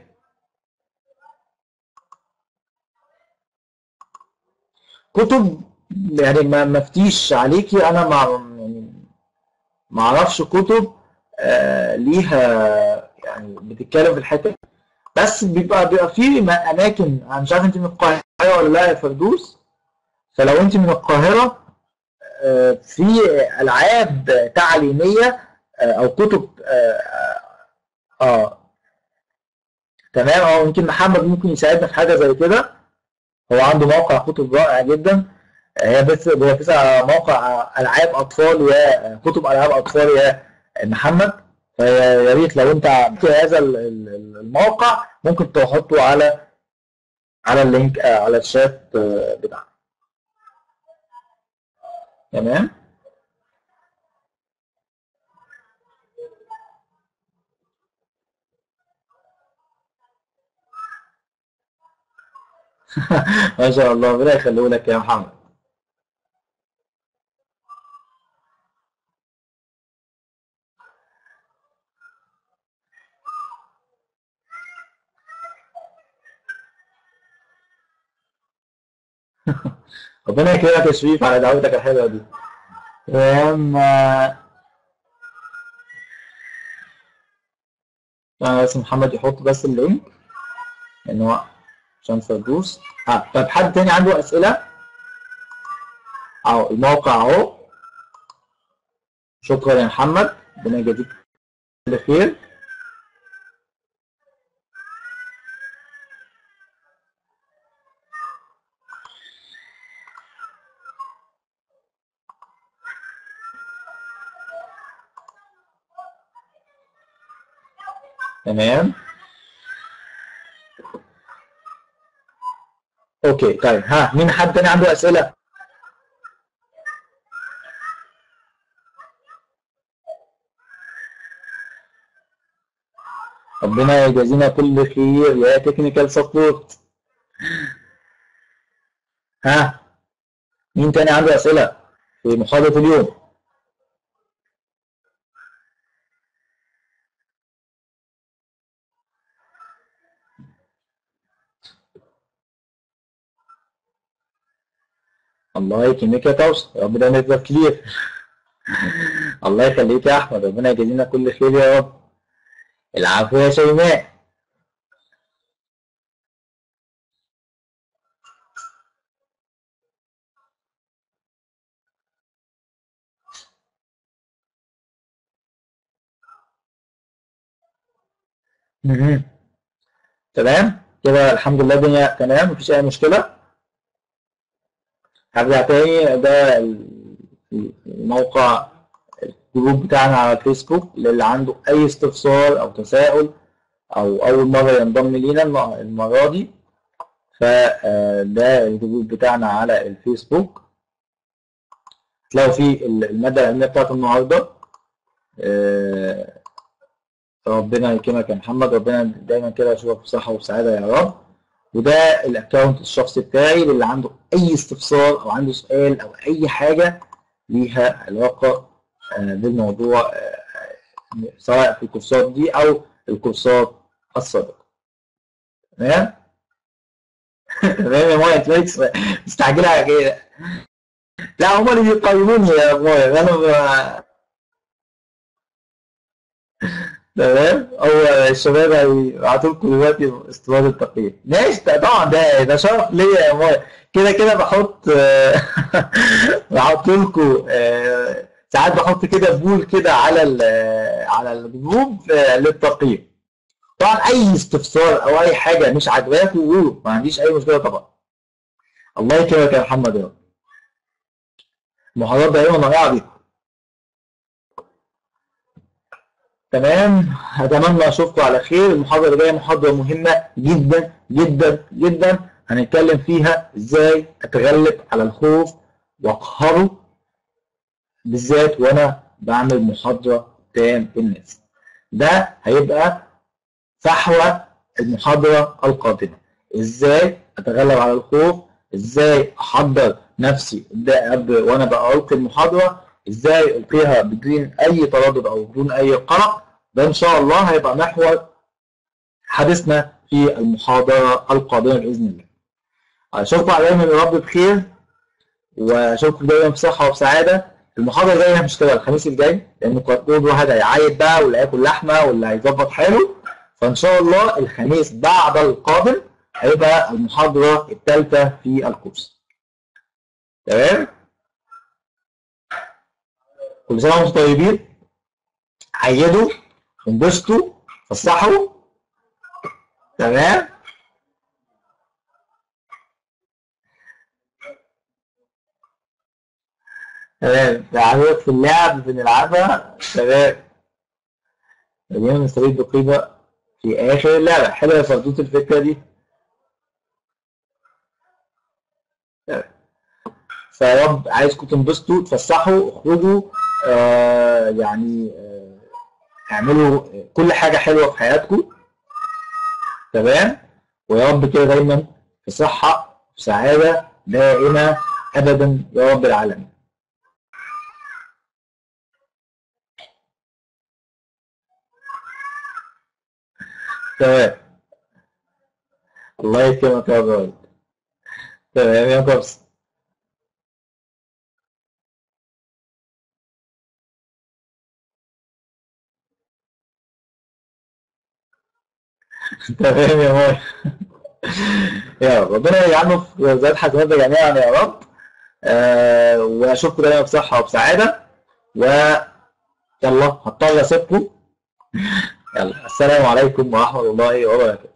كتب يعني ما مفتيش عليكي انا ما يعني ما اعرفش كتب آه ليها يعني بتتكلم في الحته دي. بس بيبقى بيبقى في م- اماكن انا مش عارف انت من القاهره ولا لا يا فردوس فلو انت من القاهره آه في العاب تعليميه آه او كتب اه, آه تمام اه يمكن محمد ممكن يساعدنا في حاجه زي كده هو عنده موقع كتب رائع جدا هي بس هي بس على موقع العاب اطفال يا كتب العاب اطفال يا محمد فيا ريت لو انت عملت هذا ال- ال- الموقع ممكن تحطه على على اللينك آه، على الشات آه، بتاعنا تمام ما شاء الله ربنا يخليه لك يا محمد ربنا يكرمك يا شريف على دعوتك الحلوه دي تمام آه، آه، بس محمد يحط بس اللينك ان هو عشان فردوس اه طب حد تاني عنده اسئله اهو الموقع اهو شكرا يا محمد ربنا يجازيك كل خير تمام اوكي طيب ها مين حد تاني عنده اسئله ربنا يجازينا كل خير يا تكنيكال سبورت ها مين تاني عنده اسئله في محاضره اليوم الله يكرمك يا توصل ربنا ينزل كتير الله يخليك يا احمد ربنا يجازينا كل خير يا رب العفو يا شيماء مهم. تمام كده الحمد لله الدنيا تمام مفيش اي مشكله هرجع تاني ده ال- الموقع الجروب بتاعنا على الفيسبوك للي عنده اي استفسار او تساؤل او اول مره ينضم لينا الم- المره دي فده الجروب بتاعنا على الفيسبوك هتلاقوا فيه ال- الماده العلميه بتاعت النهارده آه، ربنا يكرمك يا محمد ربنا دايما كده اشوفك في صحه وفي سعاده يا رب وده الاكونت الشخصي بتاعي للي عنده اي استفسار او عنده سؤال او اي حاجه ليها علاقه آه، بالموضوع آه، سواء في الكورسات دي او الكورسات السابقه تمام تمام يا مايا تلاقيك مستعجله على كده لا هم اللي بيقيموني يا مايا انا ب... تمام هو الشباب هيبعتوا لكم دلوقتي استفاده التقييم ماشي ده طبعا ده ده شرف ليا يا مايا كده كده بحط بحط لكم ساعات بحط كده بول كده على ال- على الجروب آه، للتقييم طبعا اي استفسار او اي حاجه مش عاجباكم قولوا ما عنديش اي مشكله طبعا الله يكرمك يا محمد يا رب المحاضرات دايما رائعه بيكم تمام اتمنى اشوفكم على خير المحاضره اللي جايه محاضره مهمه جدا جدا جدا هنتكلم فيها ازاي اتغلب على الخوف واقهره بالذات وانا بعمل محاضره قدام الناس ده هيبقى فحوى المحاضره القادمه ازاي اتغلب على الخوف ازاي احضر نفسي قدام- قبل وانا بلقي المحاضره ازاي القيها بدون اي تردد او بدون اي قلق ده ان شاء الله هيبقى محور حديثنا في المحاضره القادمه باذن الله اشوفكم على دايما يا رب بخير واشوفكم دايما بصحه وبسعاده المحاضره الجايه هنشتغل الخميس الجاي لان كل واحد هيعايد بقى واللي هياكل لحمه واللي هيظبط حاله فان شاء الله الخميس بعد القادم هيبقى المحاضره الثالثه في الكورس تمام كل سنه وانتم طيبين عيدوا انبسطوا فسحوا تمام تمام تعالوا في اللعب بنلعبها تمام اليوم نستفيد بقيمة في آخر اللعبة حلوة يا فردوس الفكرة دي تمام. فيا رب عايزكم تنبسطوا تفسحوا اخرجوا آه يعني آه اعملوا كل حاجة حلوة في حياتكم تمام ويا رب كده دايما في صحة في سعادة دائمة أبدا يا رب العالمين تمام الله يكرمك يا ابراهيم تمام يا كوبس تمام يا ماي يا رب ربنا يجعلنا في ذات حسناتنا جميعا يا رب آه واشوفكم دايما بصحه وبسعاده و يلا هضطر اسيبكم يلا السلام عليكم ورحمه الله وبركاته